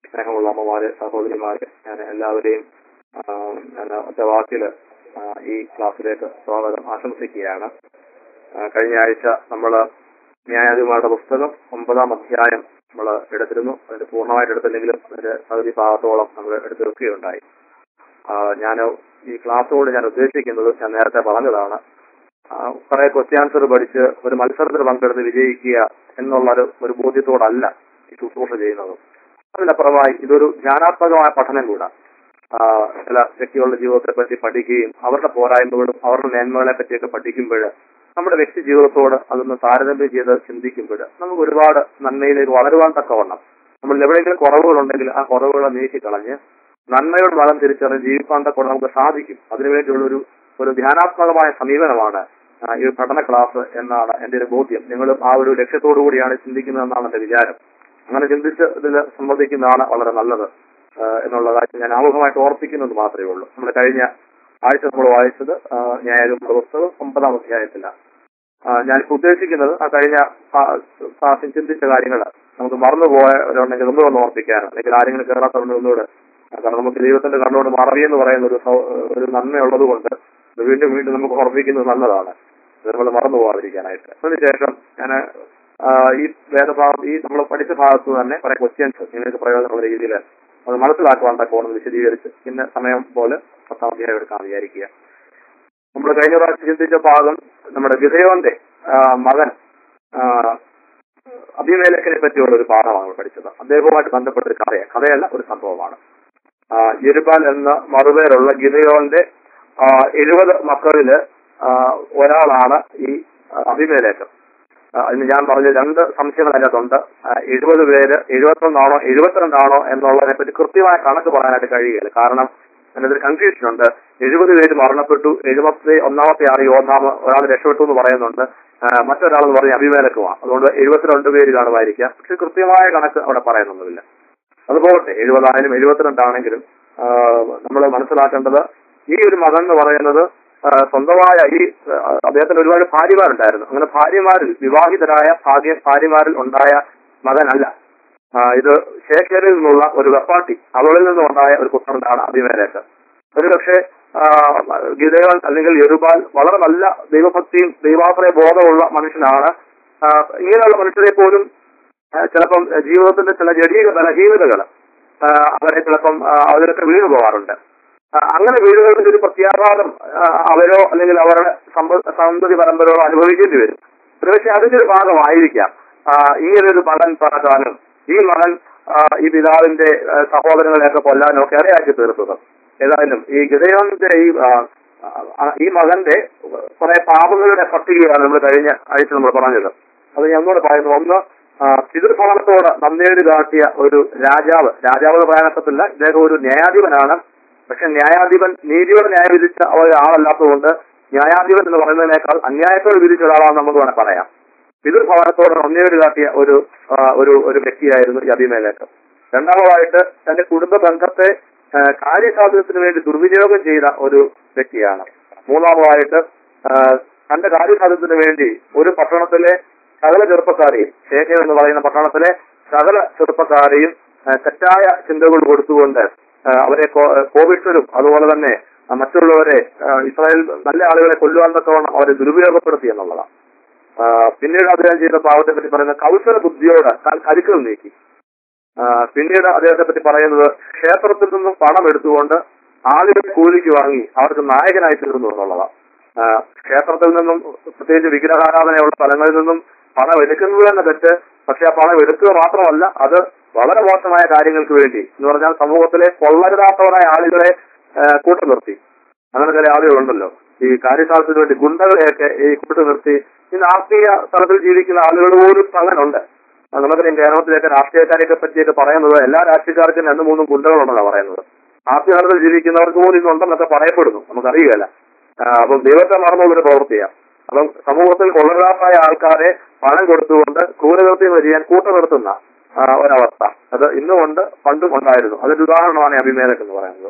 സ്നേഹമുള്ള അമ്മമാര് സഹോദരിമാര് ഞാൻ എല്ലാവരെയും ആ, ഞാൻ ഒറ്റ വാക്കില് ആ, ഈ ക്ലാസ്സിലേക്ക് സ്വാഗതം ആശംസിക്കുകയാണ് ആ, കഴിഞ്ഞ ആഴ്ച നമ്മള് ന്യായാധിപന്മാരുടെ പുസ്തകം ഒമ്പതാം അധ്യായം നമ്മൾ എടുത്തിരുന്നു അതിന്റെ പൂർണ്ണമായിട്ട് എടുത്തില്ലെങ്കിലും അതിന്റെ പകുതി ഭാഗത്തോളം നമ്മൾ എടുത്തു വെക്കുകയുണ്ടായി ഞാൻ ഈ ക്ലാസ്സോട് ഞാൻ ഉദ്ദേശിക്കുന്നത് ഞാൻ നേരത്തെ പറഞ്ഞതാണ് ആ, കുറെ ക്വസ്റ്റ്യൻ ആൻസർ പഠിച്ച് ഒരു മത്സരത്തിൽ പങ്കെടുത്ത് വിജയിക്കുക എന്നുള്ള ഒരു ഒരു ബോധ്യത്തോടല്ല ഈ ശുശ്രൂഷ ചെയ്യുന്നത് അതിനപ്പുറമായി ഇതൊരു ജ്ഞാനാത്മകമായ പഠനം കൂടാ ആ, ചില വ്യക്തികളുടെ ജീവിതത്തെ പറ്റി പഠിക്കുകയും അവരുടെ പോരായ്മകളും അവരുടെ മേന്മകളെ പറ്റിയൊക്കെ പഠിക്കുമ്പോൾ നമ്മുടെ വ്യക്തി ജീവിതത്തോട് അതൊന്ന് താരതമ്യം ചെയ്ത് ചിന്തിക്കുമ്പോൾ നമുക്ക് ഒരുപാട് നന്മയിലേക്ക് വളരുവാൻ തക്കവണ്ണം നമ്മൾ എവിടെയെങ്കിലും കുറവുകളുണ്ടെങ്കിൽ ആ കുറവുകളെ നീക്കിക്കളഞ്ഞ് നന്മയുടെ ഫലം തിരിച്ചറിഞ്ഞ് ജീവിക്കാൻ തക്കവണ്ണം നമുക്ക് സാധിക്കും അതിനുവേണ്ടിയുള്ള ഒരു ഒരു ധ്യാനാത്മകമായ സമീപനമാണ് ആ, ഈ പഠന ക്ലാസ് എന്നാണ് എന്റെ ഒരു ബോധ്യം നിങ്ങളും ആ ഒരു ലക്ഷ്യത്തോടു കൂടിയാണ് ചിന്തിക്കുന്നതെന്നാണ് എന്റെ വിചാരം അങ്ങനെ ചിന്തിച്ച് ഇതിൽ സംബന്ധിക്കുന്നതാണ് വളരെ നല്ലത് ആ, എന്നുള്ള കാര്യം ഞാൻ ആമുഖമായിട്ട് ഓർപ്പിക്കുന്നത് മാത്രമേ ഉള്ളൂ നമ്മൾ കഴിഞ്ഞ ആഴ്ച നമ്മൾ വായിച്ചത് ആ, ന്യായാധിപ പുസ്തകം ഒമ്പതാം അധ്യായത്തിലാണ് ആ, ഞാനിപ്പോ ഉദ്ദേശിക്കുന്നത് ആ കഴിഞ്ഞ ക്ലാ- ക്ലാസ്സിൽ ചിന്തിച്ച കാര്യങ്ങൾ നമുക്ക് മറന്നുപോയവരുണ്ടെങ്കിൽ ഒന്നുകൂടെ ഒന്ന് ഓർപ്പിക്കാനും അല്ലെങ്കിൽ ആരെങ്കിലും കയറാത്തവരുണ്ടെങ്കിൽ ഒന്നുകൂടെ ആ, കാരണം നമുക്ക് ദൈവത്തിന്റെ കണ്ണോട് മറവി എന്ന് പറയുന്ന ഒരു സൗ- ഒരു നന്മയുള്ളത് കൊണ്ട് ഇത് വീണ്ടും വീണ്ടും നമുക്ക് ഓർപ്പിക്കുന്നത് നല്ലതാണ് ഇത് നമ്മൾ മറന്നു പോകാതിരിക്കാനായിട്ട് അതിനുശേഷം ഞാൻ ഈ വേദഭാഗം ഈ നമ്മൾ പഠിച്ച ഭാഗത്ത് തന്നെ കുറെ ക്വസ്റ്റ്യൻസ് നിങ്ങൾക്ക് പ്രയോജനമുള്ള രീതിയിൽ അത് മനസ്സിലാക്കുവാൻ തക്കോണം വിശദീകരിച്ച് പിന്നെ സമയം പോലെ പത്താം അധ്യായം എടുക്കാൻ വിചാരിക്കുക നമ്മൾ കഴിഞ്ഞ പ്രാവശ്യം ചിന്തിച്ച ഭാഗം നമ്മുടെ ഗിതയോന്റെ ആ, മകൻ ആ, അഭിമേലക്കിനെ പറ്റിയുള്ള ഒരു പാഠമാണ് നമ്മൾ പഠിച്ചത് അദ്ദേഹവുമായിട്ട് ബന്ധപ്പെട്ട ഒരു കഥയാണ് കഥയല്ല ഒരു സംഭവമാണ് ആ, യെരുബാൽ എന്ന മറുപേരുള്ള ഗിതയോന്റെ ആ, എഴുപത് മക്കളില് ആ, ഒരാളാണ് ഈ അഭിമേലേക്കം ഇന്ന് ഞാൻ പറഞ്ഞ രണ്ട് സംശയങ്ങൾ അതിനകത്തുണ്ട് ആ, എഴുപത് പേര് എഴുപത്തൊന്നാണോ എഴുപത്തിരണ്ടാണോ എന്നുള്ളതിനെ പറ്റി കൃത്യമായ കണക്ക് പറയാനായിട്ട് കഴിയുകയില്ല കാരണം അതിനകത്തൊരു കൺഫ്യൂഷൻ ഉണ്ട് എഴുപത് പേര് മരണപ്പെട്ടു എഴുപത്തി ഒന്നാമത്തെ ആൾ യോദ്ധാമ ഒരാൾ രക്ഷപ്പെട്ടു എന്ന് പറയുന്നുണ്ട് ആ, മറ്റൊരാൾ എന്ന് പറഞ്ഞ അഭിമേലക്കുമാണ് അതുകൊണ്ട് എഴുപത്തിരണ്ട് പേര് കാണുമായിരിക്കാം പക്ഷെ കൃത്യമായ കണക്ക് അവിടെ പറയുന്നൊന്നുമില്ല അതുപോലെ എഴുപതായാലും എഴുപത്തിരണ്ടാണെങ്കിലും നമ്മൾ മനസ്സിലാക്കേണ്ടത് ഈ ഒരു മകൻ എന്ന് പറയുന്നത് ആ, സ്വന്തമായ ഈ ആ, അദ്ദേഹത്തിന് ഒരുപാട് ഭാര്യമാരുണ്ടായിരുന്നു അങ്ങനെ ഭാര്യമാരിൽ വിവാഹിതരായ ഭാഗ്യ ഭാര്യമാരിൽ ഉണ്ടായ മകനല്ല ആ, ഇത് ശേഖരിൽ നിന്നുള്ള ഒരു വെപ്പാട്ടി അവളിൽ നിന്നുണ്ടായ ഒരു പുത്രനാണ് അഭിമേലേക്ക് ഒരുപക്ഷെ ഗിതയോൻ അല്ലെങ്കിൽ യെരുബാൽ വളരെ നല്ല ദൈവഭക്തിയും ദൈവാശ്രയ ബോധമുള്ള മനുഷ്യനാണ് ആ, ഇങ്ങനെയുള്ള മനുഷ്യരെ പോലും ആ, ചിലപ്പം ജീവിതത്തിന്റെ ചില ജടീക ബലഹീനതകൾ അവരെ ചിലപ്പം ആ, അവരൊക്കെ വീണു പോകാറുണ്ട് ആ, അങ്ങനെ വീടുകളുടെ ഒരു പ്രത്യാഘാതം ആ, അവരോ അല്ലെങ്കിൽ അവരുടെ സമ്പ- സന്തതി പരമ്പരകളോ അനുഭവിക്കേണ്ടി വരും ഒരുപക്ഷെ അതിന്റെ ഒരു ഭാഗമായിരിക്കാം ആ, ഇങ്ങനെ ഒരു മകൻ പറക്കാനും ഈ മകൻ ആ, ഈ പിതാവിന്റെ ആ, സഹോദരങ്ങളെയൊക്കെ കൊല്ലാനും ഒക്കെ ഇടയാക്കി തീർത്തത് ഏതായാലും ഈ ഗിതയോന്റെ ഈ ആ, ആ, ഈ മകന്റെ കുറെ പാപങ്ങളുടെ പട്ടികയാണ് നമ്മൾ കഴിഞ്ഞ ആഴ്ച നമ്മൾ പറഞ്ഞത് അത് ഞങ്ങളോട് പറയുന്നു ഒന്ന് ആ, പിതൃഭവനത്തോട് നന്ദേട് കാട്ടിയ ഒരു രാജാവ് രാജാവ് എന്ന് പറയാനൊക്കത്തില്ല ഇദ്ദേഹം ഒരു ന്യായാധിപനാണ് പക്ഷെ ന്യായാധിപൻ നീതിയോടെ ന്യായം വിധിച്ച ഒരാളല്ലാത്തതുകൊണ്ട് ന്യായാധിപൻ എന്ന് പറയുന്നതിനേക്കാൾ അന്യായത്തോട് വിധിച്ച ഒരാളാണെന്ന് നമുക്ക് വേണേൽ പറയാം പിതൃഭവനത്തോട് നന്ദിയോട് കാട്ടിയ ഒരു ആ, ഒരു ഒരു വ്യക്തിയായിരുന്നു ഈ അഭിമേലേക്ക് രണ്ടാമതായിട്ട് തന്റെ കുടുംബ ബന്ധത്തെ ആ, കാര്യസാധ്യത്തിന് വേണ്ടി ദുർവിനിയോഗം ചെയ്ത ഒരു വ്യക്തിയാണ് മൂന്നാമതായിട്ട് ആ, തന്റെ കാര്യസാധ്യത്തിന് വേണ്ടി ഒരു പട്ടണത്തിലെ സകല ചെറുപ്പക്കാരെയും ശേഖരം എന്ന് പറയുന്ന പട്ടണത്തിലെ സകല ചെറുപ്പക്കാരെയും ആ, തെറ്റായ ചിന്തകൾ കൊടുത്തുകൊണ്ട് ആ, അവരെ കോ- കോപിഷ്ഠരും അതുപോലെ തന്നെ ആ, മറ്റുള്ളവരെ ആ, ഇസ്രായേൽ നല്ല ആളുകളെ കൊല്ലുവാൻ തക്കവണ്ണം അവരെ ദുരുപയോഗപ്പെടുത്തി എന്നുള്ളതാണ് ആ, പിന്നീട് അദ്ദേഹം ചെയ്ത പാവത്തെ പറ്റി പറയുന്ന കൗശല ബുദ്ധിയോട് ക- കരുക്കൾ നീക്കി ആ, പിന്നീട് അദ്ദേഹത്തെ പറ്റി പറയുന്നത് ക്ഷേത്രത്തിൽ നിന്നും പണം എടുത്തുകൊണ്ട് ആളുകളെ കൂലിക്ക് വാങ്ങി അവർക്ക് നായകനായി തീർന്നു എന്നുള്ളതാണ് ആ, ക്ഷേത്രത്തിൽ നിന്നും പ്രത്യേകിച്ച് വിഗ്രഹാരാധനയുള്ള സ്ഥലങ്ങളിൽ നിന്നും പണം എടുക്കുന്നത് തന്നെ തെറ്റ് പക്ഷെ ആ പണം എടുക്കുക മാത്രമല്ല അത് വളരെ മോശമായ കാര്യങ്ങൾക്ക് വേണ്ടി എന്ന് പറഞ്ഞാൽ സമൂഹത്തിലെ കൊള്ളരുതാത്തവരായ ആളുകളെ ആ, കൂട്ടു നിർത്തി അങ്ങനെ ചില ആളുകളുണ്ടല്ലോ ഈ കാര്യസാധ്യത്തിന് വേണ്ടി ഗുണ്ടകളെയൊക്കെ ഈ കൂട്ടു നിർത്തി ഇന്ന് ആത്മീയ തലത്തിൽ ജീവിക്കുന്ന ആളുകൾ പോലും അങ്ങനുണ്ട് അത് നമുക്കറിയാം കേരളത്തിലേക്ക് രാഷ്ട്രീയക്കാരെയൊക്കെ പറ്റിയൊക്കെ പറയുന്നത് എല്ലാ രാഷ്ട്രീയക്കാർക്കും രണ്ടു മൂന്നും ഗുണ്ടകളുണ്ടെന്നാണ് പറയുന്നത് ആത്മീയ തലത്തിൽ ജീവിക്കുന്നവർക്ക് പോലും ഇന്നുണ്ടെന്നൊക്കെ പറയപ്പെടുന്നു നമുക്കറിയില്ല അപ്പം ദൈവത്തെ മറന്നുള്ളൊരു പ്രവൃത്തിയാണ് അപ്പം സമൂഹത്തിൽ കൊള്ളരാത്തായ ആൾക്കാരെ പണം കൊടുത്തുകൊണ്ട് ക്രൂരകൃത്യം ചെയ്യാൻ കൂട്ടു നിർത്തുന്ന ആ, ഒരവസ്ഥ അത് ഇന്നുമുണ്ട് പണ്ടും ഉണ്ടായിരുന്നു അതിന്റെ ഉദാഹരണമാണ് ഈ അഭിമേലക് എന്ന് പറയുന്നത്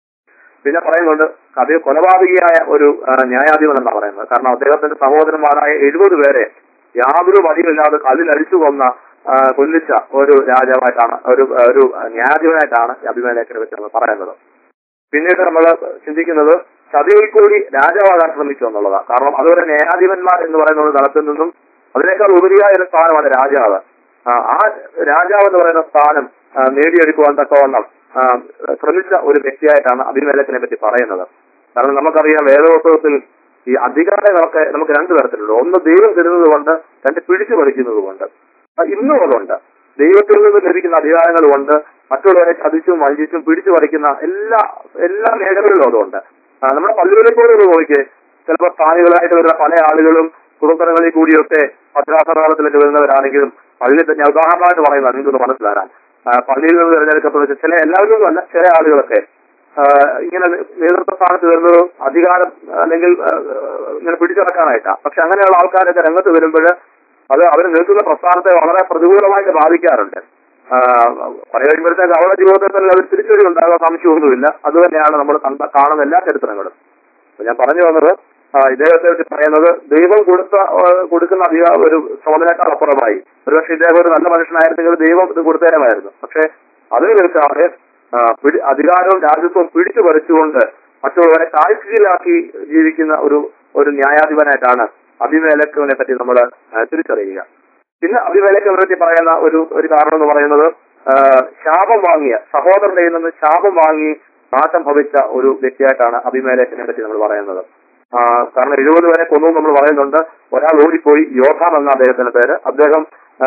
പിന്നെ പറയുന്നുണ്ട് അത് കൊലപാതകിയായ ഒരു ആ, ന്യായാധിപൻ എന്നാണ് പറയുന്നത് കാരണം അദ്ദേഹത്തിന്റെ സഹോദരന്മാരായ എഴുപത് പേരെ യാതൊരു വഴിയില്ലാതെ അതിൽ അടിച്ചു കൊന്ന ആ, കൊല്ലിച്ച ഒരു രാജാവായിട്ടാണ് ഒരു ഒരു ന്യായാധിപനായിട്ടാണ് ഈ അഭിമേലേഖനെ വെച്ച് നമ്മൾ പറയുന്നത് പിന്നീട് നമ്മൾ ചിന്തിക്കുന്നത് ചതിയിൽ കൂടി രാജാവാകാൻ ശ്രമിച്ചു എന്നുള്ളതാണ് കാരണം അതുവരെ ന്യായാധിപന്മാർ എന്ന് പറയുന്ന ഒരു തലത്തിൽ നിന്നും അതിനേക്കാൾ ഉപരിയായ ഒരു സ്ഥാനമാണ് രാജാവ് ആ, ആ രാജാവ് എന്ന് പറയുന്ന സ്ഥാനം ആ, നേടിയെടുക്കുവാൻ തക്കവണ്ണം ആ, ശ്രമിച്ച ഒരു വ്യക്തിയായിട്ടാണ് അഭിമേലത്തിനെ പറ്റി പറയുന്നത് കാരണം നമുക്കറിയാം വേദോത്സവത്തിൽ ഈ അധികാരങ്ങളൊക്കെ നമുക്ക് രണ്ടു തരത്തിലുണ്ട് ഒന്ന് ദൈവം തരുന്നത് കൊണ്ട് രണ്ട് പിടിച്ചു പറിക്കുന്നത് കൊണ്ട് ആ, ഇന്നും അതുണ്ട് ദൈവത്തിൽ നിന്ന് ലഭിക്കുന്ന അധികാരങ്ങൾ കൊണ്ട് മറ്റുള്ളവരെ ചതിച്ചും വഞ്ചിച്ചും പിടിച്ചു പറിക്കുന്ന എല്ലാ എല്ലാ മേഖലകളിലും അതുണ്ട് ആ, നമ്മുടെ പള്ളികളിൽ പോലും നോക്കിയേ ചിലപ്പോൾ സ്ഥാനികളായിട്ട് വരുന്ന പല ആളുകളും കുടുംബങ്ങളിൽ കൂടിയൊക്കെ ഭദ്രാസനാലത്തിലേക്ക് വരുന്നവരാണെങ്കിലും പള്ളിയിൽ തന്നെ ഞാൻ ഉദാഹരണമായിട്ട് പറയുന്നത് നിങ്ങൾക്കൊന്ന് മനസ്സിലാക്കാൻ ആ, പള്ളിയിൽ നിന്ന് തിരഞ്ഞെടുക്കപ്പെടുന്ന ചില എല്ലാവരും അല്ല ചില ആളുകളൊക്കെ ആ, ഇങ്ങനെ നേതൃത്വ സ്ഥാനത്ത് വരുന്നത് അധികാരം അല്ലെങ്കിൽ ആ, ഇങ്ങനെ പിടിച്ചടക്കാനായിട്ടാണ് പക്ഷെ അങ്ങനെയുള്ള ആൾക്കാരൊക്കെ രംഗത്ത് വരുമ്പോൾ അത് അവർ നിൽക്കുന്ന പ്രസ്ഥാനത്തെ വളരെ പ്രതികൂലമായിട്ട് ബാധിക്കാറുണ്ട് ആ, പറഞ്ഞു കഴിയുമ്പോഴത്തേക്ക് അവരുടെ ജീവിതത്തിൽ തന്നെ അവർ തിരിച്ചടി ഉണ്ടാകാൻ സംശയമൊന്നുമില്ല അതുതന്നെയാണ് നമ്മൾ കണ്ട- കാണുന്ന എല്ലാ ചരിത്രങ്ങളും അപ്പൊ ഞാൻ പറഞ്ഞു വന്നത് ആ, ഇദ്ദേഹത്തെ പറ്റി പറയുന്നത് ദൈവം കൊടുത്ത ആ, കൊടുക്കുന്ന അധിക ഒരു ചുമതലക്കാൾ അപ്പുറമായി ഒരുപക്ഷെ ഇദ്ദേഹം ഒരു നല്ല മനുഷ്യനായിരുന്നെങ്കിൽ ദൈവം ഇത് കൊടുത്തേരമായിരുന്നു പക്ഷെ അതിന് നിൽക്കാതെ ആ, പിടി- അധികാരവും രാജ്യത്വവും പിടിച്ചു പറിച്ചുകൊണ്ട് മറ്റുള്ളവരെ താഴ്ചയിലാക്കി ജീവിക്കുന്ന ഒരു ഒരു ന്യായാധിപനായിട്ടാണ് അഭിമേലക്കവിനെ പറ്റി നമ്മൾ തിരിച്ചറിയുക പിന്നെ അഭിമേലക്കവിനെ പറ്റി പറയുന്ന ഒരു ഒരു കാരണം എന്ന് പറയുന്നത് ആ, ശാപം വാങ്ങിയ സഹോദരന്റെ കയ്യിൽ നിന്ന് ശാപം വാങ്ങി നാശം ഭവിച്ച ഒരു വ്യക്തിയായിട്ടാണ് അഭിമേലക്കിനെ പറ്റി നമ്മൾ പറയുന്നത് ആ, കാരണം എഴുപത് വരെ കൊന്നു നമ്മൾ പറയുന്നുണ്ട് ഒരാൾ ഓടിപ്പോയി യോധാം എന്ന അദ്ദേഹത്തിന്റെ പേര് അദ്ദേഹം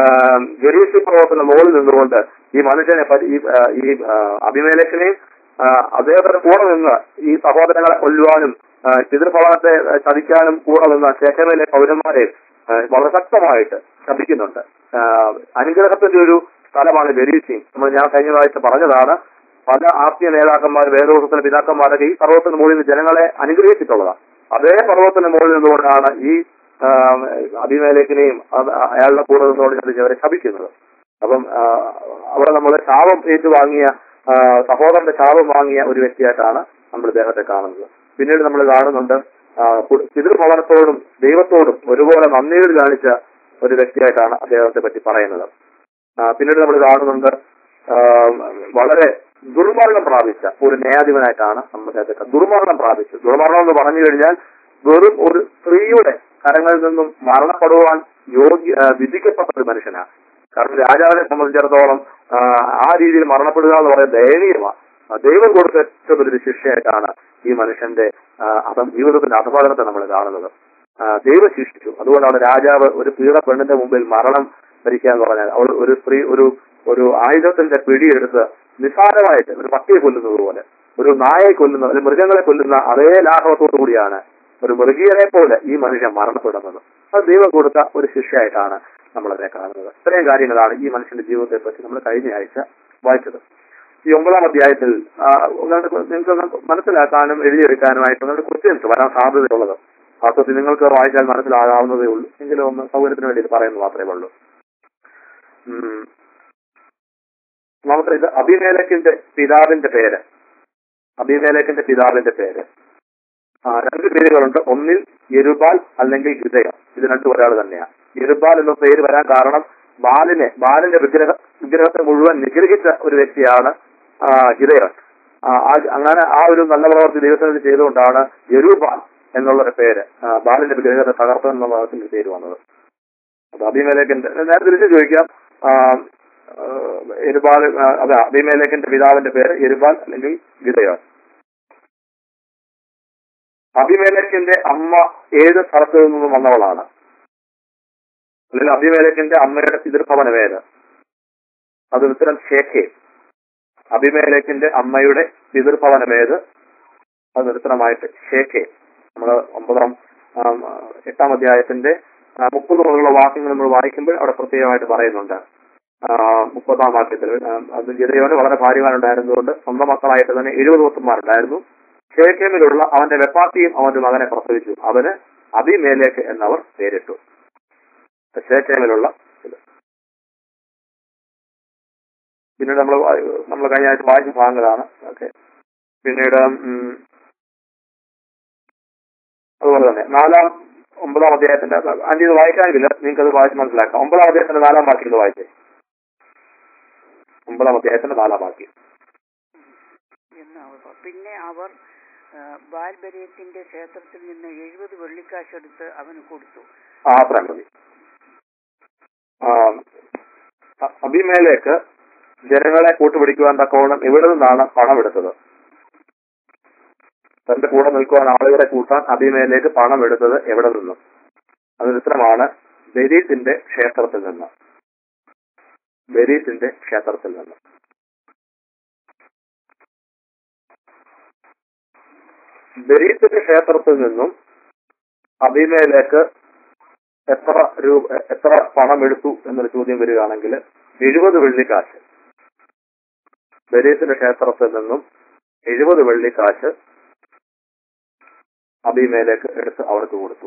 ഗരീഷി പർവ്വതത്തിന്റെ മുകളിൽ നിന്നുകൊണ്ട് ഈ മനുഷ്യനെ പരി- ഈ ആ, ഈ ആ, അഭിമേലക്കിനെയും ആ, അദ്ദേഹത്തിന്റെ കൂടെ നിന്ന് ഈ സഹോദരങ്ങളെ കൊല്ലുവാനും ആ, പിതൃഭവനത്തെ ആ, ചതിക്കാനും കൂടെ നിന്ന ശേഖരയിലെ പൗരന്മാരെ ആ, വളരെ ശക്തമായിട്ട് ശപിക്കുന്നുണ്ട് ആ, അനുഗ്രഹത്തിന്റെ ഒരു സ്ഥലമാണ് ബെരീസി നമ്മൾ ഞാൻ കഴിഞ്ഞ ആഴ്ച പറഞ്ഞതാണ് പല ആത്മീയ നേതാക്കന്മാർ വേദോസത്തിന്റെ പിതാക്കന്മാരൊക്കെ ഈ പർവ്വതത്തിന് മുകളിൽ നിന്ന് ജനങ്ങളെ അനുഗ്രഹിച്ചിട്ടുള്ളതാണ് അതേ പർവ്വതത്തിന് മുകളിൽ നിന്നുകൊണ്ടാണ് ഈ ആ, അഭിമേലേക്കിനെയും അത് അയാളുടെ കൂടെ നിന്നുകൊണ്ട് ചതിച്ച് അവരെ ശപിക്കുന്നത് അപ്പം ആ, അവിടെ നമ്മൾ ശാപം ഏറ്റുവാങ്ങിയ ആ, സഹോദരന്റെ ശാപം വാങ്ങിയ ഒരു വ്യക്തിയായിട്ടാണ് നമ്മൾ ഇദ്ദേഹത്തെ കാണുന്നത് പിന്നീട് നമ്മൾ കാണുന്നുണ്ട് ആ, കു- പിതൃഭവനത്തോടും ദൈവത്തോടും ഒരുപോലെ നന്ദികൾ കാണിച്ച ഒരു വ്യക്തിയായിട്ടാണ് അദ്ദേഹത്തെ പറ്റി പറയുന്നത് ആ, പിന്നീട് നമ്മൾ കാണുന്നുണ്ട് ആ, വളരെ ദുർമരണം പ്രാപിച്ച ഒരു ന്യായാധിപനായിട്ടാണ് നമ്മൾ അദ്ദേഹത്തെ കാണുന്നത്. ദുർമരണം പ്രാപിച്ചു ദുർമരണം എന്ന് പറഞ്ഞു കഴിഞ്ഞാൽ വെറും ഒരു സ്ത്രീയുടെ കരങ്ങളിൽ നിന്നും മരണപ്പെടുവാൻ യോഗ്യ ആ, വിധിക്കപ്പെട്ട ഒരു മനുഷ്യനാണ് കാരണം രാജാവിനെ സംബന്ധിച്ചിടത്തോളം ആ, ആ രീതിയിൽ മരണപ്പെടുക എന്ന് പറയുന്നത് ദയനീയമാണ് ആ, ദൈവം കൊടുത്ത ഏറ്റവും വലിയൊരു ശിക്ഷയായിട്ടാണ് ഈ മനുഷ്യന്റെ ആ, അധ- ജീവിതത്തിന്റെ അധപാതനത്തെ നമ്മൾ കാണുന്നത് ആ, ദൈവം ശിക്ഷിച്ചു അതുകൊണ്ടാണ് രാജാവ് ഒരു പീഡ പെണ്ണിന്റെ മുമ്പിൽ മരണം ഭരിക്കുക എന്ന് പറഞ്ഞാൽ അവൾ ഒരു സ്ത്രീ ഒരു ഒരു ആയുധത്തിന്റെ പിടിയെടുത്ത് നിസ്സാരമായിട്ട് ഒരു പട്ടിയെ കൊല്ലുന്നത് പോലെ ഒരു നായയെ കൊല്ലുന്ന ഒരു മൃഗങ്ങളെ കൊല്ലുന്ന അതേ ലാഘവത്തോടു കൂടിയാണ് ഒരു മൃഗീയനെ പോലെ ഈ മനുഷ്യൻ മരണപ്പെടുന്നത് അത് ദൈവം കൊടുത്ത ഒരു ശിക്ഷയായിട്ടാണ് നമ്മളതിനെ കാണുന്നത് ഇത്രയും കാര്യങ്ങളാണ് ഈ മനുഷ്യന്റെ ജീവിതത്തെ പറ്റി നമ്മൾ കഴിഞ്ഞ ആഴ്ച വായിച്ചത് ഈ ഒമ്പതാം അധ്യായത്തിൽ ആ, നിങ്ങൾക്ക് നിങ്ങൾക്ക് മനസ്സിലാക്കാനും എഴുതിയെടുക്കാനുമായിട്ട് ഒന്നുകൂടെ ക്വസ്റ്റ്യൻസ് വരാൻ സാധ്യതയുള്ളത് വാസ്തവത്തിൽ നിങ്ങൾക്ക് വായിച്ചാൽ മനസ്സിലാകാവുന്നതേ ഉള്ളൂ എങ്കിലും ഒന്ന് സൗകര്യത്തിന് വേണ്ടി ഇത് പറയുന്നത് മാത്രമേ ഉള്ളൂ ഉം. നമുക്ക് ഇത് അഭിമേലക്കിന്റെ പിതാവിന്റെ പേര് അഭിമേലക്കിന്റെ പിതാവിന്റെ പേര് ആ, രണ്ട് പേരുകളുണ്ട് ഒന്നിൽ യരുബാൽ അല്ലെങ്കിൽ ഹൃദയം ഇത് രണ്ടും ഒരാൾ തന്നെയാണ് യരുബാൽ എന്ന പേര് വരാൻ കാരണം ബാലിനെ ബാലിന്റെ വിഗ്രഹ വിഗ്രഹത്തെ മുഴുവൻ നിഗ്രഹിച്ച ഒരു വ്യക്തിയാണ് ആ, ഹിതയൻ ആ, ആ- അങ്ങനെ ആ ഒരു നല്ല പ്രവർത്തി ദൈവത്തിന് ചെയ്തുകൊണ്ടാണ് യരുബാൽ എന്നുള്ള ഒരു പേര് ആ, ബാലിന്റെ വിഗ്രഹത്തെ തകർത്ത എന്നുള്ള ഒരു പേര് വന്നത് അപ്പൊ അഭിമേലേഖന്റെ നേരെ തിരിച്ചു ചോദിക്കാം ആ, ആ, എരുബാൽ ആ, അതെ അഭിമേലേഖന്റെ പിതാവിന്റെ പേര് എരുബാൽ അല്ലെങ്കിൽ ഗിതയോൻ അഭിമേലേഖന്റെ അമ്മ ഏത് സ്ഥലത്തു നിന്നും വന്നവളാണ് അല്ലെങ്കിൽ അഭിമേലേഖന്റെ അമ്മയുടെ പിതൃഭവനം ഏത് അത് ഉത്തരം ഷേഖെ അഭിമേലേഖന്റെ അമ്മയുടെ പിതൃഭവനം ഏത് അത് ഉത്തരമായിട്ട് ഷേഖെ നമ്മൾ ഒമ്പതാം ആം, എട്ടാം അധ്യായത്തിന്റെ ആ, മുപ്പത് മുതലുള്ള വാക്യങ്ങൾ നമ്മൾ വായിക്കുമ്പോൾ അവിടെ പ്രത്യേകമായിട്ട് പറയുന്നുണ്ട് ആ, മുപ്പതാം വാക്യത്തിൽ ആ, അത് ഗിതയോന് വളരെ ഭാര്യമാരുണ്ടായിരുന്നതുകൊണ്ട് സ്വന്തം മക്കളായിട്ട് തന്നെ എഴുപത് പുത്രന്മാരുണ്ടായിരുന്നു ഷേഖേമിലുള്ള അവന്റെ വെപ്പാത്തിയും അവന്റെ മകനെ പ്രസവിച്ചു അവന് അഭിമേലേക്ക് എന്നവർ പേരിട്ടു ഷേഖേമിലുള്ള ഇത് പിന്നീട് നമ്മൾ നമ്മൾ കഴിഞ്ഞ ആഴ്ച വായിച്ച ഭാഗങ്ങളാണ് ഓക്കെ പിന്നീട് ഉം, അതുപോലെ തന്നെ നാലാം ഒമ്പതാം അധ്യായത്തിന്റെ അഞ്ച് ഇത് വായിക്കാനില്ല നിങ്ങൾക്ക് അത് വായിച്ച് മനസ്സിലാക്കാം ഒമ്പതാം അധ്യായത്തിന്റെ നാലാം വാക്യം ഇത് വായിച്ചേ ഒമ്പതാം അധ്യായത്തിന്റെ നാലാം വാക്യം എന്ന് അവർ പറഞ്ഞു. പിന്നെ അവർ ആ, ബാൽബര്യത്തിന്റെ ക്ഷേത്രത്തിൽ നിന്ന് എഴുപത് വെള്ളിക്കാശ് എടുത്ത് അവന് കൊടുത്തു ആ അത്രയും മതി ആ, അ- അബിമേലേക്ക് ജനങ്ങളെ കൂട്ടുപിടിക്കുവാൻ തക്കവണ്ണം എവിടെ നിന്നാണ് പണം എടുത്തത് തന്റെ കൂടെ നിൽക്കുവാൻ ആളുകളെ കൂട്ടാൻ അബിമേലേക്ക് പണം എടുത്തത് എവിടെ നിന്നും അതിന് ഉത്തരമാണ് ബെരീത്തിന്റെ ക്ഷേത്രത്തിൽ നിന്ന് ബെരീത്തിന്റെ ക്ഷേത്രത്തിൽ നിന്ന് ബെരീത്തിന്റെ ക്ഷേത്രത്തിൽ നിന്നും അബിമേലേക്ക് എത്ര രൂപ എത്ര പണം എടുത്തു എന്നൊരു ചോദ്യം വരികയാണെങ്കിൽ എഴുപത് വെള്ളിക്കാശ് ബരീത്തിന്റെ ക്ഷേത്രത്തിൽ നിന്നും എഴുപത് വെള്ളിക്കാശ് അബിമേലേക്ക് എടുത്ത് അവർക്ക് കൊടുത്തു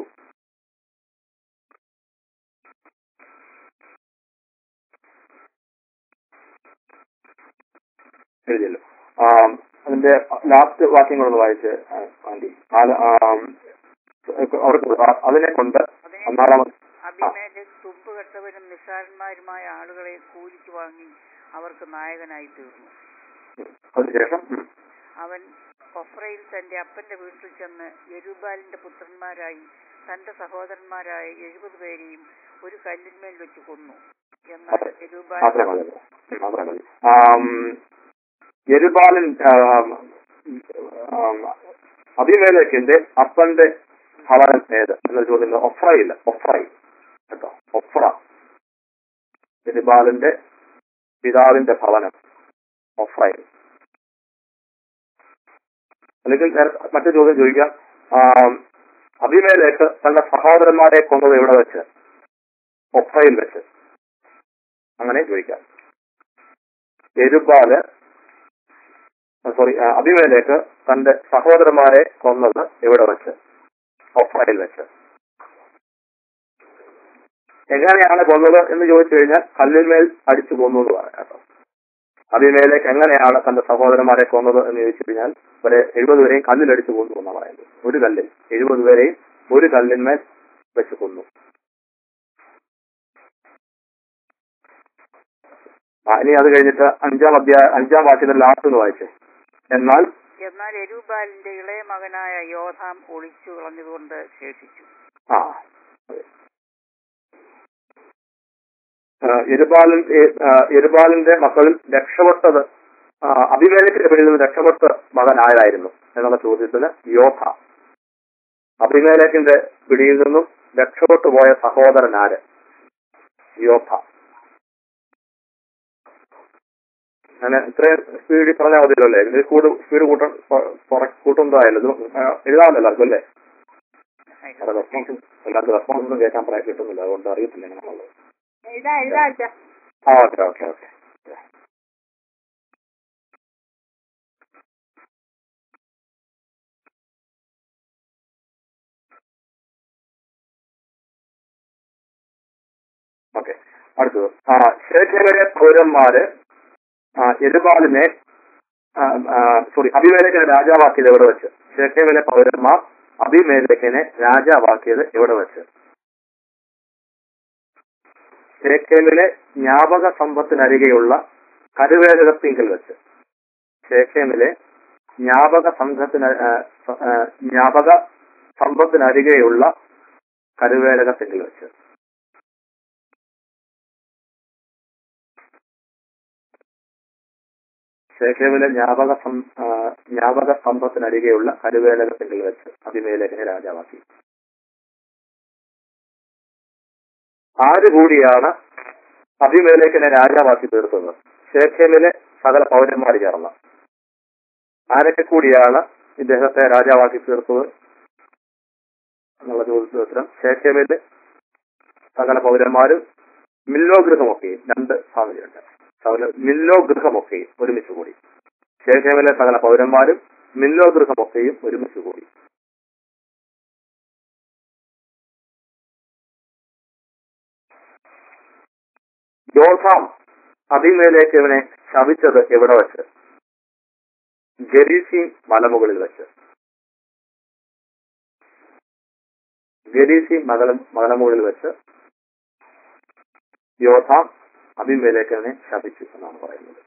എഴുതിയല്ലോ ആ, അതിന്റെ ലാസ്റ്റ് വാക്യങ്ങളൊന്ന് വായിച്ച് ആ, ആന്റി നാല്, ആ, അവർക്ക് ആ- അതിനെ കൊണ്ട് അതിനെ ഒന്നാമത് അഭിമേലെ തുമ്പ് കെട്ടവരും നിസ്സാരന്മാരുമായ ആളുകളെ കൂലിക്ക് വാങ്ങി അവർക്ക് നായകനായി തീർന്നു അതിനുശേഷം ഉം. അവൻ കൊഫ്രയിൽ തന്റെ അപ്പന്റെ വീട്ടിൽ ചെന്ന് യെരുബാലിന്റെ പുത്രന്മാരായി തന്റെ സഹോദരന്മാരായ എഴുപത് പേരെയും ഒരു കല്ലിന്മേൽ വെച്ച് കൊന്നു എന്നാൽ അതെ. യെരുബാൽ മാത്രമേ മതി ഉം, മാത്രമേ മതി ആം, യെരുബാലിൻ ആം, ആം, അബിമേലേക്കിന്റെ അപ്പന്റെ ഭവനം ഏത് എന്നൊരു ചോദ്യം ഒഫ്രയില്ല ഒഫ്രൈ കേട്ടോ ഒഫ്ര യെരുബാലിന്റെ പിതാവിന്റെ ഭവനം ഒഫ്രൈ അല്ലെങ്കിൽ നേരെ- മറ്റു ചോദ്യം ചോദിക്കാം ആം, അബിമേലേക്ക് തന്റെ സഹോദരന്മാരെ കൊന്നത് എവിടെ വെച്ച് ഒഫ്രയിൽ വെച്ച് അങ്ങനെ ചോദിക്കാം എരുബാല് സോറി അഭിമേലേക്ക് തന്റെ സഹോദരന്മാരെ കൊന്നത് എവിടെ വെച്ച് ഒഫ്രയിൽ വെച്ച് എങ്ങനെയാണ് കൊന്നത് എന്ന് ചോദിച്ചു കഴിഞ്ഞാൽ കല്ലിന്മേൽ അടിച്ചു കൊന്നു എന്ന് പറയാം കേട്ടോ അഭിമേലേക്ക് എങ്ങനെയാണ് തന്റെ സഹോദരന്മാരെ കൊന്നത് എന്ന് ചോദിച്ചു കഴിഞ്ഞാൽ ഒരു എഴുപത് പേരെയും കല്ലിലടിച്ചു കൊന്നു എന്നാണ് പറയുന്നത് ഒരു കല്ലിൽ എഴുപത് പേരെയും ഒരു കല്ലിന്മേൽ വെച്ച് കൊന്നു ആ, ഇനി അത് കഴിഞ്ഞിട്ട് അഞ്ചാം അധ്യായ അഞ്ചാം വാക്യത്തിൽ ലാസ്റ്റ് ഒന്ന് വായിച്ചേ എന്നാൽ എന്നാൽ എരുബാലിന്റെ ഇളയ മകനായ യോധാം ഒളിച്ചു കളഞ്ഞതുകൊണ്ട് ശേഷിച്ചു ആ അതെ. ആ, എരുബാലൻ എ- ആ, എരുബാലിന്റെ മക്കളിൽ രക്ഷപ്പെട്ടത് ആ, അഭിമേലക്കിന്റെ പിടിയിൽ നിന്ന് രക്ഷപ്പെട്ട മകൻ ആരായിരുന്നു എന്നുള്ള ചോദ്യത്തിന് യോധ അഭിമേലക്കിന്റെ പിടിയിൽ നിന്നും രക്ഷപ്പെട്ടു പോയ സഹോദരൻ ആര് യോധ അങ്ങനെ ഇത്രയും സ്പീഡിൽ പറഞ്ഞാൽ മതിയല്ലോ അല്ലേ ഇത് കൂട് സ്പീഡ് കൂട്ട കൂട്ടുന്നതായല്ലോ ഇത് ആ, എഴുതാമല്ലോ എല്ലാവർക്കും അല്ലേ അത് റെസ്പോൺസ് എല്ലാവർക്കും റെസ്പോൺസ് ഒന്നും കേൾക്കാൻ പറയാൻ കിട്ടുന്നില്ല അതുകൊണ്ട് അറിയത്തില്ല എങ്ങനെയാണുള്ളത് എഴുതാ എഴുതാ അച്ഛാ ആ ഓക്കെ ഓക്കെ ഓക്കെ ഓക്കെ അടുത്തത് ആ ശേഖരെ പൗരന്മാര് ആ എരുപാലിനെ സോറി അഭിമേലക്കിനെ രാജാവാക്കിയത് എവിടെ വെച്ച് ശേഖേമിലെ പൗരന്മാർ അഭിമേലക്കിനെ രാജാവാക്കിയത് എവിടെ വെച്ച് ശേഖേമിലെ ജ്ഞാപക സമ്പത്തിനരികെയുള്ള കരുവേലകത്തിങ്കൽ വെച്ച് ശേഖേമിലെ ജ്ഞാപക സംഘത്തിന് ആ, സ- ആ, ജ്ഞാപക സമ്പത്തിനരികെയുള്ള കരുവേലകത്തിങ്കൽ വെച്ച് ശേഖേമിലെ ജ്ഞാപക സം- ആ, ജ്ഞാപക സമ്പത്തിനരികെയുള്ള കരുവേലകത്തിങ്കൽ വെച്ച് അഭിമേലകിനെ രാജാവാക്കി ആര് കൂടിയാണ് അഭിമേലേക്കിനെ രാജാവാക്കി തീർത്തത് ശേഖേമിലെ സകല പൗരന്മാർ ചേർന്ന് ആരൊക്കെ കൂടിയാണ് ഇദ്ദേഹത്തെ രാജാവാക്കി തീർത്തത് എന്നുള്ള ചോദ്യത്തിന് ഉത്തരം ശേഖേമിലെ സകല പൗരന്മാരും മില്ലോ ഗൃഹമൊക്കെയും രണ്ട് ഫാമിലിയുണ്ട് സകല മില്ലോ ഗൃഹമൊക്കെയും ഒരുമിച്ച് കൂടി ശേഖേമിലെ സകല പൗരന്മാരും മില്ലോ ഗൃഹമൊക്കെയും ഒരുമിച്ച് കൂടി യോധാം അഭിമേലേക്ക് ഇവനെ ശപിച്ചത് എവിടെ വെച്ച് ഗരീസി മലമുകളിൽ വെച്ച് ഗരീസി മകല മലമുകളിൽ വെച്ച് യോധാം അഭിമേലേക്കനെ ശപിച്ചു എന്നാണ് പറയുന്നത്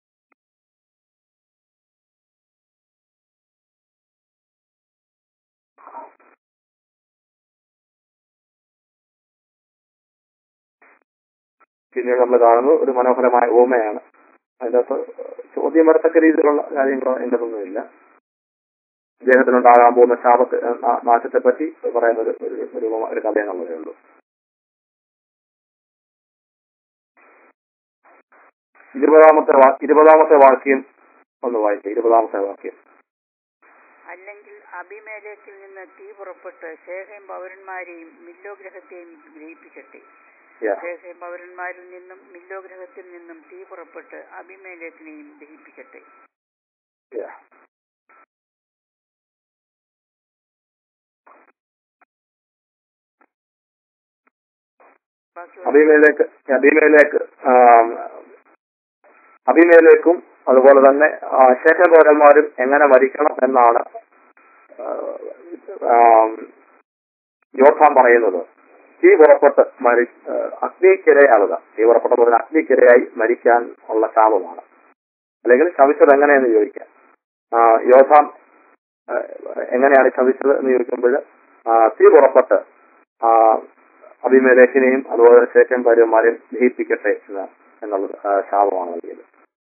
പിന്നീട് നമ്മൾ കാണുന്നത് ഒരു മനോഹരമായ ഓമയാണ് അതിൻ്റെ അകത്ത് ചോദ്യം വരത്തക്ക രീതിയിലുള്ള കാര്യങ്ങളോ എൻ്റെ ഒന്നുമില്ല അദ്ദേഹത്തിനുണ്ടാകാൻ പോകുന്ന ശാപത്തെ നാ- നാശത്തെ പറ്റി പറയുന്ന ഒരു ഒരു ഒരു ഉപമ- ഒരു കഥ എന്നുള്ളതേ ഉള്ളൂ ഇരുപതാമത്തെ വാ- ഇരുപതാമത്തെ വാക്യം ഒന്ന് വായിക്കുക ഇരുപതാമത്തെ വാക്യം അല്ലെങ്കിൽ അഭിമേലേക്കിൽ നിന്ന് തീ പുറപ്പെട്ട് ശേഖം പൗരന്മാരെയും മില്ലോഗ്രഹത്തെയും ഗ്രഹിപ്പിക്കട്ടെ Yeah. ശേഖം പൗരന്മാരിൽ നിന്നും മില്ലോഗ്രഹത്തിൽ നിന്നും തീ പുറപ്പെട്ട് അഭിമേലേക്കിനെയും ദഹിപ്പിക്കട്ടെ Yeah. ബാക്കി അഭിമേലേക്ക് അഭിമേലേക്ക് ആം, അഭിമേലേക്കും അതുപോലെ തന്നെ ശേഖരപൗരന്മാരും എങ്ങനെ മരിക്കണം എന്നാണ് ആം, യോദ്ധാൻ പറയുന്നത് തീ പുറപ്പെട്ട് മരി ആ, അഗ്നിക്കിരയാകുക തീ പുറപ്പെട്ട പോലെ അഗ്നിക്കിരയായി മരിക്കാൻ ഉള്ള ശാപമാണ് അല്ലെങ്കിൽ ശവിച്ചത് എങ്ങനെയെന്ന് ചോദിക്കാം ആ, യോദ്ധാൻ ആ, എങ്ങനെയാണ് ശവിച്ചത് എന്ന് ചോദിക്കുമ്പോൾ തീ പുറപ്പെട്ട് ആ, അഭിമേലേഖിനെയും അതുപോലെ ശേഖൻ ഭാര്യമാരെയും ദഹിപ്പിക്കട്ടെ എന്ന് എന്നുള്ളത് ആ, ശാപമാണ് നൽകിയത്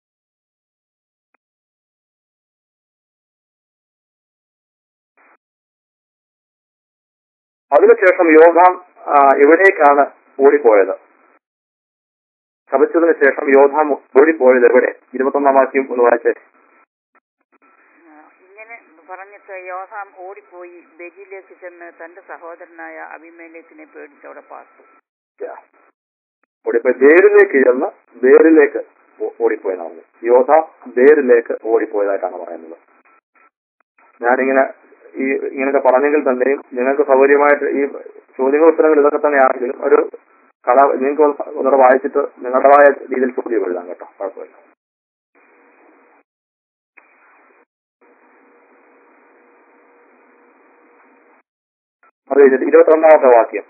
അതിനുശേഷം യോധാം ആ, എവിടേക്കാണ് ഓടിപ്പോയത് ശപിച്ചതിന് ശേഷം യോധാം ഓടിപ്പോയത് എവിടെ ഇരുപത്തൊന്നാം വാക്യം ഒന്ന് വായിച്ചേ ആ, ഇങ്ങനെ പറഞ്ഞിട്ട് യോഹാം ഓടിപ്പോയി ബെജിലേക്ക് ചെന്ന് തന്റെ സഹോദരനായ അഭിമേലേക്കിനെ പേടിച്ച് അവിടെ പാർത്തു ഓടിപ്പോയി ബേരിലേക്ക് ചെന്ന് ബേരിലേക്ക് ഓ- ഓടിപ്പോയെന്ന് പറഞ്ഞു യോധ ബേരിലേക്ക് ഓടിപ്പോയതായിട്ടാണ് പറയുന്നത് ഞാനിങ്ങനെ ഈ ഇങ്ങനെയൊക്കെ പറഞ്ഞെങ്കിൽ തന്നെയും നിങ്ങൾക്ക് സൗകര്യമായിട്ട് ഈ ചോദ്യങ്ങൾ ഉത്തരങ്ങൾ ഇതൊക്കെ തന്നെയാണെങ്കിലും ഒരു കഥ നിങ്ങൾക്ക് ഒന്നുകൂടെ വായിച്ചിട്ട് നിങ്ങളുടേതായ രീതിയിൽ ചോദ്യം എഴുതാം കേട്ടോ കുഴപ്പമില്ല അത് കഴിഞ്ഞിട്ട് ഇരുപത്തിരണ്ടാമത്തെ വാക്യം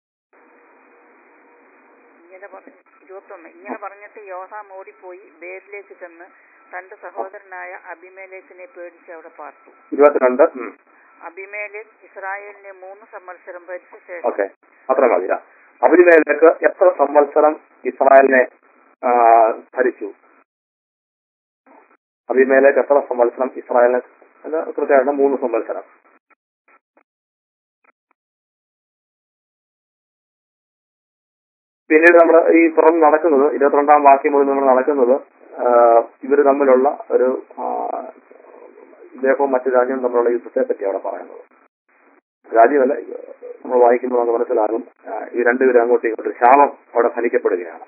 ഇങ്ങനെ പറഞ്ഞു ഇരുപത്തൊന്ന് ഇങ്ങനെ പറഞ്ഞിട്ട് യോഹാം ഓടിപ്പോയി ബേരിലേക്ക് ചെന്ന് തന്റെ സഹോദരനായ അഭിമേലേക്കിനെ പേടിച്ച് അവിടെ പാർത്തു ഇരുപത്തിരണ്ട് ഉം. അഭിമേലേക്ക് ഇസ്രായേലിനെ മൂന്ന് സംവത്സരം ഭരിച്ച ശേഷം ഓക്കെ അത്ര മതി ആ. അബിമേലേക്ക് എത്ര സംവത്സരം ഇസ്രായേലിനെ ആ, ഭരിച്ചു അബിമേലേക്ക് എത്ര സംവത്സരം ഇസ്രായേലിനെ അത് കൃത്യമായിട്ട് മൂന്ന് സംവത്സരം പിന്നീട് നമ്മൾ ഈ തുറന്ന് നടക്കുന്നത് ഇരുപത്തിരണ്ടാം വാക്യം മുതൽ നമ്മൾ നടക്കുന്നത് ഇവർ തമ്മിലുള്ള ഒരു ആ, ഇദ്ദേഹവും മറ്റു രാജ്യവും തമ്മിലുള്ള യുദ്ധത്തെ പറ്റി അവിടെ പറയുന്നത് രാജ്യമല്ല നമ്മൾ വായിക്കുമ്പോൾ നമുക്ക് മനസ്സിലാകും ആ, ഈ രണ്ടുപേരും അങ്ങോട്ടും ഇങ്ങോട്ടും ശാപം അവിടെ ഫലിക്കപ്പെടുകയാണ്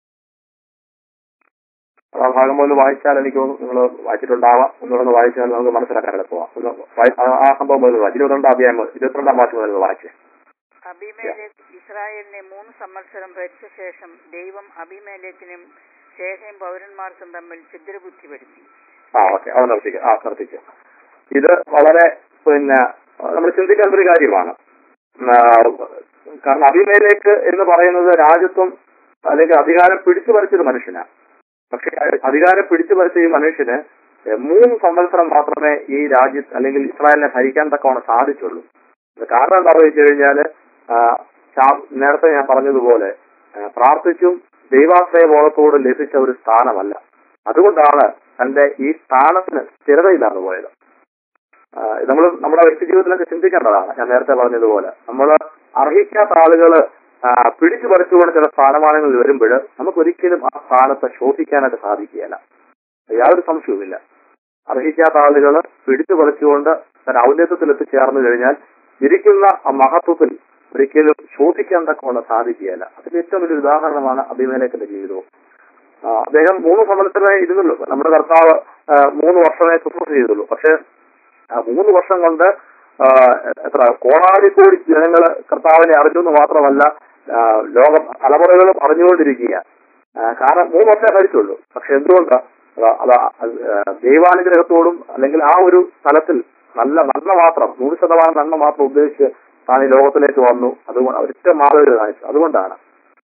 ആ ഭാഗം മുതൽ വായിച്ചാൽ എനിക്ക് നിങ്ങൾ വായിച്ചിട്ടുണ്ടാവാം ഒന്നുകൂടെ വായിച്ചാൽ നമുക്ക് മനസ്സിലാക്കാൻ എളുപ്പമാണ് ഒന്ന് വായി- ആ- ആ സംഭവം മുതൽ വായിച്ചു ഇരുപത്തിരണ്ടാം അധ്യായം മുതൽ- ഇരുപത്തിരണ്ടാം വാക്യം മുതൽ വായിച്ചേ അഭിമേലേക്ക് ഇസ്രായേലിനെ മൂന്ന് സംവത്സരം ഭരിച്ച ശേഷം ദൈവം അഭിമേലേക്കിനും ശേഷം പൗരന്മാർക്കും തമ്മിൽ ഛിദ്രബുദ്ധി വരുത്തി ആ ഓക്കെ അത് നിർത്തിക്കുക ആ നിർത്തിക്കുക ഇത് വളരെ പിന്നെ നമ്മൾ ചിന്തിക്കേണ്ട ഒരു കാര്യമാണ് ആ, കാരണം അഭിമേലേക്ക് എന്ന് പറയുന്നത് രാജ്യത്വം അല്ലെങ്കിൽ അധികാരം പിടിച്ചു പറിച്ചൊരു മനുഷ്യനാണ് പക്ഷെ അധികാരം പിടിച്ചു പറിച്ച ഈ മനുഷ്യന് മൂന്ന് സംവത്സരം മാത്രമേ ഈ രാജ്യത്ത് അല്ലെങ്കിൽ ഇസ്രായേലിനെ ഭരിക്കാൻ തക്കവണ്ണം സാധിച്ചുള്ളൂ ഇത് കാരണം എന്താണെന്ന് വെച്ച് കഴിഞ്ഞാല് ആ, ശാ- നേരത്തെ ഞാൻ പറഞ്ഞതുപോലെ ആ, പ്രാർത്ഥിച്ചും ദൈവാശ്രയ ബോധത്തോട് ലഭിച്ച ഒരു സ്ഥാനമല്ല അതുകൊണ്ടാണ് തന്റെ ഈ സ്ഥാനത്തിന് സ്ഥിരതയില്ലാതെ പോയത് നമ്മൾ നമ്മുടെ വ്യക്തി ജീവിതത്തിലൊക്കെ ചിന്തിക്കേണ്ടതാണ് ഞാൻ നേരത്തെ പറഞ്ഞതുപോലെ നമ്മൾ അർഹിക്കാത്ത ആളുകൾ പിടിച്ചു പറിച്ചുകൊണ്ട് ചില സ്ഥാനമാനങ്ങളിൽ വരുമ്പോൾ നമുക്ക് ഒരിക്കലും ആ സ്ഥാനത്തെ ശോഭിക്കാനായിട്ട് സാധിക്കുകയില്ല യാതൊരു സംശയവുമില്ല അർഹിക്കാത്ത ആളുകൾ പിടിച്ചു പറിച്ചുകൊണ്ട് തന്റെ ഔന്നത്യത്തിൽ എത്തിച്ചേർന്നു കഴിഞ്ഞാൽ ഇരിക്കുന്ന ആ മഹത്വത്തിൽ ഒരിക്കലും ശോഭിക്കാൻ തക്കവണ്ണം സാധിക്കുകയില്ല അതിന്റെ ഏറ്റവും വലിയൊരു ഉദാഹരണമാണ് അഭിമേലേഖന്റെ ജീവിതവും ആ, അദ്ദേഹം മൂന്ന് സംവത്സരമേ ഇരുന്നുള്ളൂ നമ്മുടെ കർത്താവ് ആ, മൂന്ന് വർഷമേ ശുശ്രൂഷ ചെയ്തുള്ളൂ പക്ഷെ ആ മൂന്ന് വർഷം കൊണ്ട് ആ, എത്ര കോടാലിക്കോടി ജനങ്ങൾ കർത്താവിനെ അറിഞ്ഞു എന്ന് മാത്രമല്ല ആ, ലോകം തലമുറകളും അറിഞ്ഞുകൊണ്ടിരിക്കുക ആ, കാരണം മൂന്ന് വർഷമേ ഭരിച്ചുള്ളൂ പക്ഷെ എന്തുകൊണ്ടാ അത് അത് ദൈവാനുഗ്രഹത്തോടും അല്ലെങ്കിൽ ആ ഒരു തലത്തിൽ നല്ല നന്മ മാത്രം നൂറ് ശതമാനം നന്മ മാത്രം ഉദ്ദേശിച്ച് താൻ ഈ ലോകത്തിലേക്ക് വന്നു അതുകൊണ്ട് ഒറ്റ മാതൃക കാണിച്ചു അതുകൊണ്ടാണ്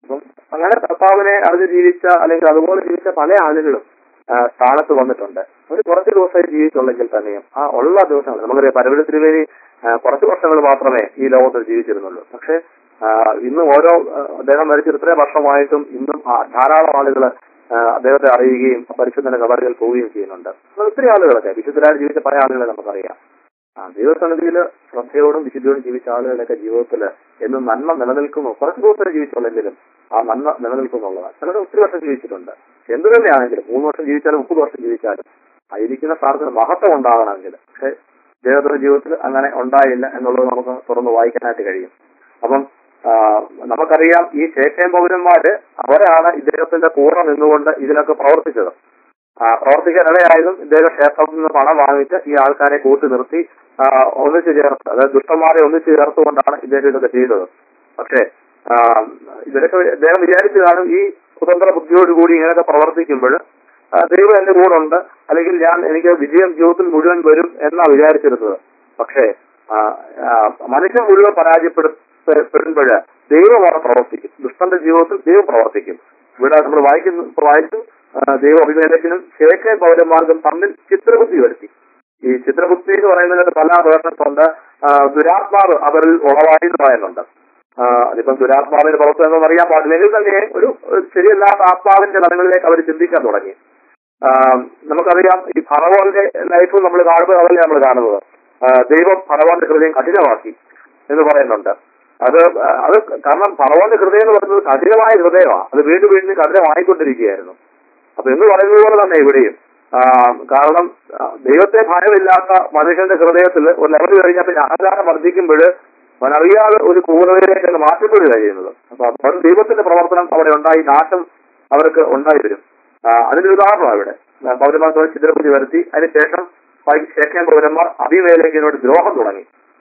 അപ്പം അങ്ങനെ കർത്താവിനെ അറിഞ്ഞ് ജീവിച്ച അല്ലെങ്കിൽ അതുപോലെ ജീവിച്ച പല ആളുകളും ആ, സ്ഥാനത്ത് വന്നിട്ടുണ്ട് ഒരു കുറച്ച് ദിവസമേ ജീവിച്ചുള്ളെങ്കിൽ തന്നെയും ആ ഉള്ള ദിവസങ്ങൾ നമുക്കറിയാം പരവര തിരുവേലി ആ, കുറച്ച് വർഷങ്ങൾ മാത്രമേ ഈ ലോകത്തിൽ ജീവിച്ചിരുന്നുള്ളൂ പക്ഷെ ആ, ഇന്ന് ഓരോ ആ, അദ്ദേഹം മരിച്ചിട്ട് ഇത്രയും വർഷമായിട്ടും ഇന്നും ആ ധാരാളം ആളുകൾ അദ്ദേഹത്തെ അറിയുകയും പരിശുദ്ധന്റെ കബറുകൾ പോവുകയും ചെയ്യുന്നുണ്ട് അത് ഒത്തിരി ആളുകളൊക്കെ വിശുദ്ധരായി ജീവിച്ച പല ആളുകളെ നമുക്കറിയാം ആ ദൈവസന്നിധിയിൽ ശ്രദ്ധയോടും വിശുദ്ധിയോടും ജീവിച്ച ആളുകളുടെയൊക്കെ ജീവിതത്തിൽ എന്നും നന്മ നിലനിൽക്കുന്നു കുറച്ച് ദിവസം ജീവിച്ചുള്ളെങ്കിലും ആ നന്മ നിലനിൽക്കുന്നുള്ളതാണ് ചിലർ ഒത്തിരി വർഷം ജീവിച്ചിട്ടുണ്ട് എന്തു തന്നെയാണെങ്കിലും മൂന്ന് വർഷം ജീവിച്ചാലും മുപ്പത് വർഷം ജീവിച്ചാലും ആയിരിക്കുന്ന സ്ഥാനത്തിന് മഹത്വം ഉണ്ടാകണമെങ്കിൽ പക്ഷെ ദൈവത്തിന്റെ ജീവിതത്തിൽ അങ്ങനെ ഉണ്ടായില്ല എന്നുള്ളത് നമുക്ക് തുറന്ന് വായിക്കാനായിട്ട് കഴിയും അപ്പം ആ, നമുക്കറിയാം ഈ ശേഷം പൗരന്മാര് അവരാണ് ഇദ്ദേഹത്തിന്റെ കൂടെ നിന്നുകൊണ്ട് ഇതിലൊക്കെ പ്രവർത്തിച്ചത് ആ, പ്രവർത്തിക്കാനിടയായതും ഇദ്ദേഹം ക്ഷേത്രത്തിൽ നിന്ന് പണം വാങ്ങിച്ച് ഈ ആൾക്കാരെ കൂട്ടി നിർത്തി ആ, ഒന്നിച്ചു ചേർത്ത് അതായത് ദുഷ്ടന്മാരെ ഒന്നിച്ചു ചേർത്തുകൊണ്ടാണ് ഇദ്ദേഹം ഇതൊക്കെ ചെയ്തത് പക്ഷേ ആ, ഇവരൊക്കെ ഇദ്ദേഹം വിചാരിച്ചതാണ് ഈ സ്വതന്ത്ര ബുദ്ധിയോടുകൂടി ഇങ്ങനെയൊക്കെ പ്രവർത്തിക്കുമ്പോൾ ആ, ദൈവം എന്റെ കൂടെ ഉണ്ട് അല്ലെങ്കിൽ ഞാൻ എനിക്ക് വിജയം ജീവിതത്തിൽ മുഴുവൻ വരും എന്നാ വിചാരിച്ചിരുന്നത് പക്ഷേ ആ, ആ, മനുഷ്യൻ മുഴുവൻ പരാജയപ്പെടുമ്പോൾ ദൈവം അവിടെ പ്രവർത്തിക്കും ദുഷ്ടന്റെ ജീവിതത്തിൽ ദൈവം പ്രവർത്തിക്കും ഇവിടെ നമ്മൾ വായിക്കുന്നു ഇപ്പൊ വായിച്ചു ആ, ദൈവ അഭിനേതത്തിനും കിഴക്കേ പൗരന്മാർക്കും തമ്മിൽ ചിത്രബുദ്ധി വരുത്തി ഈ ചിത്രബുദ്ധി എന്ന് പറയുന്നതിന് പല വേർഷൻസ് ഉണ്ട് ആ, ദുരാത്മാവ് അവരിൽ ഉളവായി എന്ന് പറയുന്നുണ്ട് ആ, അതിപ്പം ദുരാത്മാവിന്റെ പുറത്ത് എന്നൊന്നും അറിയാൻ പാടില്ലെങ്കിൽ തന്നെ ഒരു ഒരു ശരിയല്ലാത്ത ആത്മാവിന്റെ തലങ്ങളിലേക്ക് അവർ ചിന്തിക്കാൻ തുടങ്ങി ആ, നമുക്കറിയാം ഈ ഫറവോന്റെ ലൈഫ് നമ്മൾ കാണുമ്പോൾ അതല്ലേ നമ്മൾ കാണുന്നത് ആ, ദൈവം ഫറവോന്റെ ഹൃദയം കഠിനമാക്കി എന്ന് പറയുന്നുണ്ട് അത് ആ, അത് കാരണം ഫറവോന്റെ ഹൃദയം എന്ന് പറയുന്നത് കഠിനമായ ഹൃദയമാണ് അത് വീണ്ടും വീണ്ടും കഠിനമായിക്കൊണ്ടിരിക്കുകയായിരുന്നു അപ്പൊ എന്ന് പറയുന്നത് പോലെ തന്നെ ഇവിടെയും ആ, കാരണം ആ, ദൈവത്തെ ഭയമില്ലാത്ത മനുഷ്യന്റെ ഹൃദയത്തിൽ ഒരു ലെവൽ കഴിഞ്ഞാൽ പിന്നെ അഹങ്കാരം വർദ്ധിക്കുമ്പോൾ അവനറിയാതെ ഒരു ക്രൂരതയിലേക്ക് അങ്ങ് മാറ്റപ്പെടുക ചെയ്യുന്നത് അപ്പൊ അപ്പോൾ ദൈവത്തിന്റെ പ്രവർത്തനം അവിടെ ഉണ്ടായി നാശം അവർക്ക് ഉണ്ടായി വരും ആ, അതിന്റെ ഉദാഹരണമാണ് ഇവിടെ ആ, പൗരന്മാർ ചിത്രപൂജ വരുത്തി അതിനുശേഷം ശേഖൻ പൗരന്മാർ അഭിമേലേക്കിനോട് ദ്രോഹം തുടങ്ങി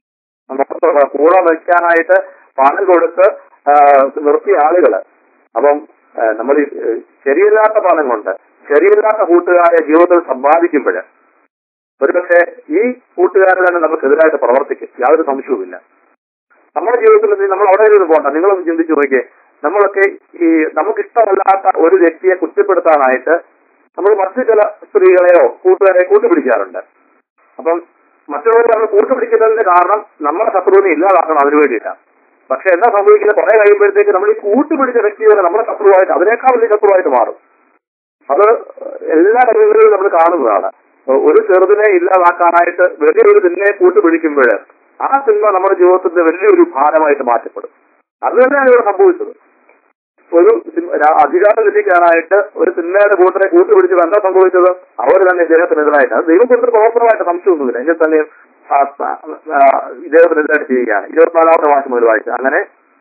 നമുക്ക് കൂടെ നിൽക്കാനായിട്ട് പണം കൊടുത്ത് ആ, നിർത്തിയ ആളുകള് അപ്പം ആ, നമ്മൾ ഈ, ഏ, ശരിയില്ലാത്ത പണം കൊണ്ട് ശരിയില്ലാത്ത കൂട്ടുകാരെ ജീവിതത്തിൽ സമ്പാദിക്കുമ്പോൾ ഒരുപക്ഷെ ഈ കൂട്ടുകാരെ തന്നെ നമുക്കെതിരായിട്ട് പ്രവർത്തിക്കും യാതൊരു സംശയവുമില്ല നമ്മുടെ ജീവിതത്തിൽ എന്ത് ചെയ്യും? നമ്മൾ അവിടെ നിന്ന് പോകണ്ട നിങ്ങളൊന്ന് ചിന്തിച്ചു നോക്കിയേ നമ്മളൊക്കെ ഈ നമുക്കിഷ്ടമല്ലാത്ത ഒരു വ്യക്തിയെ കുറ്റപ്പെടുത്താനായിട്ട് നമ്മൾ മറ്റു ചില സ്ത്രീകളെയോ കൂട്ടുകാരെയോ കൂട്ടുപിടിക്കാറുണ്ട് അപ്പം മറ്റുള്ളവർ നമ്മൾ കൂട്ടുപിടിക്കുന്നതിന്റെ കാരണം നമ്മുടെ ശത്രുവിനെ ഇല്ലാതാക്കണം അതിനു വേണ്ടിയിട്ടാണ് പക്ഷെ എന്താ സംഭവിക്കുന്നത് കുറെ കഴിയുമ്പോഴത്തേക്ക് നമ്മൾ ഈ കൂട്ടുപിടിച്ച വ്യക്തി തന്നെ നമ്മുടെ ശത്രുവായിട്ട് അതിനേക്കാൾ വലിയ ശത്രുവായിട്ട് മാറും അത് എല്ലാ രംഗങ്ങളിലും നമ്മൾ കാണുന്നതാണ് ഒരു ചെറുതിനെ ഇല്ലാതാക്കാനായിട്ട് വലിയൊരു തിന്മയെ കൂട്ടുപിടിക്കുമ്പോൾ ആ തിന്മ നമ്മുടെ ജീവിതത്തിന്റെ വലിയൊരു ഭാരമായിട്ട് മാറ്റപ്പെടും അത് തന്നെയാണ് ഇവിടെ സംഭവിച്ചത് ഒരു തിന്മ- രാ- അധികാരം ലഭിക്കാനായിട്ട് ഒരു തിന്മയുടെ കൂട്ടരെ കൂട്ടുപിടിച്ചത് എന്താ സംഭവിച്ചത് അവർ തന്നെ ഇദ്ദേഹത്തിനെതിരായിട്ട് അത് ദൈവം കൊടുത്ത പ്രവർത്തനമായിട്ട് സംശയമൊന്നുമില്ല എങ്കിൽ തന്നെ ആ, ആ, ഇദ്ദേഹത്തിനെതിരായിട്ട് ചെയ്യുകയാണ് ഇരുപത്തിനാലാമത്തെ മാസം മുതൽ വായിച്ചു അങ്ങനെ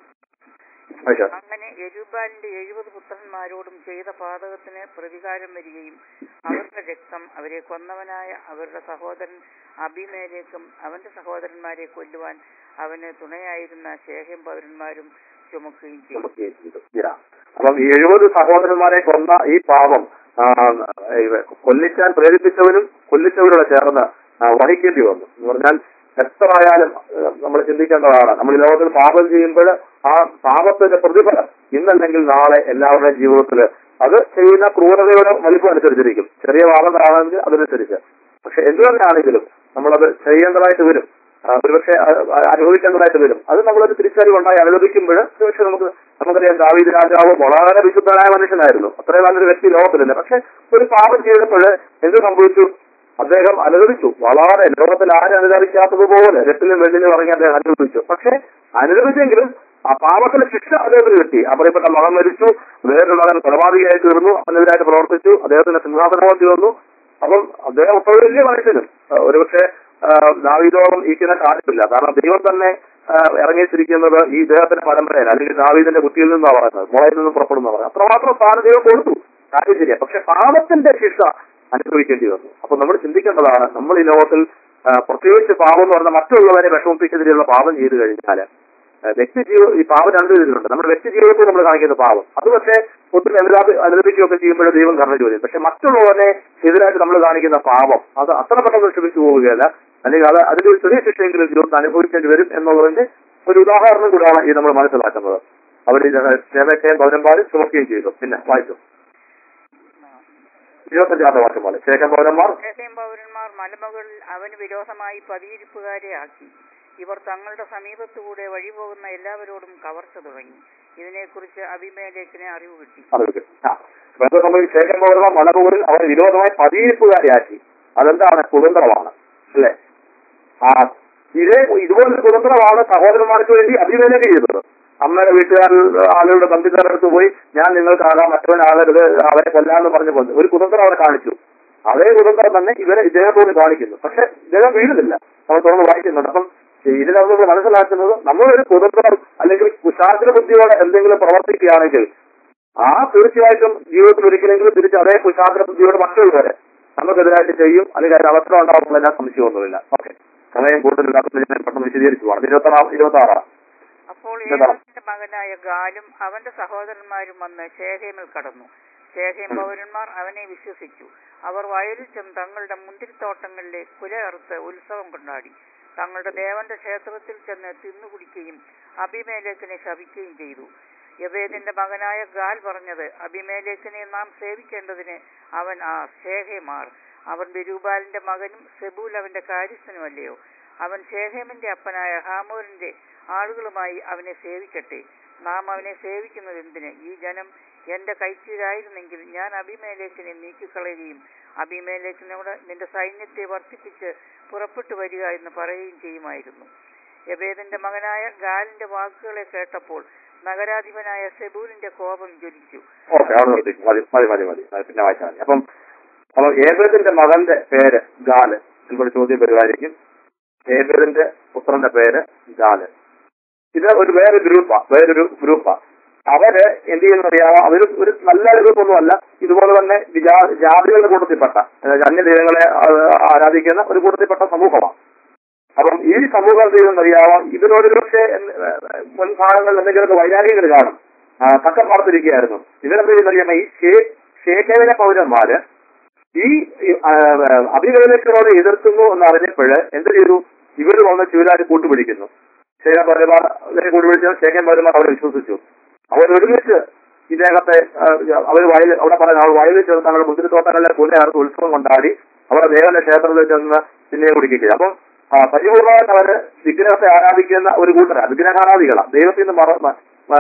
വായിച്ചോ. അങ്ങനെ യരുബാലിന്റെ എഴുപത് പുത്രന്മാരോടും ചെയ്ത പാതകത്തിന് പ്രതികാരം വരികയും അവരുടെ രക്തം അവരെ കൊന്നവനായ അവരുടെ സഹോദരൻ അഭിമേലേക്കും അവന്റെ സഹോദരന്മാരെ കൊല്ലുവാൻ അവന് തുണയായിരുന്ന ശേഖം പൗരന്മാരും ചുമക്കുകയും ചെയ്തു നമുക്ക് ചെയ്തു. ഇതാ. അപ്പം ഈ എഴുപത് സഹോദരന്മാരെ കൊന്ന ഈ പാപം ആ, ഇവ- കൊല്ലിക്കാൻ പ്രേരിപ്പിച്ചവനും കൊല്ലിച്ചവരോട് ചേർന്ന് ആ, വഹിക്കേണ്ടി വന്നു എന്ന് പറഞ്ഞാൽ എത്ര ആയാലും നമ്മൾ ചിന്തിക്കേണ്ടതാണ് നമ്മൾ ഈ ലോകത്തിൽ പാപം ചെയ്യുമ്പോൾ ആ പാപത്തിന്റെ പ്രതിഫലം ഇന്നല്ലെങ്കിൽ നാളെ എല്ലാവരുടെയും ജീവിതത്തിൽ അത് ചെയ്യുന്ന ക്രൂരതയുടെ വലിപ്പം അനുസരിച്ചിരിക്കും ചെറിയ പാപങ്ങളാണെങ്കിൽ അതനുസരിച്ച് പക്ഷെ എന്തു തന്നെയാണെങ്കിലും നമ്മളത് ചെയ്യേണ്ടതായിട്ട് വരും ആ, ഒരുപക്ഷെ അ- അ- അനുഭവിക്കേണ്ടതായിട്ട് വരും അത് നമ്മളൊരു തിരിച്ചറിവുണ്ടായി അനുഭവിക്കുമ്പോൾ ഒരുപക്ഷെ നമുക്ക് നമുക്കറിയാം ദാവീദ് രാജാവ് വളരെ വിശുദ്ധനായ മനുഷ്യനായിരുന്നു അത്രയും നല്ലൊരു വ്യക്തി ലോകത്തിലില്ല പക്ഷെ ഒരു പാപം ചെയ്തപ്പോൾ എന്ത് സംഭവിച്ചു അദ്ദേഹം അനുഭവിച്ചു വളരെ ലോകത്തിൽ ആരും അനുഭവിക്കാത്തതുപോലെ രട്ടിലും വെള്ളിലും ഇറങ്ങി അദ്ദേഹം അനുഭവിച്ചു പക്ഷെ അനുഭവിച്ചെങ്കിലും ആ പാപത്തിന്റെ ശിക്ഷ അദ്ദേഹത്തിന് കിട്ടി ആ പറയപ്പെട്ട മകൻ മരിച്ചു വേറൊരു മകൻ കൊലപാതകയായി തീർന്നു അവനെതിരായിട്ട് പ്രവർത്തിച്ചു അദ്ദേഹത്തിന് സിംഹാസനമോത്തി വന്നു അപ്പം അദ്ദേഹം ഇപ്പോൾ വലിയ മനുഷ്യനും ആ, ഒരുപക്ഷെ ആ, ദാവീദോളം ഈക്കുന്ന കാര്യമില്ല കാരണം ദൈവം തന്നെ ആ, ഇറങ്ങിച്ചിരിക്കുന്നത് ഈ ഇദ്ദേഹത്തിന്റെ പരമ്പരയിൽ അല്ലെങ്കിൽ ദാവീദിന്റെ കുട്ടിയിൽ നിന്നാണ് പറയുന്നത് മുളയിൽ നിന്നും പുറപ്പെടുന്ന പറയുന്നത് അത്രമാത്രം സ്ഥാനം ദൈവം കൊടുത്തു കാര്യം ശരിയാ പക്ഷെ പാപത്തിന്റെ ശിക്ഷ അനുഭവിക്കേണ്ടി വന്നു അപ്പൊ നമ്മൾ ചിന്തിക്കേണ്ടതാണ് നമ്മൾ ഈ ലോകത്തിൽ ആ, പ്രത്യേകിച്ച് പാപം എന്ന് പറഞ്ഞാൽ മറ്റുള്ളവരെ വിഷമിപ്പിക്കുന്നതിലുള്ള പാപം ചെയ്തു കഴിഞ്ഞാൽ വ്യക്തി ജീവ ഈ പാപം രണ്ടു രീതിയിലുണ്ട് നമ്മുടെ വ്യക്തി ജീവിതത്തിൽ നമ്മൾ കാണിക്കുന്ന പാപം അത് പക്ഷേ ഒത്തിരി അനുരാപി അനുരപിക്കുകയൊക്കെ ചെയ്യുമ്പോൾ ദൈവം കർണ ജോലി പക്ഷെ മറ്റുള്ളവരെ എതിരായിട്ട് നമ്മൾ കാണിക്കുന്ന പാപം അത് അത്ര പെട്ടെന്ന് ക്ഷമിച്ചു പോവുകയല്ല അല്ലെങ്കിൽ അത് അതിന്റെ ഒരു ചെറിയ ശിക്ഷയെങ്കിലും ജീവിതത്തിൽ അനുഭവിക്കേണ്ടി വരും എന്നുള്ളതിന്റെ ഒരു ഉദാഹരണം കൂടാണ് ഈ നമ്മൾ മനസ്സിലാക്കുന്നത് അവർ ശേഖയും പൗരന്മാരും ചുമക്കുകയും ചെയ്തു പിന്നെ വായിച്ചു ഇരുപത്തഞ്ചാമത്തെ വാക്യം പോലെ ശേഖം പൗരന്മാർ ശേഷം പൗരന്മാർ മലമുകളിൽ അവന് വിരോധമായി പതിയിരിപ്പുകാരെ ആക്കി ഇവർ തങ്ങളുടെ സമീപത്തുകൂടെ വഴിപോകുന്ന എല്ലാവരോടും കവർച്ച തുടങ്ങി ഇതിനെക്കുറിച്ച് അഭിമേലേഖനെ അറിവ് കിട്ടി അറിവ് ആ അപ്പൊ എന്താ സംഭവിച്ചു ശേഖം പൗരന്മാർ മലമുകളിൽ അവർ വിരോധമായി പതിയിരിപ്പുകാരെയാക്കി അതെന്താണ് കുതന്ത്രമാണ് അല്ലേ ആ ഇതേ ഇതുപോലൊരു കുതന്ത്രമാണ് സഹോദരന്മാർക്ക് വേണ്ടി അഭിമേലേക്ക് ചെയ്തത് അമ്മയുടെ വീട്ടുകാരിൽ ആളുകളുടെ ബന്ധുക്കാരുടെ അടുത്ത് പോയി ഞാൻ നിങ്ങൾക്കാകാം മറ്റവനാകരുത് അവരെ കൊല്ലാന്ന് പറഞ്ഞു കൊണ്ട് ഒരു കുതന്ത്രം അവരെ കാണിച്ചു അതേ കുതന്ത്രം തന്നെ ഇവരെ ഇദ്ദേഹത്തോട് കാണിക്കുന്നു പക്ഷെ ഇദ്ദേഹം വീഴുന്നില്ല നമ്മൾ തുറന്ന് വായിക്കുന്നുണ്ട് അപ്പം ഇതിനകത്ത് നമ്മൾ മനസ്സിലാക്കുന്നത് നമ്മളൊരു കുതന്ത്രം അല്ലെങ്കിൽ കുശാഗ്ര ബുദ്ധിയോടെ എന്തെങ്കിലും പ്രവർത്തിക്കുകയാണെങ്കിൽ ആ തീർച്ചയായിട്ടും ജീവിതത്തിൽ ഒരിക്കലെങ്കിലും തിരിച്ച് അതേ കുശാഗ്ര ബുദ്ധിയോടെ മറ്റുള്ളവരെ നമുക്കെതിരായിട്ട് ചെയ്യും അല്ലെങ്കിൽ അതിന് അവസരം ഉണ്ടാകുമ്പോൾ സംശയമൊന്നുമില്ല ഓക്കെ സമയം കൂടുതലില്ലാത്തത് ഞാൻ പെട്ടെന്ന് വിശദീകരിച്ചു പോകാം ഇരുപത്തി ആറാം ഇരുപത്തി ആറാം അപ്പോൾ എന്താ? ഏഴാമത്തെ മകനായ ഗാലും അവന്റെ സഹോദരന്മാരും വന്ന് ശേഖേമിൽ കടന്നു ശേഖേം പൗരന്മാർ അവനെ വിശ്വസിച്ചു അവർ വയലിൽ ചെന്ന് തങ്ങളുടെ മുന്തിരിത്തോട്ടങ്ങളിലെ കുല അറുത്ത് ഉത്സവം കൊണ്ടാടി തങ്ങളുടെ ദേവന്റെ ക്ഷേത്രത്തിൽ ചെന്ന് തിന്നുകുടിക്കുകയും അഭിമേലേക്കിനെ ശപിക്കുകയും ചെയ്തു യബേദിന്റെ മകനായ ഗാൽ പറഞ്ഞത് അഭിമേലേക്കിനെ നാം സേവിക്കേണ്ടതിന് അവൻ ആ ശേഖേമാർ അവൻ ബെരൂബാലിന്റെ മകനും സെബൂൽ അവന്റെ കാര്യസ്ഥനുമല്ലയോ അവൻ ശേഖേമിന്റെ അപ്പനായ ഹാമോരിന്റെ ആളുകളുമായി അവനെ സേവിക്കട്ടെ നാം അവനെ സേവിക്കുന്നത് എന്തിന് ഈ ജനം എന്റെ കൈക്കീഴായിരുന്നെങ്കിൽ ഞാൻ അഭിമേലേക്കിനെ നീക്കിക്കളയുകയും അഭിമേലേക്കിനോട് നിന്റെ സൈന്യത്തെ വർദ്ധിപ്പിച്ച് പുറപ്പെട്ടു വരിക എന്ന് പറയുകയും ചെയ്യുമായിരുന്നു യബേദിന്റെ മകനായ ഗാലിന്റെ വാക്കുകളെ കേട്ടപ്പോൾ നഗരാധിപനായ സെബൂലിന്റെ കോപം ജ്വലിച്ചു ഓക്കെ അവിടെ നിർത്തി മതി മതി മതി മതി അത് പിന്നെ വായിച്ചാൽ മതി അപ്പം അപ്പൊ ഏബേദിന്റെ മകന്റെ പേര് ഗാല് എന്നൊരു ചോദ്യം വരുമായിരിക്കും ഏബേദിന്റെ പുത്രന്റെ പേര് ഗാല് ഇത് ഒരു വേറെ ഗ്രൂപ്പാ വേറൊരു ഗ്രൂപ്പാ അവര് എന്ത് ചെയ്യുന്ന അറിയാമോ അവര് ഒരു നല്ല ഗ്രൂപ്പൊന്നുമല്ല ഇതുപോലെ തന്നെ ജാ- ജാതികളുടെ കൂട്ടത്തിൽപ്പെട്ട അതായത് അന്യ ദൈവങ്ങളെ ആ, ആരാധിക്കുന്ന ഒരു കൂട്ടത്തിൽപ്പെട്ട സമൂഹമാണ് അപ്പം ഈ സമൂഹം എന്ത് ചെയ്യുമെന്ന് അറിയാമോ ഇതിനോട് പക്ഷേ മുൻഭാഗങ്ങളിൽ എന്തെങ്കിലുമൊക്കെ വൈരാഗ്യങ്ങൾ കാണും ആ, തക്കം പാർത്തിരിക്കുകയായിരുന്നു ഇവരെന്ത് ചെയ്യുന്നറിയാമോ ഈ ഷേ- ഷേഖേവിലെ പൗരന്മാര് ഈ അഭിവേലത്തിനോട് എതിർക്കുന്നു എന്ന് അറിഞ്ഞപ്പോഴ് എന്ത് ചെയ്തു ഇവർ വന്ന് ചൂരാരി കൂട്ടുപിടിക്കുന്നു ശേഖൻ പൗരന്മാരെ കൂട്ടുപിടിച്ച ശേഖൻ പൗരന്മാർ അവരെ വിശ്വസിച്ചു അവർ ഒരുമിച്ച് ഇദ്ദേഹത്തെ അവർ വയൽ അവിടെ പറയുന്ന അവർ വയലിൽ ചെന്ന് തങ്ങളുടെ മുന്തിരിത്തോട്ടങ്ങളിലെ കുലയാർക്ക് ഉത്സവം കൊണ്ടാടി അവരുടെ ദേവന്റെ ക്ഷേത്രത്തിൽ ചെന്ന് പിന്നെ കുടിക്കുക അപ്പം ആ, പരിപൂർണമായിട്ട് അവര് വിഗ്രഹത്തെ ആരാധിക്കുന്ന ഒരു കൂട്ടരാ വിഗ്രഹാരാധികളാ ദൈവത്തിൽ നിന്ന് മറ മ- ആ,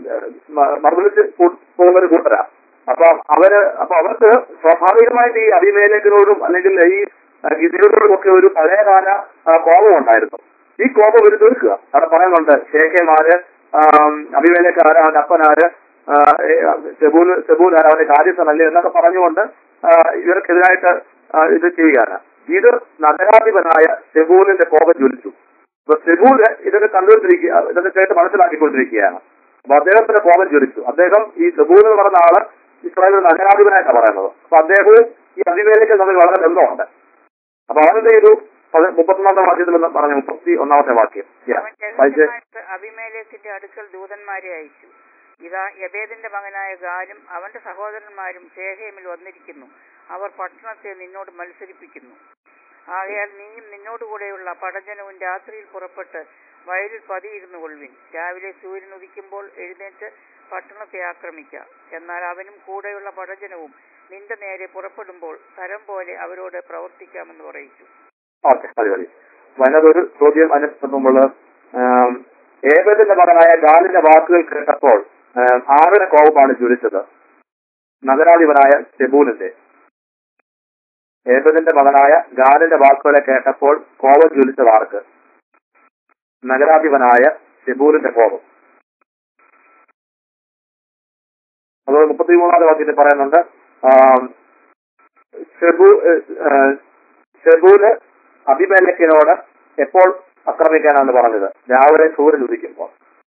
മ- മറുപടിച്ച് കൂ- പോകുന്ന ഒരു കൂട്ടരാ അപ്പൊ അവര് അപ്പൊ അവർക്ക് സ്വാഭാവികമായിട്ട് ഈ അഭിമേലത്തിനോടും അല്ലെങ്കിൽ ഈ ഗിരിയോടും ഒക്കെ ഒരു പഴയകാല ആ, കോപം ഉണ്ടായിരുന്നു ഈ കോപം ഒരു തീർക്കുക അവിടെ പറയുന്നുണ്ട് ശേഖമാര് അഭിമേലേക്ക് ആര് അവന്റെ അപ്പനാര് ആ, ഏ, സെബൂന് സെബൂനാര് അവന്റെ കാര്യസ്ഥനല്ലേ എന്നൊക്കെ പറഞ്ഞുകൊണ്ട് ആ, ഇവർക്കെതിരായിട്ട് ആ, ഇത് ചെയ്യുകയാണ് ഇത് നഗരാധിപനായ സെബൂലിന്റെ കോപം ജ്വലിച്ചു അപ്പൊ സെബൂല് ഇതൊക്കെ കണ്ടുകൊണ്ടിരിക്കുക ഇതൊക്കെ കേട്ട് മനസ്സിലാക്കിക്കൊണ്ടിരിക്കുകയാണ് അപ്പൊ അദ്ദേഹത്തിന്റെ കോപം ജ്വലിച്ചു അദ്ദേഹം ഈ സെബൂൽ എന്ന് പറഞ്ഞ ആള് ഇസ്രായേൽ നഗരാധിപനായിട്ടാണ് പറയുന്നത് അപ്പൊ അദ്ദേഹവും ഈ അഭിമേലേക്ക് തമ്മിൽ വളരെ ബന്ധമുണ്ട് അപ്പൊ അവനെന്ത് ചെയ്തു അത് മുപ്പത്തൊന്നാമത്തെ വാക്യത്തിൽ എന്ന് പറഞ്ഞ മുപ്പത്തി ഒന്നാമത്തെ വാക്യം Yeah. അവൻ വായിച്ചേ. രഹസ്യമായിട്ട് അഭിമേലേക്കിന്റെ അടുക്കൽ ദൂതന്മാരെ അയച്ചു ഇതാ യബേദിന്റെ മകനായ ഗാലും അവന്റെ സഹോദരന്മാരും ശേഖേമിൽ വന്നിരിക്കുന്നു അവർ പട്ടണത്തെ നിന്നോട് മത്സരിപ്പിക്കുന്നു ആകയാൽ നീയും നിന്നോടുകൂടെയുള്ള പടജനവും രാത്രിയിൽ പുറപ്പെട്ട് വയലിൽ പതിയിരുന്നു കൊള്ളുവിൻ രാവിലെ സൂര്യൻ ഉദിക്കുമ്പോൾ എഴുന്നേറ്റ് പട്ടണത്തെ ആക്രമിക്കാം എന്നാൽ അവനും കൂടെയുള്ള പടജനവും നിന്റെ നേരെ പുറപ്പെടുമ്പോൾ തരം പോലെ അവരോട് പ്രവർത്തിക്കാമെന്ന് പറയിച്ചു ഓക്കെ മതി മതി അപ്പൊ അതിനകത്തൊരു ചോദ്യം അതിന് മുമ്പ് ഏബദിന്റെ മകനായ ഗാലിന്റെ വാക്കുകൾ കേട്ടപ്പോൾ ആം, ആരുടെ കോപമാണ് ജ്വലിച്ചത് നഗരാധിപനായ സെബൂലിന്റെ ഏബദിന്റെ മകനായ ഗാലിന്റെ വാക്കുകളെ കേട്ടപ്പോൾ കോപം ജ്വലിച്ചത് ആർക്ക് നഗരാധിപനായ സെബൂലിന്റെ കോപം അതുപോലെ മുപ്പത്തിമൂന്നാമത്തെ വാക്യത്തിൽ പറയുന്നുണ്ട് ആം, ഷെബു ഷെബൂല് അഭിമേലക്കിനോട് എപ്പോൾ ആക്രമിക്കാനാണ് പറഞ്ഞത് രാവിലെ സൂര്യൻ ഉദിക്കുമ്പോൾ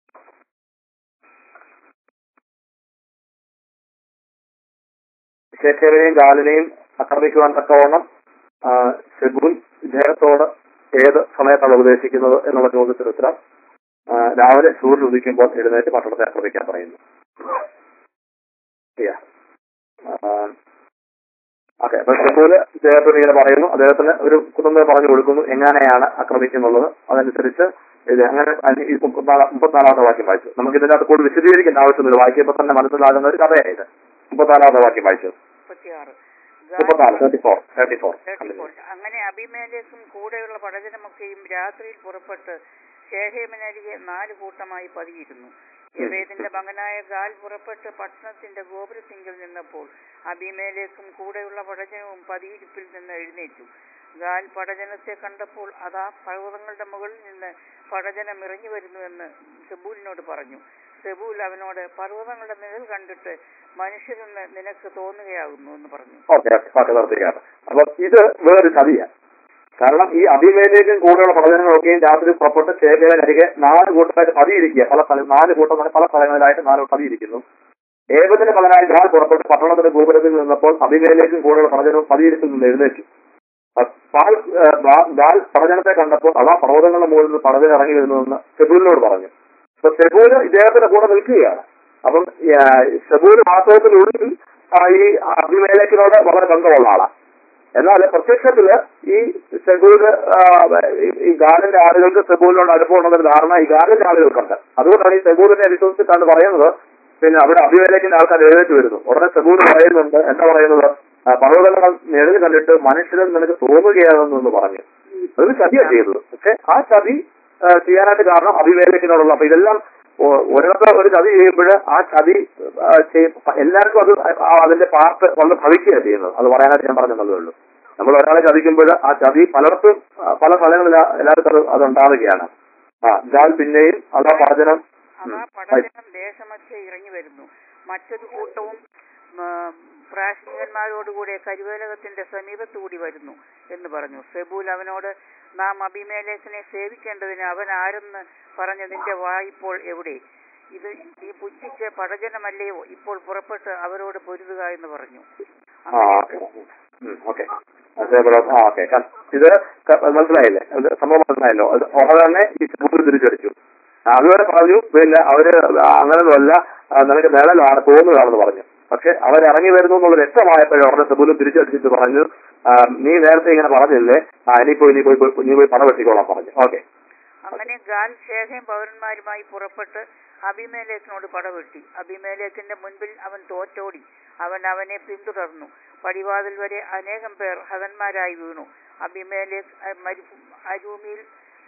ശേഖരനെയും ഗാലിനെയും ആക്രമിക്കുവാൻ തക്കവണ്ണം ആ, ഷെബൂൽ ഇദ്ദേഹത്തോട് ഏത് സമയത്താണ് ഉപദേശിക്കുന്നത് എന്നുള്ള ചോദ്യത്തിന് ഉത്തരം ആ, രാവിലെ സൂര്യൻ ഉദിക്കുമ്പോൾ എഴുന്നേറ്റ് പട്ടണത്തെ ആക്രമിക്കാൻ പറയുന്നു Yeah. ആ, ഓക്കെ അപ്പൊ ഷെബൂല് ഇദ്ദേഹത്തോട് ഇങ്ങനെ പറയുന്നു അദ്ദേഹത്തിന് ഒരു കുടുംബം പറഞ്ഞു കൊടുക്കുന്നു എങ്ങനെയാണ് ആക്രമിക്കുന്നുള്ളത് അതനുസരിച്ച് ഇത് അങ്ങനെ അനി- ഈ മുപ്പത്തിനാലാ- മുപ്പത്തിനാലാമത്തെ വാക്യം വായിച്ചു നമുക്ക് ഇതിന്റെ അകത്ത് കൂടുതൽ വിശദീകരിക്കേണ്ട ആവശ്യമില്ല വായിക്കുമ്പോൾ തന്നെ മനസ്സിലാകുന്ന ഒരു കഥയായത് മുപ്പത്തിനാലാമത്തെ വാക്യം വായിച്ചു മുപ്പത്തിയാറ് മുപ്പത്തിനാല് thirty four thirty four thirty four അങ്ങനെ അഭിമേലേക്കും കൂടെയുള്ള പടജനമൊക്കെയും രാത്രിയിൽ പുറപ്പെട്ട് ശേഹേമിനരികെ നാല് കൂട്ടമായി പതിയിരുന്നു യബേദിന്റെ മകനായ ഗാൽ പുറപ്പെട്ട് പട്ടണത്തിന്റെ ഗോപുരത്തിങ്കിൽ നിന്നപ്പോൾ അഭിമേലേക്കും കൂടെയുള്ള പടജനവും പതിയിരിപ്പിൽ നിന്ന് എഴുന്നേറ്റു ഗാൽ പടജനത്തെ കണ്ടപ്പോൾ അതാ പർവ്വതങ്ങളുടെ മുകളിൽ നിന്ന് പടജനം ഇറങ്ങി വരുന്നുവെന്ന് സെബൂലിനോട് പറഞ്ഞു സെബൂൽ അവനോട് പർവ്വതങ്ങളുടെ നിഴൽ കണ്ടിട്ട് മനുഷ്യരെന്ന് നിനക്ക് തോന്നുകയാകുന്നു എന്ന് പറഞ്ഞു ഓക്കെ ഓക്കെ നിർത്തുകയാണ് അപ്പൊ ഇത് വേറൊരു ചതിയാണ് കാരണം ഈ അഭിമേലേക്കും കൂടെയുള്ള പഠനങ്ങളൊക്കെയും രാത്രി പുറപ്പെട്ട് ചേകരരികെ നാല് കൂട്ടമായിട്ട് പതിയിരിക്കുക പല സ്ഥലം നാല് കൂട്ടം പല സ്ഥലങ്ങളിലായിട്ട് നാല് പതിയിരിക്കുന്നു ഏകദിന പതിനായി ഗാൽ പുറപ്പെട്ട് പട്ടണത്തിന്റെ ഗോപുരത്തിൽ നിന്നപ്പോൾ അഭിമേലേക്കും കൂടെയുള്ള പഠനവും പതിയിരിപ്പിൽ നിന്ന് എഴുന്നേറ്റു പാൽ ഗാൽ പഠനത്തെ കണ്ടപ്പോൾ അതാ പർവ്വതങ്ങളുടെ മുകളിൽ നിന്ന് പടവിൽ ഇറങ്ങി വരുന്നുവെന്ന് സെബൂലിനോട് പറഞ്ഞു അപ്പൊ സെബൂല് ഇദ്ദേഹത്തിന്റെ കൂടെ നിൽക്കുകയാണ് അപ്പം ആ, സെബൂല് വാസ്തവത്തിനുള്ളിൽ ആ, ഈ അഭിമേലേക്കിനോട് വളരെ ബന്ധമുള്ള ആളാണ് എന്നാൽ പ്രത്യക്ഷത്തില് ഈ സെബൂല് ആ, ഈ- ഈ ഗാലിന്റെ ആളുകൾക്ക് സെബൂലിനോട് അടുപ്പമുണ്ടെന്നൊരു ധാരണ ഈ ഗാലിന്റെ ആളുകൾക്കുണ്ട് അതുകൊണ്ടാണ് ഈ സെബൂലിനെ വിശ്വസിച്ചിട്ടാണ് പറയുന്നത് പിന്നെ അവിടെ അഭിമേലേക്കിന്റെ ആൾക്കാർ എഴുന്നേറ്റ് വരുന്നു ഉടനെ സെബൂല് പറയുന്നുണ്ട് എന്താ പറയുന്നത് ആ, പർവ്വതങ്ങൾ നിഴൽ കണ്ടിട്ട് മനുഷ്യരിൽ നിനക്ക് തോന്നുകയാണെന്ന് പറഞ്ഞു അതൊരു ചതിയാണ് ചെയ്തത് പക്ഷെ ആ ചതി ആ, ചെയ്യാനായിട്ട് കാരണം അഭിമേലേക്കിനോടുള്ള അപ്പൊ ഇതെല്ലാം ഒ- ഒരിടത്ത് ഒരു ചതി ചെയ്യുമ്പോൾ ആ ചതി ആ, ചെയ്യ- എല്ലാവർക്കും അത് ആ അതിന്റെ പാർട്ട് വന്ന് ഭവിക്കുകയാണ് ചെയ്യുന്നത് അത് പറയാനായിട്ട് ഞാൻ പറഞ്ഞതേ ഉള്ളൂ നമ്മൾ ഒരാളെ ചതിക്കുമ്പോൾ ആ ചതി പലർക്കും ആ, പല സ്ഥലങ്ങളിൽ എല്ലാവർക്കും അത് അത് ഉണ്ടാവുകയാണ് ആ ഞാൻ പിന്നെയും അതാ പാചനം അതാ പടജനം ദേശമധ്യ ഇറങ്ങി വരുന്നു മറ്റൊരു കൂട്ടവും ഉം, പ്രാശ്നികന്മാരോടുകൂടെ കരുവേലകത്തിന്റെ സമീപത്തുകൂടി വരുന്നു എന്ന് പറഞ്ഞു സെബൂൽ അവനോട് നാം അഭിമേലേഖനെ സേവിക്കേണ്ടതിന് അവൻ ആരെന്ന് പറഞ്ഞ നിന്റെ വായിപ്പോൾ എവിടെ ഇത് ഈ പുച്ഛിച്ച് പടജനമല്ലയോ ഇപ്പോൾ പുറപ്പെട്ട് അവരോട് പൊരുതുക എന്ന് പറഞ്ഞു ആ ഓക്കെ അതേപോലെ ആ ഓക്കെ ഇത് ക- മനസ്സിലായില്ലേ അത് സംഭവം മനസ്സിലായല്ലോ അത് ഉടനെ തന്നെ ഈ ചെറുപ്പം തിരിച്ചടിച്ചു ആ, അതുവരെ പറഞ്ഞു പിന്നെ അവര് അങ്ങനെയൊന്നുമല്ല ആ, നിനക്ക് നിഴലാണ് തോന്നുകയാണെന്ന് പറഞ്ഞു പക്ഷെ അവരിറങ്ങി വരുന്നു എന്നുള്ള വ്യക്തമായപ്പോഴും ഉടനെ സെബൂലും തിരിച്ചടിച്ചിട്ട് പറഞ്ഞു ആ, നീ നേരത്തെ ഇങ്ങനെ പറഞ്ഞില്ലേ ആ ഇനിയിപ്പോ ഇനി പോയി പോയി- നീ പോയി പണം വെട്ടിക്കോളാൻ പറഞ്ഞു ഓക്കെ അങ്ങനെ ഗാൽ ശേഖയും പൗരന്മാരുമായി പുറപ്പെട്ട് അഭിമേലേക്കിനോട് പടവെട്ടി അഭിമേലേക്കിന്റെ മുൻപിൽ അവൻ തോറ്റോടി അവൻ അവനെ പിന്തുടർന്നു പടിവാതിൽ വരെ അനേകം പേർ ഹതന്മാരായി വീണു അഭിമേലേക്ക് അ- മരു- അരൂമിയിൽ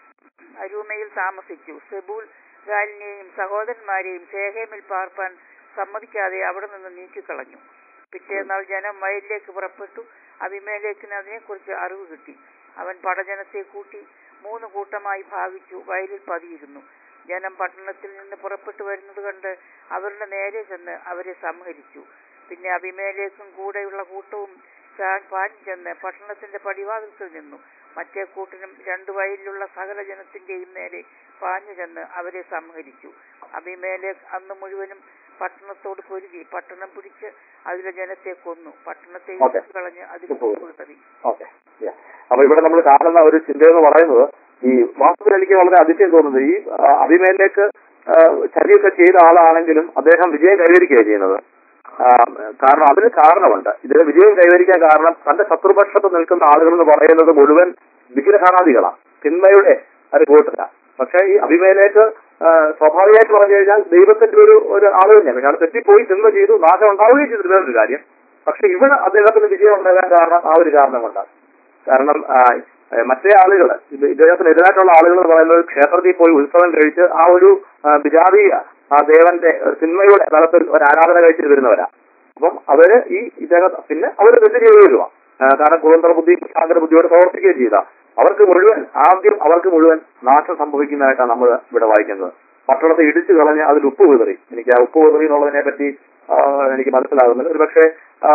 അരൂമയിൽ താമസിച്ചു സെബൂൽ ഗാലിനെയും സഹോദരന്മാരെയും ശേഖേമിൽ പാർപ്പാൻ സമ്മതിക്കാതെ അവിടെ നിന്ന് നീക്കിക്കളഞ്ഞു പിറ്റേന്നാൾ ജനം വയലിലേക്ക് പുറപ്പെട്ടു അഭിമേലേക്കിന് അതിനെക്കുറിച്ച് അറിവ് കിട്ടി അവൻ പടജനത്തെ കൂട്ടി മൂന്ന് കൂട്ടമായി ഭാവിച്ചു വയലിൽ പതിയിരുന്നു ജനം പട്ടണത്തിൽ നിന്ന് പുറപ്പെട്ടു വരുന്നത് കണ്ട് അവരുടെ നേരെ ചെന്ന് അവരെ സംഹരിച്ചു പിന്നെ അഭിമേലേക്കും കൂടെയുള്ള കൂട്ടവും ചാ- പാഞ്ഞു ചെന്ന് പട്ടണത്തിന്റെ പടിവാതിൽക്കൽ നിന്നു മറ്റേ കൂട്ടിനും രണ്ടു വയലിലുള്ള സകല ജനത്തിന്റെയും നേരെ പാഞ്ഞു ചെന്ന് അവരെ സംഹരിച്ചു അഭിമേലേക്ക് അന്ന് മുഴുവനും പട്ടണത്തോട് പൊരുതി പട്ടണം പിടിച്ച് അതിലെ ജനത്തെ കൊന്നു പട്ടണത്തെ ഓക്കേ. ഇടിച്ചു കളഞ്ഞ് അതിൽ കൊണ്ടുപോയി ഓക്കെ അപ്പൊ ഇവിടെ നമ്മൾ കാണുന്ന ഒരു ചിന്ത എന്ന് പറയുന്നത് ഈ വാസ്തുവിൽ എനിക്ക് വളരെ അതിശയം തോന്നുന്നത് ഈ ആ, അഭിമേലേക്ക് ആ, ചതിയൊക്കെ ചെയ്ത ആളാണെങ്കിലും അദ്ദേഹം വിജയം കൈവരിക്കുകയാണ് ചെയ്യുന്നത് ആ, കാരണം അതിന് കാരണമുണ്ട് ഇതിന് വിജയം കൈവരിക്കാൻ കാരണം തന്റെ ശത്രുപക്ഷത്ത് നിൽക്കുന്ന ആളുകൾ എന്ന് പറയുന്നത് മുഴുവൻ വിഗ്രഹാരാധികളാണ് തിന്മയുടെ ഒരു കൂട്ടരാണ് പക്ഷെ ഈ അഭിമേലേക്ക് ആ, സ്വാഭാവികമായിട്ട് പറഞ്ഞു കഴിഞ്ഞാൽ ദൈവത്തിന്റെ ഒരു ഒരു ആള് തന്നെയാണ് കാരണം തെറ്റിപ്പോയി തിന്മ ചെയ്തു നാശം ഉണ്ടാവുകയും ചെയ്തിട്ട് വേറൊരു കാര്യം പക്ഷെ ഇവിടെ അദ്ദേഹത്തിന് വിജയം ഉണ്ടാകാൻ കാരണം ആ ഒരു കാരണം കൊണ്ടാണ് കാരണം ആ, ഏഹ് മറ്റേ ആളുകൾ ഇദ്ദേഹത്തിന് എതിരായിട്ടുള്ള ആളുകൾ എന്ന് പറയുന്നത് ക്ഷേത്രത്തിൽ പോയി ഉത്സവം കഴിച്ച് ആ ഒരു ആ, വിജാതീയ ആ ദേവന്റെ ഏഹ് തിന്മയുടെ തലത്തിൽ ഒരു ആരാധന കഴിച്ചിട്ട് വരുന്നവരാ അപ്പം അവര് ഈ ഇദ്ദേഹം പിന്നെ അവർ തെറ്റ് ചെയ്തു വരുവാ കാരണം കുളന്തര ബുദ്ധി സാഗര ബുദ്ധിയോട് പ്രവർത്തിക്കുകയും ചെയ്ത അവർക്ക് മുഴുവൻ ആദ്യം അവർക്ക് മുഴുവൻ നാശം സംഭവിക്കുന്നതായിട്ടാണ് നമ്മൾ ഇവിടെ വായിക്കുന്നത് പട്ടണത്തെ ഇടിച്ചു കളഞ്ഞ് അതിൽ ഉപ്പ് വിതറി എനിക്ക് ആ ഉപ്പ് വിതറി എന്നുള്ളതിനെ പറ്റി ആ, എനിക്ക് മനസ്സിലാകുന്നില്ല ഒരു പക്ഷേ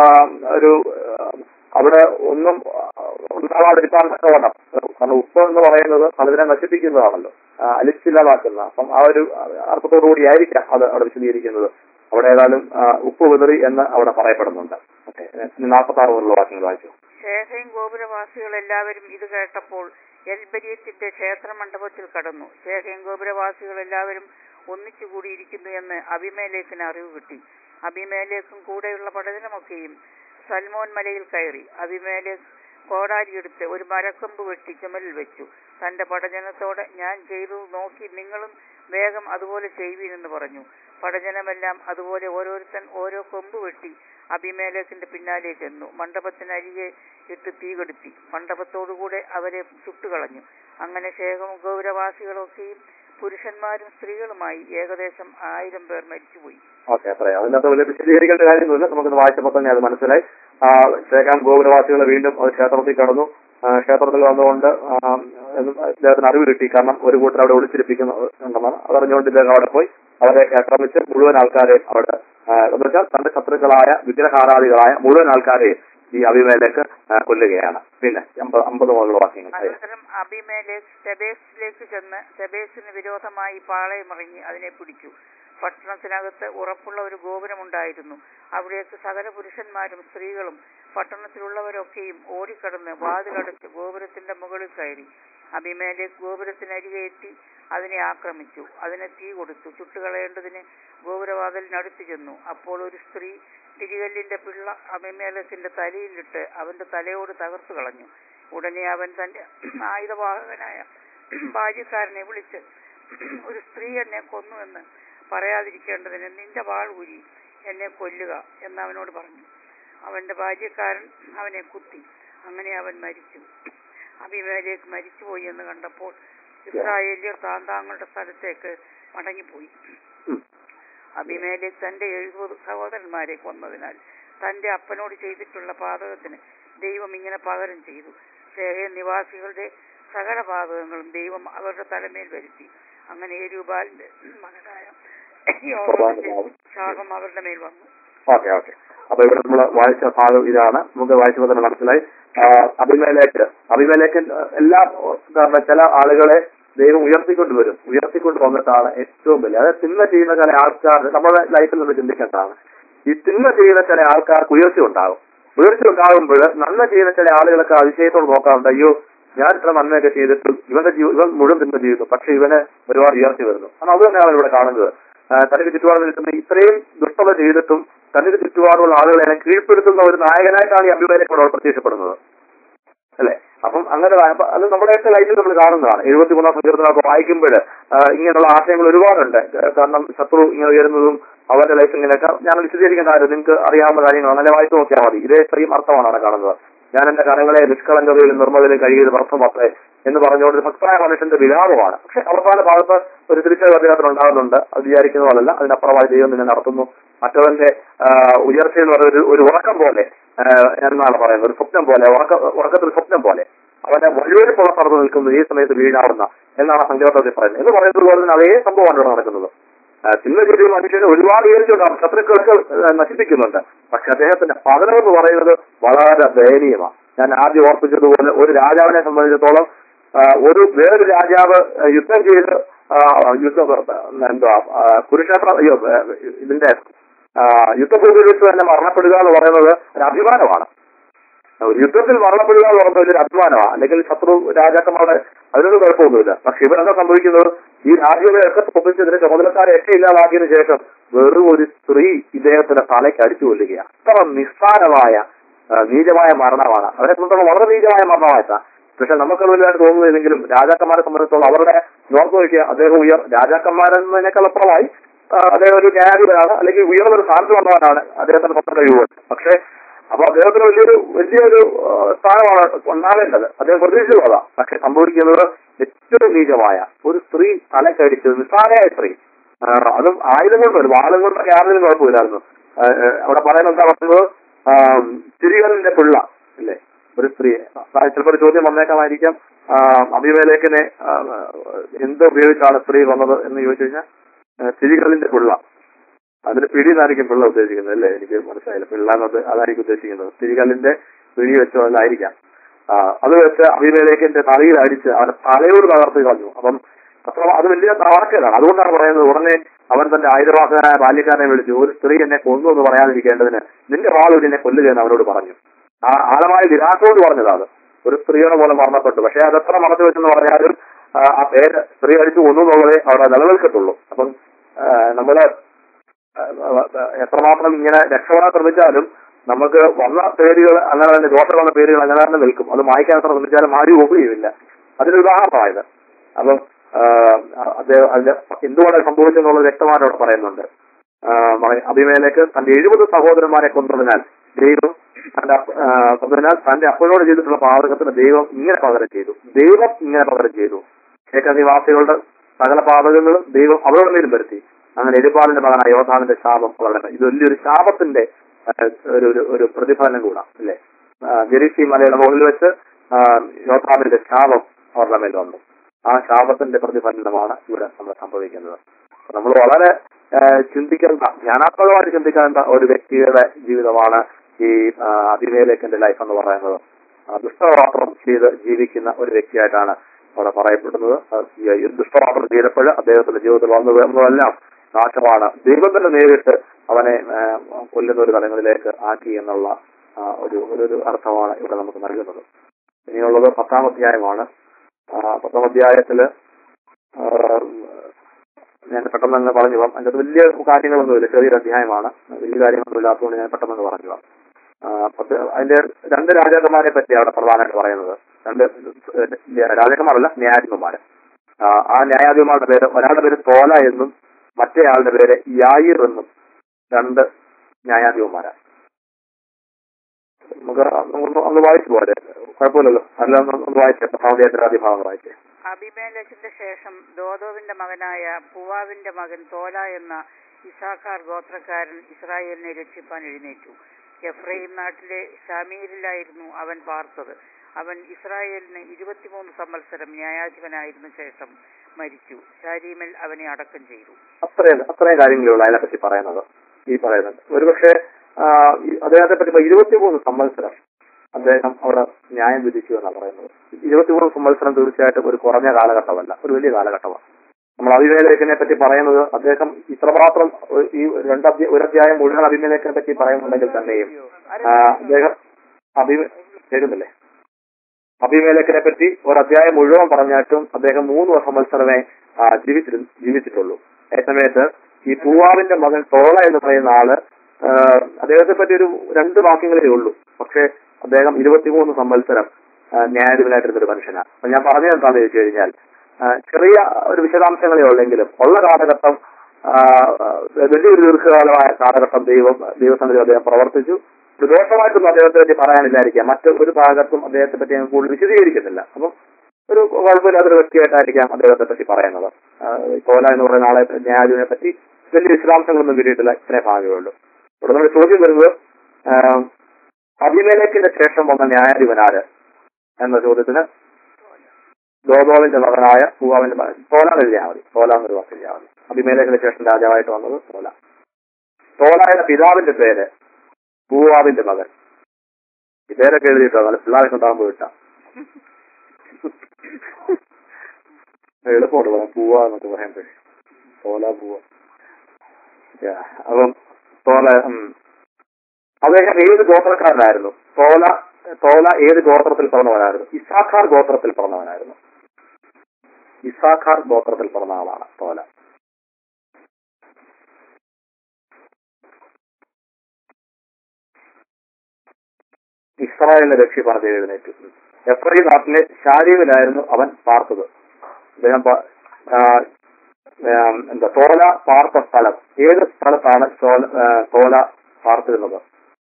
ഒരു ആ, അവിടെ ഒന്നും ഉണ്ടാവാതിരിക്കാൻ തക്കവണ്ണം കാരണം ഉപ്പ് എന്ന് പറയുന്നത് അതിനെ നശിപ്പിക്കുന്നതാണല്ലോ ആ, അലിച്ചില്ലാതാക്കുന്ന അപ്പം ആ ഒരു അർത്ഥത്തോടുകൂടി ആയിരിക്കാം അത് അവിടെ വിശദീകരിക്കുന്നത് അവിടെ ഏതായാലും ആ, ഉപ്പ് വിതറി എന്ന് അവിടെ പറയപ്പെടുന്നുണ്ട് ഓക്കെ നാൽപ്പത്തി ആറ് മുതലുള്ള വാക്യങ്ങൾ വായിച്ചു ശേഖയും ഗോപുരവാസികൾ എല്ലാവരും ഇത് കേട്ടപ്പോൾ എൽബരിയത്തിന്റെ ക്ഷേത്രമണ്ഡപത്തിൽ കടന്നു ശേഖയും ഗോപുരവാസികൾ എല്ലാവരും ഒന്നിച്ചുകൂടിയിരിക്കുന്നു എന്ന് അഭിമേലേക്കിന് അറിവ് കിട്ടി അഭിമേലേക്കും കൂടെയുള്ള പടജനമൊക്കെയും സൽമോൻ മലയിൽ കയറി അഭിമേലേക്ക് കോടാലിയെടുത്ത് ഒരു മരക്കൊമ്പ് വെട്ടി ചുമലിൽ വെച്ചു തന്റെ പടജനത്തോടെ ഞാൻ ചെയ്തു നോക്കി നിങ്ങളും വേഗം അതുപോലെ ചെയ്യുവീനെന്ന് പറഞ്ഞു പടജനമെല്ലാം അതുപോലെ ഓരോരുത്തൻ ഓരോ കൊമ്പ് വെട്ടി അഭിമേലേക്കിന്റെ പിന്നാലെ ചെന്നു മണ്ഡപത്തിനരികെ ഇട്ട് തീ കെടുത്തി മണ്ഡപത്തോടുകൂടെ അവരെ ചുട്ടുകളഞ്ഞു അങ്ങനെ ശേഖം ഗൗരവാസികളൊക്കെയും പുരുഷന്മാരും സ്ത്രീകളുമായി ഏകദേശം ആയിരം പേർ മരിച്ചുപോയി ഓക്കെ അത്രയും അതിനകത്ത് വലിയ വിശദീകരിക്കേണ്ട കാര്യമൊന്നുമില്ല നമുക്കൊന്ന് വായിച്ചപ്പോൾ തന്നെ അത് മനസ്സിലായി ആ, ശേഖാം ഗോകുലവാസികൾ വീണ്ടും ഒരു ക്ഷേത്രത്തിൽ കടന്നു ആ, ക്ഷേത്രത്തിൽ വന്നുകൊണ്ട് ആ, എന്ന് ഇദ്ദേഹത്തിന് അറിവ് കിട്ടി കാരണം ഒരു കൂട്ടർ അവിടെ ഒളിച്ചിരിപ്പിക്കുന്ന ഉണ്ടെന്നാണ് അതറിഞ്ഞുകൊണ്ട് ഇദ്ദേഹം അവിടെ പോയി അവരെ ആക്രമിച്ച് മുഴുവൻ ആൾക്കാരെ അവിടെ ആ, എന്ന് വെച്ചാൽ തന്റെ ശത്രുക്കളായ വിഗ്രഹാരാധികളായ മുഴുവൻ ആൾക്കാരെ ഈ അഭിമേലേക്ക് ആ, കൊല്ലുകയാണ് പിന്നെ അമ്പത് അമ്പത് മുതലുള്ള വാക്യങ്ങൾ അനന്തരം അബിമേലേക്ക് തെബേസിലേക്ക് ചെന്ന് തെബേസിന് വിരോധമായി പാളയമിറങ്ങി അതിനെ പിടിച്ചു പട്ടണത്തിനകത്ത് ഉറപ്പുള്ള ഒരു ഗോപുരമുണ്ടായിരുന്നു അവിടേക്ക് സകല പുരുഷന്മാരും സ്ത്രീകളും പട്ടണത്തിലുള്ളവരൊക്കെയും ഓടിക്കടന്ന് വാതിലടച്ച് ഗോപുരത്തിന്റെ മുകളിൽ കയറി അഭിമേലേക്ക് ഗോപുരത്തിനരികെ എത്തി അതിനെ ആക്രമിച്ചു അതിനെ തീ കൊടുത്തു ചുട്ടുകളയേണ്ടതിന് ഗോപുരവാതിലിനടുത്ത് ചെന്നു അപ്പോൾ ഒരു സ്ത്രീ തിരികല്ലിന്റെ പിള്ള അഭിമേലത്തിന്റെ തലയിലിട്ട് അവന്റെ തലയോട് തകർത്തു കളഞ്ഞു ഉടനെ അവൻ തന്റെ ആയുധവാഹകനായ ബാല്യക്കാരനെ വിളിച്ച് ഒരു സ്ത്രീ എന്നെ കൊന്നുവെന്ന് പറയാതിരിക്കേണ്ടതിന് നിന്റെ വാൾ ഊരി എന്നെ കൊല്ലുക എന്ന് അവനോട് പറഞ്ഞു അവന്റെ ബാല്യക്കാരൻ അവനെ കുത്തി അങ്ങനെ അവൻ മരിച്ചു അഭിമേലേക്ക് മരിച്ചുപോയി എന്ന് കണ്ടപ്പോൾ ഇസ്രായേലിയർ താന്താങ്ങളുടെ സ്ഥലത്തേക്ക് മടങ്ങിപ്പോയി അഭിമേലേക്ക് തന്റെ എഴുപത് സഹോദരന്മാരെ കൊന്നതിനാൽ തന്റെ അപ്പനോട് ചെയ്തിട്ടുള്ള പാതകത്തിന് ദൈവം ഇങ്ങനെ പകരം ചെയ്തു ശേഖ നിവാസികളുടെ സകല പാതകങ്ങളും ദൈവം അവരുടെ തലമേൽ വരുത്തി അങ്ങനെ എരുബാലിന്റെ മകനായ യോറാമിന്റെ ശാപം അവരുടെ മേൽ വന്നു ഓക്കെ ഓക്കെ അപ്പൊ ഇവിടെ നമ്മൾ വായിച്ച ഭാഗം ഇതാണ് നമുക്ക് വായിച്ചപ്പോൾ തന്നെ മനസ്സിലായി ആ, അഭിമേലേക്ക് അഭിമേലേക്ക് എല്ലാ കാരണം ചില ആളുകളെ ദൈവം ഉയർത്തിക്കൊണ്ട് വരും ഉയർത്തിക്കൊണ്ട് വന്നിട്ടാണ് ഏറ്റവും വലിയ അതായത് തിന്മ ചെയ്യുന്ന ചില ആൾക്കാർ നമ്മുടെ ലൈഫിൽ നിന്ന് ചിന്തിക്കേണ്ടതാണ് ഈ തിന്മ ചെയ്യുന്ന ചില ആൾക്കാർക്ക് ഉയർച്ച ഉണ്ടാകും ഉയർച്ച ഉണ്ടാകുമ്പോൾ നന്മ ചെയ്യുന്ന ചില ആളുകളൊക്കെ അതിശയത്തോട് നോക്കാറുണ്ട് അയ്യോ ഞാൻ ഇത്ര നന്മയൊക്കെ ചെയ്തിട്ടും ഇവന്റെ ജീവ ഇവൻ മുഴുവൻ തിന്മ ചെയ്തു പക്ഷെ ഇവന് ഒരുപാട് ഉയർച്ച വരുന്നു കാരണം അത് തന്നെയാണ് ഇവിടെ കാണുന്നത് ആ, തനിക്ക് ചുറ്റുപാട് നിൽക്കുന്ന ഇത്രയും ദുഷ്ടത ചെയ്തിട്ടും തനിക്ക് ചുറ്റുപാടുള്ള ആളുകളെ കീഴ്പ്പെടുത്തുന്ന ഒരു നായകനായിട്ടാണ് ഈ അഭിമാനത്തോട് അവിടെ പ്രത്യക്ഷപ്പെടുന്നത് അല്ലെ അപ്പം അങ്ങനെ വാ- അപ്പൊ അത് നമ്മുടെയൊക്കെ ലൈഫിൽ നമ്മൾ കാണുന്നതാണ് എഴുപത്തി മൂന്നാം സങ്കീർത്തനമൊക്കെ വായിക്കുമ്പോൾ ഇങ്ങനെയുള്ള ആശയങ്ങൾ ഒരുപാടുണ്ട് ഏഹ് കാരണം ശത്രു ഇങ്ങനെ ഉയരുന്നതും അവരുടെ ലൈഫ് ഇങ്ങനെയൊക്കെ ഞാൻ വിശദീകരിക്കേണ്ട കാര്യം നിങ്ങൾക്ക് അറിയാവുന്ന കാര്യങ്ങളാണ് നല്ല വായിച്ചു നോക്കിയാൽ മതി ഇതേ സെയിം അർത്ഥമാണ് അവിടെ കാണുന്നത് ഞാൻ എന്റെ കരങ്ങളെ നിഷ്കളങ്കതയിലും നിർമ്മതയിലും കഴിയത് വർഷമത്രേ എന്ന് പറഞ്ഞുകൊണ്ട് ഒരു ഭക്തനായ മനുഷ്യന്റെ വിലാപമാണ് പക്ഷെ അവസാന ഭാഗത്ത് ഒരു തിരിച്ചറിവ് അദ്ദേഹത്തിന് ഉണ്ടാകുന്നുണ്ട് അത് വിചാരിക്കുന്ന പോലല്ല അതിനപ്പുറമായി ദൈവം നിന്നെ നടത്തുന്നു മറ്റവന്റെ ആ, ഉയർച്ച എന്ന് പറയുന്നത് ഒരു- ഒരു ഉറക്കം പോലെ ആ, എന്നാണ് പറയുന്നത് ഒരു സ്വപ്നം പോലെ ഉറക്ക ഉറക്കത്തിൽ സ്വപ്നം പോലെ അവന്റെ വഴിവെളിപ്പുള്ള സ്ഥലത്ത് നിൽക്കുന്നത് ഈ സമയത്ത് വീഴാവുന്ന എന്നാണ് സങ്കീർത്തത്തിൽ പറയുന്നത് എന്ന് പറയുന്നത് പോലെ തന്നെ അതേ സംഭവമാണ് ഇവിടെ നടക്കുന്നത് ആ, തിന്മ ചെയ്ത മനുഷ്യന് ഒരുപാട് ഉയർച്ചയുണ്ടാകും ശത്രുക്കളൊക്കെ ആ, നശിപ്പിക്കുന്നുണ്ട് പക്ഷെ അദ്ദേഹത്തിന്റെ പതനം എന്ന് പറയുന്നത് വളരെ ദയനീയമാണ് ഞാൻ ആദ്യം ഓർപ്പിച്ചതുപോലെ ഒരു രാജാവിനെ സംബന്ധിച്ചിടത്തോളം ആ, ഒരു വേറൊരു രാജാവ് ആ, യുദ്ധം ചെയ്ത് ആ, യുദ്ധം എന്താ ആ, കുരുക്ഷേത്ര അയ്യോ ആ, ഇതിന്റെ ആ, യുദ്ധഭൂമിയിൽ വെച്ച് തന്നെ മരണപ്പെടുക എന്ന് പറയുന്നത് ഒരു അഭിമാനമാണ് ഒരു യുദ്ധത്തിൽ മരണപ്പെടുക എന്ന് പറയുന്നത് ഒരു അഭിമാനമാണ് അല്ലെങ്കിൽ ശത്രു രാജാക്കന്മാരുടെ അതിനൊന്നും കുഴപ്പമൊന്നുമില്ല പക്ഷെ ഇവരെന്താ സംഭവിക്കുന്നത് ഈ രാജ്യങ്ങളെയൊക്കെ തോപ്പിച്ചതിന് ചുമതലക്കാരെയൊക്കെ ഇല്ലാതാക്കിയതിനു ശേഷം വെറും ഒരു സ്ത്രീ ഇദ്ദേഹത്തിന്റെ തലയ്ക്ക് അടിച്ചു കൊല്ലുകയാണ് അത്ര നിസ്സാരമായ ആ, നീചമായ മരണമാണ് അവരെ സംബന്ധിച്ചോളം വളരെ നീചമായ മരണമായിട്ടാണ് പക്ഷെ നമുക്കത് വലുതായിട്ട് തോന്നുന്നില്ലെങ്കിലും രാജാക്കന്മാരെ സംബന്ധിച്ചിടത്തോളം അവരുടെ നോർത്ത് നോക്കിയ അദ്ദേഹം ഉയർ രാജാക്കന്മാരെന്നതിനേക്കാൾ അപ്പുറമായി ആ, അദ്ദേഹം ഒരു ന്യായാധിപനാണ് അല്ലെങ്കിൽ ഉയർന്നൊരു സ്ഥാനത്ത് വന്നവനാണ് അദ്ദേഹത്തിന്റെ സ്വന്തം കഴിവുകൾ പക്ഷേ അപ്പൊ അദ്ദേഹത്തിന് വലിയൊരു വലിയൊരു ആ, സ്ഥാനമാണ് ഉണ്ടാകേണ്ടത് അദ്ദേഹം പ്രതീക്ഷിച്ചതാണ് പക്ഷെ സംഭവിക്കുന്നത് ഏറ്റവും നീചമായ ഒരു സ്ത്രീ തലക്കടിച്ചത് നിസ്സാരയായ സ്ത്രീ ആ, അതും ആയുധം കൊണ്ടല്ല വാളും കൊണ്ടൊക്കെ ആരുടെയും കുഴപ്പമില്ലായിരുന്നു ആ, ആ, അവിടെ പറയുന്നത് എന്താ പറയുന്നത് തിരികലിന്റെ പിള്ള അല്ലേ ഒരു സ്ത്രീ ചിലപ്പോൾ ഒരു ചോദ്യം വന്നേക്കാമായിരിക്കാം ആ, അഭിമേലേഖനെ ആ, എന്ത് ഉപയോഗിച്ചാണ് സ്ത്രീ വന്നത് എന്ന് ചോദിച്ചു കഴിഞ്ഞാൽ തിരികലിന്റെ പിള്ള അതിന് പിടി എന്നായിരിക്കും പിള്ള ഉദ്ദേശിക്കുന്നത് അല്ലേ എനിക്ക് മനസ്സിലായില്ല പിള്ള എന്നത് അതായിരിക്കും ഉദ്ദേശിക്കുന്നത് തിരികല്ലിന്റെ പിടി വെച്ചോ അല്ലായിരിക്കാം ആ, അത് വെച്ച് അഭിമേലേഖന്റെ തലയിൽ അടിച്ച് അവന്റെ തലയോട് തകർത്ത് കളഞ്ഞു അപ്പം അത്ര അത് വലിയ തവാക്കലാണ് അതുകൊണ്ടാണ് പറയുന്നത് ഉടനെ അവൻ തന്റെ ആയുധവാഹകനായ ബാല്യക്കാരനെ വിളിച്ചു ഒരു സ്ത്രീ എന്നെ കൊന്നു എന്ന് പറയാതിരിക്കേണ്ടതിന് നിന്റെ വാളൂരി എന്നെ കൊല്ലുക എന്ന് അവനോട് പറഞ്ഞു ആ ആഴമായ നിരാശയോട് പറഞ്ഞതാണ് ഒരു സ്ത്രീയുടെ പോലെ മരണപ്പെട്ടു പക്ഷെ അതെത്ര മറച്ചു വെച്ചെന്ന് പറഞ്ഞാലും ആ, ആ പേര് സ്ത്രീ അടിച്ചു കൊന്നു എന്നുള്ളതേ അവിടെ നിലനിൽക്കത്തുള്ളൂ അപ്പം ആ, നമ്മള് ആ, ആ, എത്രമാത്രം ഇങ്ങനെ രക്ഷപ്പെടാൻ ശ്രമിച്ചാലും നമുക്ക് വന്ന പേരുകൾ അങ്ങനെ തന്നെ ദോഷം വന്ന പേരുകൾ അങ്ങനെ തന്നെ നിൽക്കും അത് മായ്ക്കാൻ എത്ര ശ്രമിച്ചാലും മാറി പോകുകയുമില്ല അതിന് ഉദാഹരണമായത് അപ്പം ആ, അദ്ദേഹം അതിന്റെ എന്തുകൊണ്ടാണ് സംഭവിച്ചെന്നുള്ളത് വ്യക്തമായിട്ട് അവിടെ പറയുന്നുണ്ട് ആ, മകൻ അഭിമേലേക്ക് തന്റെ എഴുപത് സഹോദരന്മാരെ കൊണ്ടുവന്നാൽ ദൈവം തന്റെ അപ്പ- ആ, കൊണ്ടുവന്നാൽ തന്റെ അപ്പനോട് ചെയ്തിട്ടുള്ള പാതകത്തിന് ദൈവം ഇങ്ങനെ പകരം ചെയ്തു ദൈവം ഇങ്ങനെ പകരം ചെയ്തു ശേഖ നിവാസികളുടെ സകല പാതകങ്ങളും ദൈവം അവരുടെ മേലും വരുത്തി അങ്ങനെ എരിപാലിന്റെ മകനായ യോധാവിന്റെ ശാപം അവരുടെ ഇത് വലിയൊരു ശാപത്തിന്റെ ആ, ഒരു ഒരു- ഒരു പ്രതിഫലനം കൂടാ അല്ലേ ജെറിസി മലയുടെ മുകളിൽ വെച്ച് ആ, യോധാവിന്റെ ശാപം അവരുടെ മേൽ വന്നു ആ ശാപത്തിന്റെ പ്രതിഫലനമാണ് ഇവിടെ നമ്മൾ സംഭവിക്കുന്നത് നമ്മൾ വളരെ ആ, ചിന്തിക്കേണ്ട ജ്ഞാനാത്മകമായിട്ട് ചിന്തിക്കേണ്ട ഒരു വ്യക്തിയുടെ ജീവിതമാണ് ഈ ആ, അഭിമേലേഖന്റെ ലൈഫ് എന്ന് പറയുന്നത് ആ, ദുഷ്ടപാത്രം ചെയ്ത് ജീവിക്കുന്ന ഒരു വ്യക്തിയായിട്ടാണ് അവിടെ പറയപ്പെടുന്നത് ആ, ഈ ദുഷ്ടപാത്രം ചെയ്തപ്പോൾ അദ്ദേഹത്തിന്റെ ജീവിതത്തിൽ വന്നു വരുന്നതെല്ലാം നാശമാണ് ദൈവം തന്നെ നേരിട്ട് അവനെ ആ, കൊല്ലുന്ന ഒരു തലങ്ങളിലേക്ക് ആക്കി എന്നുള്ള ആ, ഒരു ഒരു ഒരു അർത്ഥമാണ് ഇവിടെ നമുക്ക് നൽകുന്നത് ഇനിയുള്ളത് പത്താം അധ്യായമാണ് ആ, പത്താം അധ്യായത്തില് ആ, ഞാൻ പെട്ടെന്ന് തന്നെ പറഞ്ഞു പോകാം അതിന്റെ വലിയ കാര്യങ്ങളൊന്നുമില്ല ചെറിയൊരു അധ്യായമാണ് വലിയ കാര്യങ്ങളൊന്നും ഇല്ലാത്തതുകൊണ്ട് ഞാൻ പെട്ടെന്ന് പറഞ്ഞു പോകാം ആ, പത്ത് അതിന്റെ രണ്ട് രാജാക്കന്മാരെ പറ്റി അവിടെ പ്രധാനമായിട്ട് പറയുന്നത് രണ്ട് ഏഹ്, രാജാക്കന്മാരല്ല ന്യായാധിപന്മാര് ആ, ആ ന്യായാധിപന്മാരുടെ പേര് ഒരാളുടെ പേര് തോല എന്നും മറ്റേ ആളുടെ പേര് യായിർ എന്നും രണ്ട് ന്യായാധിപന്മാരാണ് നമുക്ക് ഒന്ന് ഒന്ന് വായിച്ചു പോലെ കുഴപ്പമില്ലല്ലോ അല്ല ഒന്ന് ഒന്ന് വായിച്ചേ പത്താമത്തെ ആദ്യ ഭാഗം വായിച്ചേ അബിമേലക്കിന്റെ ശേഷം ദോദോവിന്റെ മകനായ പൂവാവിന്റെ മകൻ തോല എന്ന ഇസാഖാർ ഗോത്രക്കാരൻ ഇസ്രായേലിനെ രക്ഷിപ്പാൻ എഴുന്നേറ്റു എഫ്രൈം നാട്ടിലെ ഷാമീരിലായിരുന്നു അവൻ പാർത്തത് അവൻ ഇസ്രായേലിന് ഇരുപത്തിമൂന്ന് സംവത്സരം ന്യായാധിപനായിരുന്ന ശേഷം മരിച്ചു ഷാരീമിൽ അവനെ അടക്കം ചെയ്തു അത്രയും അത്രയും കാര്യങ്ങളുള്ളൂ അതിനെപ്പറ്റി പറയുന്നത് ഈ പറയുന്നത് ഒരുപക്ഷെ ആ, ഈ അദ്ദേഹത്തെ പറ്റി ഇപ്പൊ ഇരുപത്തിമൂന്ന് സംവത്സരം അദ്ദേഹം അവിടെ ന്യായം വിധിച്ചു എന്നാണ് പറയുന്നത് ഇരുപത്തിമൂന്ന് സംവത്സരം തീർച്ചയായിട്ടും ഒരു കുറഞ്ഞ കാലഘട്ടമല്ല ഒരു വലിയ കാലഘട്ടമാണ് നമ്മൾ അഭിമേലേഖനെ പറ്റി പറയുന്നത് അദ്ദേഹം ഇത്രമാത്രം ഒരു- ഈ രണ്ട് അധ്യ- ഒരു അധ്യായം മുഴുവൻ അഭിമേലേഖനെ പറ്റി പറയുന്നുണ്ടെങ്കിൽ തന്നെയും ആ, അദ്ദേഹം അഭിമ കേൾക്കുന്നില്ലേ അഭിമേലേഖനെ പറ്റി ഒരു അധ്യായം മുഴുവൻ പറഞ്ഞിട്ടും അദ്ദേഹം മൂന്ന് സംവത്സരമേ ആ, ജീവിച്ചിരു ജീവിച്ചിട്ടുള്ളൂ ഏസമയത്ത് ഈ പൂവാവിന്റെ മകൻ തോള എന്ന് പറയുന്ന ആള് ആ, അദ്ദേഹത്തെ പറ്റി ഒരു രണ്ട് വാക്യങ്ങളേ ഉള്ളൂ പക്ഷെ അദ്ദേഹം ഇരുപത്തിമൂന്ന് സംവത്സരം ആ, ന്യായാധിപനായിട്ടിരുന്ന ഒരു മനുഷ്യനാണ് അപ്പൊ ഞാൻ പറഞ്ഞത് എന്താണെന്ന് ചോദിച്ചു കഴിഞ്ഞാൽ ആ, ചെറിയ ഒരു വിശദാംശങ്ങളേ ഉള്ളെങ്കിലും ഉള്ള കാലഘട്ടം ആ, വലിയൊരു ദീർഘകാലമായ കാലഘട്ടം ദൈവം ദൈവസന്നിധി അദ്ദേഹം പ്രവർത്തിച്ചു ഒരു ദോഷമായിട്ടൊന്നും അദ്ദേഹത്തെ പറ്റി പറയാനില്ലായിരിക്കാം മറ്റു ഒരു ഭാഗത്തും അദ്ദേഹത്തെ പറ്റി ഞാൻ കൂടുതൽ വിശദീകരിക്കുന്നില്ല അപ്പം ഒരു കുഴപ്പമില്ലാത്തൊരു വ്യക്തിയായിട്ടായിരിക്കാം അദ്ദേഹത്തെ പറ്റി പറയുന്നത് ആ, ഈ കോല എന്ന് പറയുന്ന ആളെ ന്യായാധിപനെ പറ്റി വലിയ വിശദാംശങ്ങളൊന്നും കിട്ടിയിട്ടില്ല ഇത്രേ ഭാഗമേ ഉള്ളൂ ഇവിടെ നമ്മുടെ ചോദ്യം വരുന്നത് ആ, അഭിമേലേക്കിന്റെ ശേഷം വന്ന ന്യായാധിപനാര് എന്ന ചോദ്യത്തിന് ദോദോവിന്റെ മകനായ പൂവാവിന്റെ മകൻ തോല എഴുതിയാൽ മതി തോല എന്നൊരു വാക്ക് എഴുതിയാൽ മതി അഭിമേലേക്കിന് ശേഷം രാജാവായിട്ട് വന്നത് തോല തോലായുടെ പിതാവിന്റെ പേര് പൂവാവിന്റെ മകൻ ഈ പേരൊക്കെ എഴുതിയിട്ടോ നല്ല പിള്ളേരൊക്കെ ഉണ്ടാകുമ്പോൾ ഇട്ടാ എളുപ്പമുണ്ട് പറയാം പൂവ എന്നൊക്കെ പറയുമ്പോഴേ തോല പൂവ Yeah. അപ്പം തോല ഉം. അദ്ദേഹം ഏത് ഗോത്രക്കാരനായിരുന്നു തോല തോല ഏത് ഗോത്രത്തിൽ പിറന്നവനായിരുന്നു ഇസാഖാർ ഗോത്രത്തിൽ പിറന്നവനായിരുന്നു ഇസാഖാർ ഗോത്രത്തിൽ പിറന്ന ആളാണ് തോല ഇസ്രായേലിനെ രക്ഷിപ്പാണ് ദൈവം എഴുന്നേറ്റു എഫ്രൈ നാട്ടിലെ ഷാരീമിലായിരുന്നു അവൻ പാർത്തത് അദ്ദേഹം പ- ആ, ആ, എന്താ തോല പാർത്ത സ്ഥലം ഏത് സ്ഥലത്താണ് ചോല- ആ, തോല പാർത്തിരുന്നത്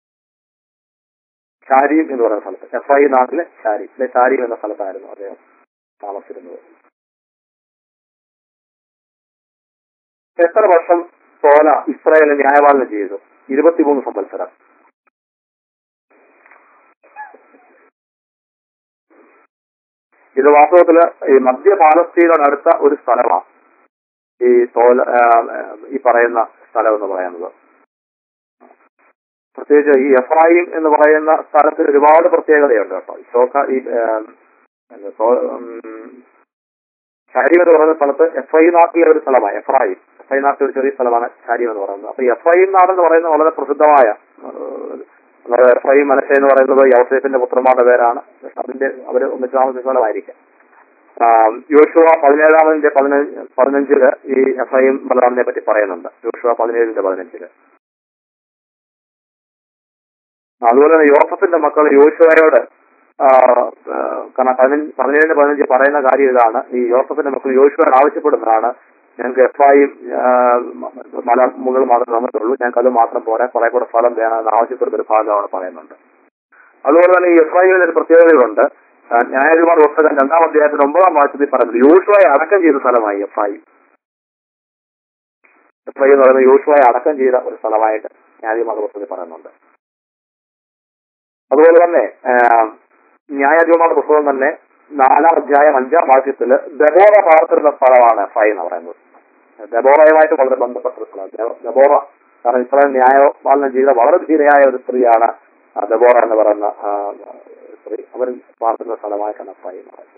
ഷാരീം എന്ന് പറയുന്ന സ്ഥലത്ത് എഫ്രൈ നാട്ടിലെ ഷാരീം അല്ലെ ഷാരീം എന്ന സ്ഥലത്തായിരുന്നു അദ്ദേഹം താമസിച്ചിരുന്നത് എത്ര വർഷം തോല ഇസ്രായേലിനെ ന്യായപാലനം ചെയ്തു ഇരുപത്തിമൂന്ന് സംവത്സരം ഇത് വാസ്തവത്തില് ഈ മധ്യ പാലസ്തീനോടടുത്ത ഒരു സ്ഥലമാണ് ഈ തോല ആ, ഈ പറയുന്ന സ്ഥലം എന്ന് പറയുന്നത് പ്രത്യേകിച്ച് ഈ എഫ്രായിം എന്ന് പറയുന്ന സ്ഥലത്തിന് ഒരുപാട് പ്രത്യേകതയുണ്ട് കേട്ടോ ഈ ഷോക്ക ഈ ആ, എന്താ, സോ- ഉം, ഷാരീം എന്ന് പറയുന്ന സ്ഥലത്ത് എഫ്രൈം നാട്ടിലെ ഒരു സ്ഥലമാണ് എഫ്രായിം എഫ്രൈം നാട്ടിലെ ഒരു ചെറിയ സ്ഥലമാണ് ഷാരീം എന്ന് പറയുന്നത് അപ്പൊ ഈ എഫ്രൈം നാടെന്ന് പറയുന്നത് വളരെ പ്രസിദ്ധമായ ഏഹ്, നമ്മുടെ എഫ്രൈം മനസ്സ എന്ന് പറയുന്നത് യൗസേഫിന്റെ പുത്രന്മാരുടെ പേരാണ് പക്ഷെ അതിന്റെ അവര് ഒന്നിച്ച് താമസിച്ച സ്ഥലമായിരിക്കാം യോശുവ പതിനേഴാമതിന്റെ പതിനഞ്ച് പതിനഞ്ചില് ഈ എഫ്രൈം ബലറാമിനെ പറ്റി പറയുന്നുണ്ട് യോശുവ പതിനേഴിന്റെ പതിനഞ്ചില് അതുപോലെ തന്നെ യോസഫിന്റെ മക്കൾ യോശുവയോട് ആ, ആ, കാരണം പതിനഞ്ച് പതിനേഴിന് പതിനഞ്ച് പറയുന്ന കാര്യം ഇതാണ് ഈ യോസഫിന്റെ മക്കൾ യോശുവയോട് ആവശ്യപ്പെടുന്നതാണ് ഞങ്ങൾക്ക് എഫായും മല മുകൾ മാത്രമേ തന്നിട്ടുള്ളൂ ഞങ്ങൾക്ക് അത് മാത്രം പോരാ കുറെ കൂടെ ഫലം വേണമെന്ന് ആവശ്യപ്പെടുന്ന ഒരു ഭാഗം അവിടെ പറയുന്നുണ്ട് അതുപോലെ തന്നെ ഈ എഫ്ഐയിൽ ഒരു പ്രത്യേകതകളുണ്ട് ആ, ന്യായാധിപന്മാർ പുസ്തകം രണ്ടാം അധ്യായത്തിന് ഒമ്പതാം വാക്യത്തിൽ പറയുന്നത് യോശുവയെ അടക്കം ചെയ്ത സ്ഥലമായി എഫ് ഐ എഫ് ഐ എന്ന് പറയുന്നത് യോശുവയെ അടക്കം ചെയ്ത ഒരു സ്ഥലമായിട്ട് ന്യായാധിപന്മാർ പുസ്തകത്തിൽ പറയുന്നുണ്ട് അതുപോലെ തന്നെ ആ, ന്യായാധിപന്മാരുടെ പുസ്തകം തന്നെ നാലാം അധ്യായം അഞ്ചാം വാക്യത്തില് ദബോറ പാർത്തിരുന്ന സ്ഥലമാണ് എഫ് ഐ എന്ന് പറയുന്നത് ദബോറയുമായിട്ട് വളരെ ബന്ധപ്പെട്ട ഒരു സ്ഥലം ദബ- ദബോറ കാരണം ഇസ്രായേൽ ന്യായപാലനം ചെയ്ത വളരെ ധീരയായ ഒരു സ്ത്രീയാണ് ആ, ദബോറ എന്ന് പറയുന്ന ആ, സ്ത്രീ അവർ പാർക്കുന്ന സ്ഥലമായിട്ടാണ് എഫ് ഐ എന്ന് പറയുന്നത്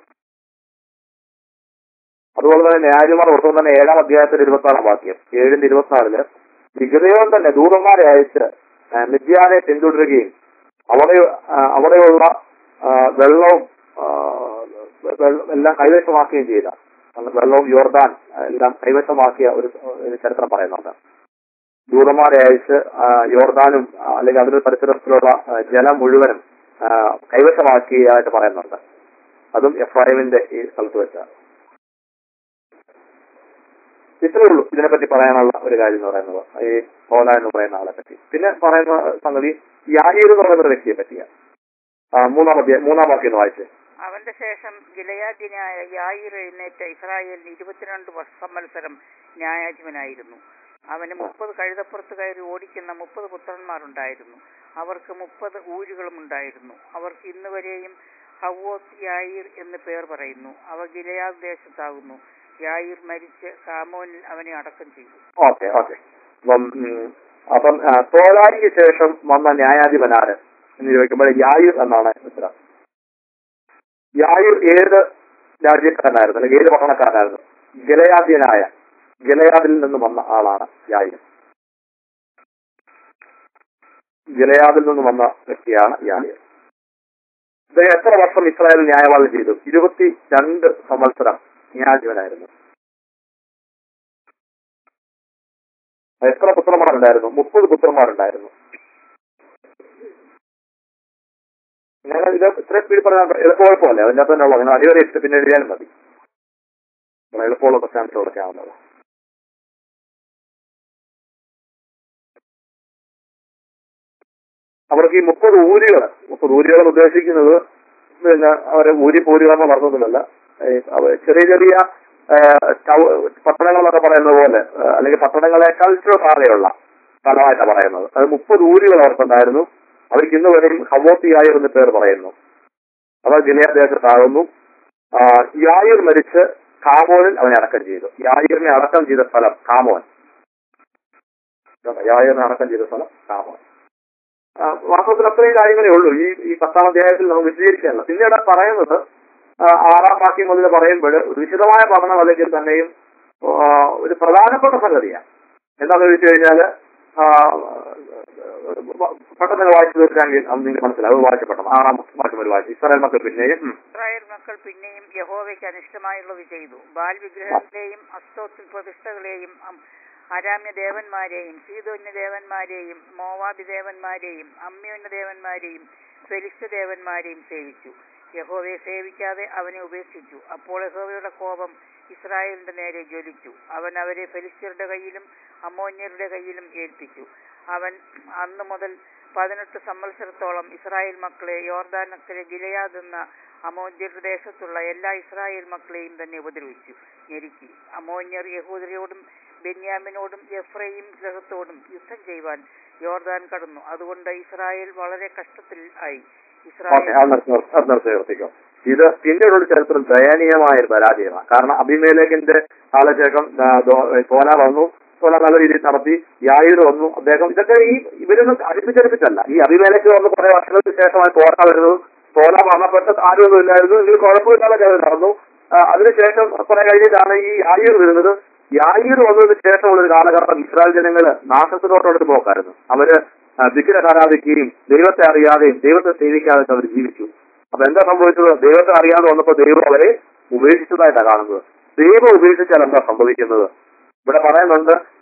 അതുപോലെ തന്നെ ന്യായാധിപന്മാർ പുസ്തകം തന്നെ ഏഴാം അധ്യായത്തിന്റെ ഇരുപത്തിനാലാം വാക്യം ഏഴിന്റെ ഇരുപത്തിനാലില് വിഗതയോൻ തന്നെ ദൂതന്മാരെ അയച്ച് ആ, മിദ്യാനെ പിന്തുടരുകയും അവിടെ ആ, അവിടെയുള്ള ആ, വെള്ളവും ആ, വെള്ളം എല്ലാം കൈവശമാക്കുകയും ചെയ്ത അന്ന് വെള്ളവും യോർദാൻ എല്ലാം കൈവശമാക്കിയ ഒരു ഒരു ചരിത്രം പറയുന്നുണ്ട് ദൂതന്മാരെ അയച്ച് ആ, യോർദാനും ആ, അല്ലെങ്കിൽ അതിന് പരിസരത്തിലുള്ള ആ, ജലം മുഴുവനും ആ, കൈവശമാക്കിയതായിട്ട് പറയുന്നുണ്ട് അതും എഫ്രൈമിന്റെ ഈ സ്ഥലത്ത് വെച്ചാണ് ഇത്രയേ ഉള്ളൂ ഇതിനെപ്പറ്റി പറയാനുള്ള ഒരു കാര്യം എന്ന് പറയുന്നത് ഈ ഓല എന്ന് പറയുന്ന ആളെ പറ്റി പിന്നെ പറയുന്ന സംഗതി യാഹീർ എന്ന് പറയുന്ന ഒരു വ്യക്തിയെ പറ്റിയാണ് ആ, മൂന്നാം അധ്യായം മൂന്നാം വാക്യം ഒന്ന് വായിച്ചേ അവന്റെ ശേഷം ഗിലയാദിനായ യായിർ എഴുന്നേറ്റ ഇസ്രായേലിന് ഇരുപത്തിരണ്ട് വർഷ സംവത്സരം ന്യായാധിപനായിരുന്നു അവന് മുപ്പത് കഴുതപ്പുറത്ത് കയറി ഓടിക്കുന്ന മുപ്പത് പുത്രന്മാരുണ്ടായിരുന്നു അവർക്ക് മുപ്പത് ഊരുകളും ഉണ്ടായിരുന്നു അവർക്ക് ഇന്ന് വരെയും ഹവോത്ത് യായിർ എന്ന് പേർ പറയുന്നു അവ ഗിലയാദ് ദേശത്താകുന്നു യായിർ മരിച്ച് കാമോനിൽ അവനെ അടക്കം ചെയ്തു ഓക്കെ ഓക്കെ അപ്പം ഉം, അപ്പം ആ, തോലായിക്ക് ശേഷം വന്ന ന്യായാധിപനാര് എന്ന് ചോദിക്കുമ്പോൾ യായുർ എന്നാണ് ഉത്തരം യായുർ ഏത് രാജ്യക്കാരനായിരുന്നു അല്ലെങ്കിൽ ഏത് പട്ടണക്കാരനായിരുന്നു ഗലയാദ്യനായ ഗലയാദിൽ നിന്ന് വന്ന ആളാണ് യായുർ ഗലയാദിൽ നിന്ന് വന്ന വ്യക്തിയാണ് യായുർ ഇദ്ദേഹം എത്ര വർഷം ഇസ്രായേൽ ന്യായപാലനം ചെയ്തു ഇരുപത്തി രണ്ട് സംവത്സരം ന്യായാധിപനായിരുന്നു എത്ര പുത്രന്മാരുണ്ടായിരുന്നു മുപ്പത് പുത്രന്മാരുണ്ടായിരുന്നു ഞാൻ ഇത് ഇത്ര സ്പീഡ് പറഞ്ഞാൽ എളുപ്പമല്ലേ അതിൻ്റെ അകത്ത് തന്നെ ഉള്ളത് നിങ്ങൾ അടിവരെ ഇട്ട് പിന്നെ എഴുതിയാലും മതി വളരെ എളുപ്പമുള്ള പ്രശ്നങ്ങളൊക്കെ ആവുന്നത് അവർക്ക് ഈ മുപ്പത് ഊരുകൾ മുപ്പത് ഊരുകൾ എന്ന് ഉദ്ദേശിക്കുന്നത് പിന്നെ അവരെ ഊരി പോരുക നടത്തുന്നില്ല ചെറിയ ചെറിയ ആ, ടൗ- പട്ടണങ്ങളൊക്കെ പറയുന്നത് പോലെ ആ, അല്ലെങ്കിൽ പട്ടണങ്ങളെക്കാൾ ഇച്ചിരി താഴെയുള്ള സ്ഥലമായിട്ടാണ് പറയുന്നത് അത് മുപ്പത് ഊരുകൾ അവർക്കുണ്ടായിരുന്നു അവർക്ക് ഇന്ന് വരെയും ഹവോത്തിയായ എന്ന് പേർ പറയുന്നു അവർ ഗിലയാദേശത്താകുന്നു യായൂർ മരിച്ച് കാമോനിൽ അവനെ അടക്കം ചെയ്തു യായൂരിനെ അടക്കം ചെയ്ത സ്ഥലം കാമോൻ യായൂരിനെ അടക്കം ചെയ്ത സ്ഥലം കാമോൻ ആ, വാസ്തവത്തിൽ അത്രയും കാര്യങ്ങളേ ഉള്ളൂ ഈ ഈ പത്താം അധ്യായത്തിൽ നമുക്ക് വിശദീകരിക്കാനുള്ള പിന്നീട് പറയുന്നത് ആ, ആറാം വാക്യം മുതൽ പറയുമ്പോൾ ഒരു വിശദമായ പഠനം അല്ലെങ്കിൽ തന്നെയും ആ, ഒരു പ്രധാനപ്പെട്ട സംഗതിയാണ് എന്താണെന്ന് ചോദിച്ചു കഴിഞ്ഞാല് ആ, പെട്ടെന്ന് വായിച്ചു തീർക്കാമെങ്കിൽ അത് നിങ്ങൾക്ക് മനസ്സിലാവും അത് വായിച്ചപ്പെട്ടു ആറാം വാക്യം ഒരു വായിച്ചു ഇസ്രായേൽ മക്കൾ പിന്നെയും ഉം. ഇസ്രായേൽ മക്കൾ പിന്നെയും യഹോവയ്ക്ക് അനിഷ്ടമായുള്ളത് ചെയ്തു ബാൽ വിഗ്രഹങ്ങളെയും അസ്തോത്തിൽ പ്രതിഷ്ഠകളെയും അം- അരാമ്യ ദേവന്മാരെയും സീതോന്യ ദേവന്മാരെയും മോവാബി ദേവന്മാരെയും അമ്യോന്യ ദേവന്മാരെയും ഫെലിസ്ത ദേവന്മാരെയും സേവിച്ചു യഹോവയെ സേവിക്കാതെ അവനെ ഉപേക്ഷിച്ചു അപ്പോൾ യഹോവയുടെ കോപം ഇസ്രായേലിന്റെ നേരെ ജ്വലിച്ചു അവൻ അവരെ ഫെലിസ്ത്യരുടെ കയ്യിലും അമ്മോന്യരുടെ കയ്യിലും ഏൽപ്പിച്ചു അവൻ അന്ന് മുതൽ പതിനെട്ട് സംവത്സരത്തോളം ഇസ്രായേൽ മക്കളെ യോർദാനത്തിലെ ഗിലയാദ് എന്ന അമോന്യർ ദേശത്തുള്ള എല്ലാ ഇസ്രായേൽ മക്കളെയും തന്നെ ഉപദ്രവിച്ചു ഞെരുക്കി അമോന്യർ യഹൂദരോടും ബെന്യാമിനോടും എഫ്രൈം ഗ്രഹത്തോടും യുദ്ധം ചെയ്യുവാൻ യോർദാൻ കടന്നു അതുകൊണ്ട് ഇസ്രായേൽ വളരെ കഷ്ടത്തിൽ ആയി ഓക്കെ ഇസ്രായേൽ അത് നിർത്തി നിർ- അത് നിർത്തി നിർത്തിക്കോ ഇത് പിന്നീട് ഒരു ചരിത്രം ദയനീയമായ ഒരു പരാജയമാണ് കാരണം അഭിമേലേഖിന്റെ കാലശേഷം ആ, ദോ- തോല വന്നു തോല നല്ല രീതിയിൽ നടത്തി യായൂർ വന്നു അദ്ദേഹം ഇതൊക്കെ ഈ ഇവരൊന്നും അടുപ്പിച്ചടുപ്പിച്ചല്ല ഈ അഭിമേലേക്ക് വന്ന് കുറെ വർഷങ്ങൾക്ക് ശേഷമായി തോല വരുന്നത് തോല മരണപ്പെട്ട ആരുമൊന്നും ഇല്ലായിരുന്നു ഇതിൽ കുഴപ്പമില്ലാതെ കാര്യം നടന്നു ആ, അതിനുശേഷം കുറെ കഴിഞ്ഞിട്ടാണ് ഈ യായൂർ വരുന്നത് യായൂർ വന്നതിന് ശേഷമുള്ള ഒരു കാലഘട്ടം ഇസ്രായേൽ ജനങ്ങൾ നാശത്തിലോട്ടടുത്ത് പോക്കായിരുന്നു അവര് ആ, വിഗ്രഹം ആരാധിക്കുകയും ദൈവത്തെ അറിയാതെയും ദൈവത്തെ സേവിക്കാതെ അവർ ജീവിച്ചു അപ്പൊ എന്താ സംഭവിച്ചത് ദൈവത്തെ അറിയാതെ വന്നപ്പോൾ ദൈവം അവരെ ഉപേക്ഷിച്ചതായിട്ടാണ് കാണുന്നത് ദൈവം ഉപേക്ഷിച്ചാൽ എന്താ സംഭവിക്കുന്നത് ഇവിടെ പറയുന്നുണ്ട്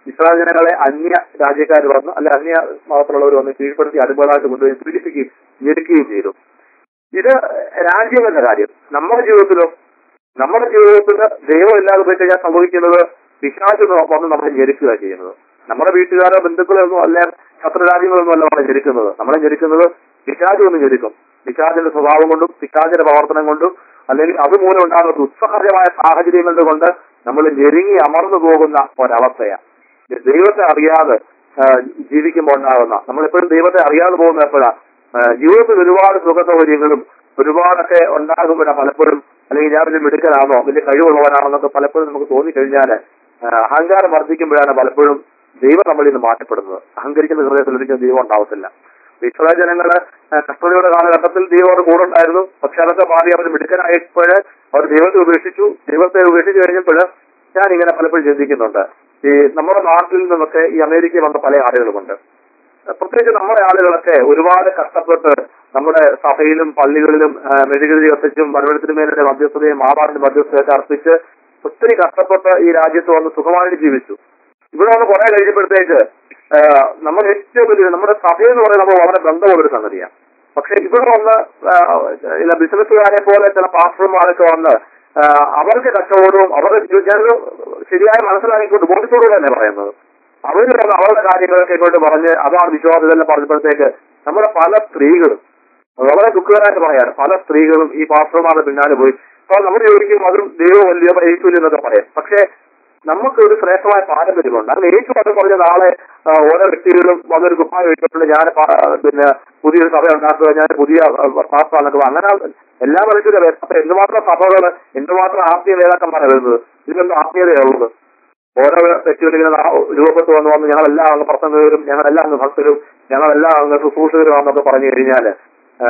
ഇസ്രായേൽ ജനങ്ങളെ അന്യ രാജ്യക്കാർ വന്ന് അല്ലെ അന്യ മതത്തിലുള്ളവർ വന്ന് കീഴ്പ്പെടുത്തി അടിമകളായിട്ട് കൊണ്ടുപോയി പീഡിപ്പിക്കുകയും ഞെരുക്കുകയും ചെയ്തു ഇത് രാജ്യങ്ങളുടെ കാര്യം നമ്മുടെ ജീവിതത്തിലോ നമ്മുടെ ജീവിതത്തിൽ ദൈവം ഇല്ലാതെ പോയി കഴിഞ്ഞാൽ സംഭവിക്കുന്നത് പിശാച് വന്ന് നമ്മളെ ഞെരുക്കുക ചെയ്യുന്നത് നമ്മുടെ വീട്ടുകാരോ ബന്ധുക്കളോ ഒന്നും അല്ല ശത്രുരാജ്യങ്ങളൊന്നും അല്ല നമ്മളെ ഞെരുക്കുന്നത് നമ്മളെ ഞെരുക്കുന്നത് പിശാച് ഒന്ന് ഞെരുക്കും പിശാചിന്റെ സ്വഭാവം കൊണ്ടും പിശാചിന്റെ പ്രവർത്തനം കൊണ്ടും അല്ലെങ്കിൽ അതുമൂലം ഉണ്ടാകുന്ന ദുസ്സഹജമായ സാഹചര്യങ്ങൾ കൊണ്ട് നമ്മൾ ഞെരുങ്ങി അമർന്നു പോകുന്ന ഒരവസ്ഥയാണ് ദൈവത്തെ അറിയാതെ ആ, ജീവിക്കുമ്പോൾ ഉണ്ടാകുന്ന നമ്മളെപ്പോഴും ദൈവത്തെ അറിയാതെ പോകുന്ന എപ്പോഴാ ആ, ജീവിതത്തിൽ ഒരുപാട് സുഖ സൗകര്യങ്ങളും ഒരുപാടൊക്കെ ഉണ്ടാകുമ്പോഴാണ് പലപ്പോഴും അല്ലെങ്കിൽ ഞാൻ വലിയ മിടുക്കനാണോ വലിയ കഴിവുള്ളവനാണെന്നൊക്കെ പലപ്പോഴും നമുക്ക് തോന്നിക്കഴിഞ്ഞാൽ അഹങ്കാരം വർദ്ധിക്കുമ്പോഴാണ് പലപ്പോഴും ദൈവം നമ്മളിൽ നിന്ന് മാറ്റപ്പെടുന്നത് അഹങ്കരിക്കുന്ന ഹൃദയത്തിൽ ഒരിക്കലും ദൈവം ഉണ്ടാവത്തില്ല ഇസ്രായേൽ ജനങ്ങള് ആ, കഷ്ടതയുടെ കാലഘട്ടത്തിൽ ദൈവം അവരുടെ കൂടെ ഉണ്ടായിരുന്നു പക്ഷെ അതൊക്കെ മാറി അവർ മിടുക്കനായപ്പോൾ അവർ ദൈവത്തെ ഉപേക്ഷിച്ചു ദൈവത്തെ ഉപേക്ഷിച്ചു കഴിഞ്ഞപ്പോൾ ഞാൻ ഇങ്ങനെ പലപ്പോഴും ചിന്തിക്കുന്നുണ്ട് ഈ നമ്മുടെ നാട്ടിൽ നിന്നൊക്കെ ഈ അമേരിക്കയിൽ വന്ന പല ആളുകളുമുണ്ട് പ്രത്യേകിച്ച് നമ്മുടെ ആളുകളൊക്കെ ഒരുപാട് കഷ്ടപ്പെട്ട് നമ്മുടെ സഭയിലും പള്ളികളിലും ആ, മെഴുകുതിരി കത്തിച്ചും വരവെടുത്തിന് മേലെ മധ്യസ്ഥതയും മാതാവിന്റെ മധ്യസ്ഥതയൊക്കെ അർപ്പിച്ച് ഒത്തിരി കഷ്ടപ്പെട്ട് ഈ രാജ്യത്ത് വന്ന് സുഖമായിട്ട് ജീവിച്ചു ഇവിടെ വന്ന് കുറെ കഴിഞ്ഞപ്പോഴത്തേക്ക് ആ, നമ്മൾ ഏറ്റവും വലിയ നമ്മുടെ സഭയെന്ന് പറയുന്നത് നമ്മൾ വളരെ ബന്ധമുള്ളൊരു സംഗതിയാണ് പക്ഷെ ഇവിടെ വന്ന് ആ, ചില ബിസിനസ്സുകാരെ പോലെ ചില പാസ്റ്റർമാരൊക്കെ വന്ന് ആ, അവർക്ക് കച്ചവടവും അവരുടെ ജീവ- ഞാനൊരു ശരിയായ മനസ്സിലാക്കിക്കൊണ്ട് ബോധ്യത്തോടു തന്നെ പറയുന്നത് അവര് വന്ന് അവരുടെ കാര്യങ്ങളൊക്കെ ഇങ്ങോട്ട് പറഞ്ഞ് അതാണ് വിശ്വാസം ഇതെല്ലാം പറഞ്ഞപ്പോഴത്തേക്ക് നമ്മുടെ പല സ്ത്രീകളും വളരെ ദുഃഖകരമായിട്ട് പറയാണ് പല സ്ത്രീകളും ഈ പാസ്റ്റർമാരുടെ പിന്നാലെ പോയി അപ്പൊ നമ്മൾ ചോദിക്കും അതും ദൈവം വലിയ യേശു എന്നൊക്കെ പറയാം പക്ഷേ നമുക്ക് ഒരു ശ്രേഷ്ഠമായ പാരമ്പര്യമുണ്ട് അങ്ങനെ യേശു അത് പറഞ്ഞ നാളെ ആ, ഓരോ വ്യക്തികളും വന്നൊരു കുപ്പായ വെച്ചിട്ടുണ്ട് ഞാൻ പാ- പിന്നെ പുതിയൊരു സഭ ഉണ്ടാക്കുക ഞാൻ പുതിയ പാസ്താന്നൊക്കെ അങ്ങനെ എല്ലാ മനുഷ്യരും അപ്പൊ എന്തുമാത്രം സഭകള് എന്തുമാത്രം ആത്മീയ നേതാക്കന്മാരാണ് വരുന്നത് ഇതിലൊന്നും ആത്മീയതയുള്ളത് ഓരോ വ്യക്തികളും ഇങ്ങനെ നാ- രൂപപ്പെട്ട് വന്ന് വന്ന് ഞങ്ങളെല്ലാം അങ്ങ് പ്രസംഗകരും ഞങ്ങളെല്ലാം അങ്ങ് ഭക്തരും ഞങ്ങളെല്ലാം അങ്ങ് ശുശ്രൂഷകരുമാണെന്നൊക്കെ പറഞ്ഞു കഴിഞ്ഞാല് ആ,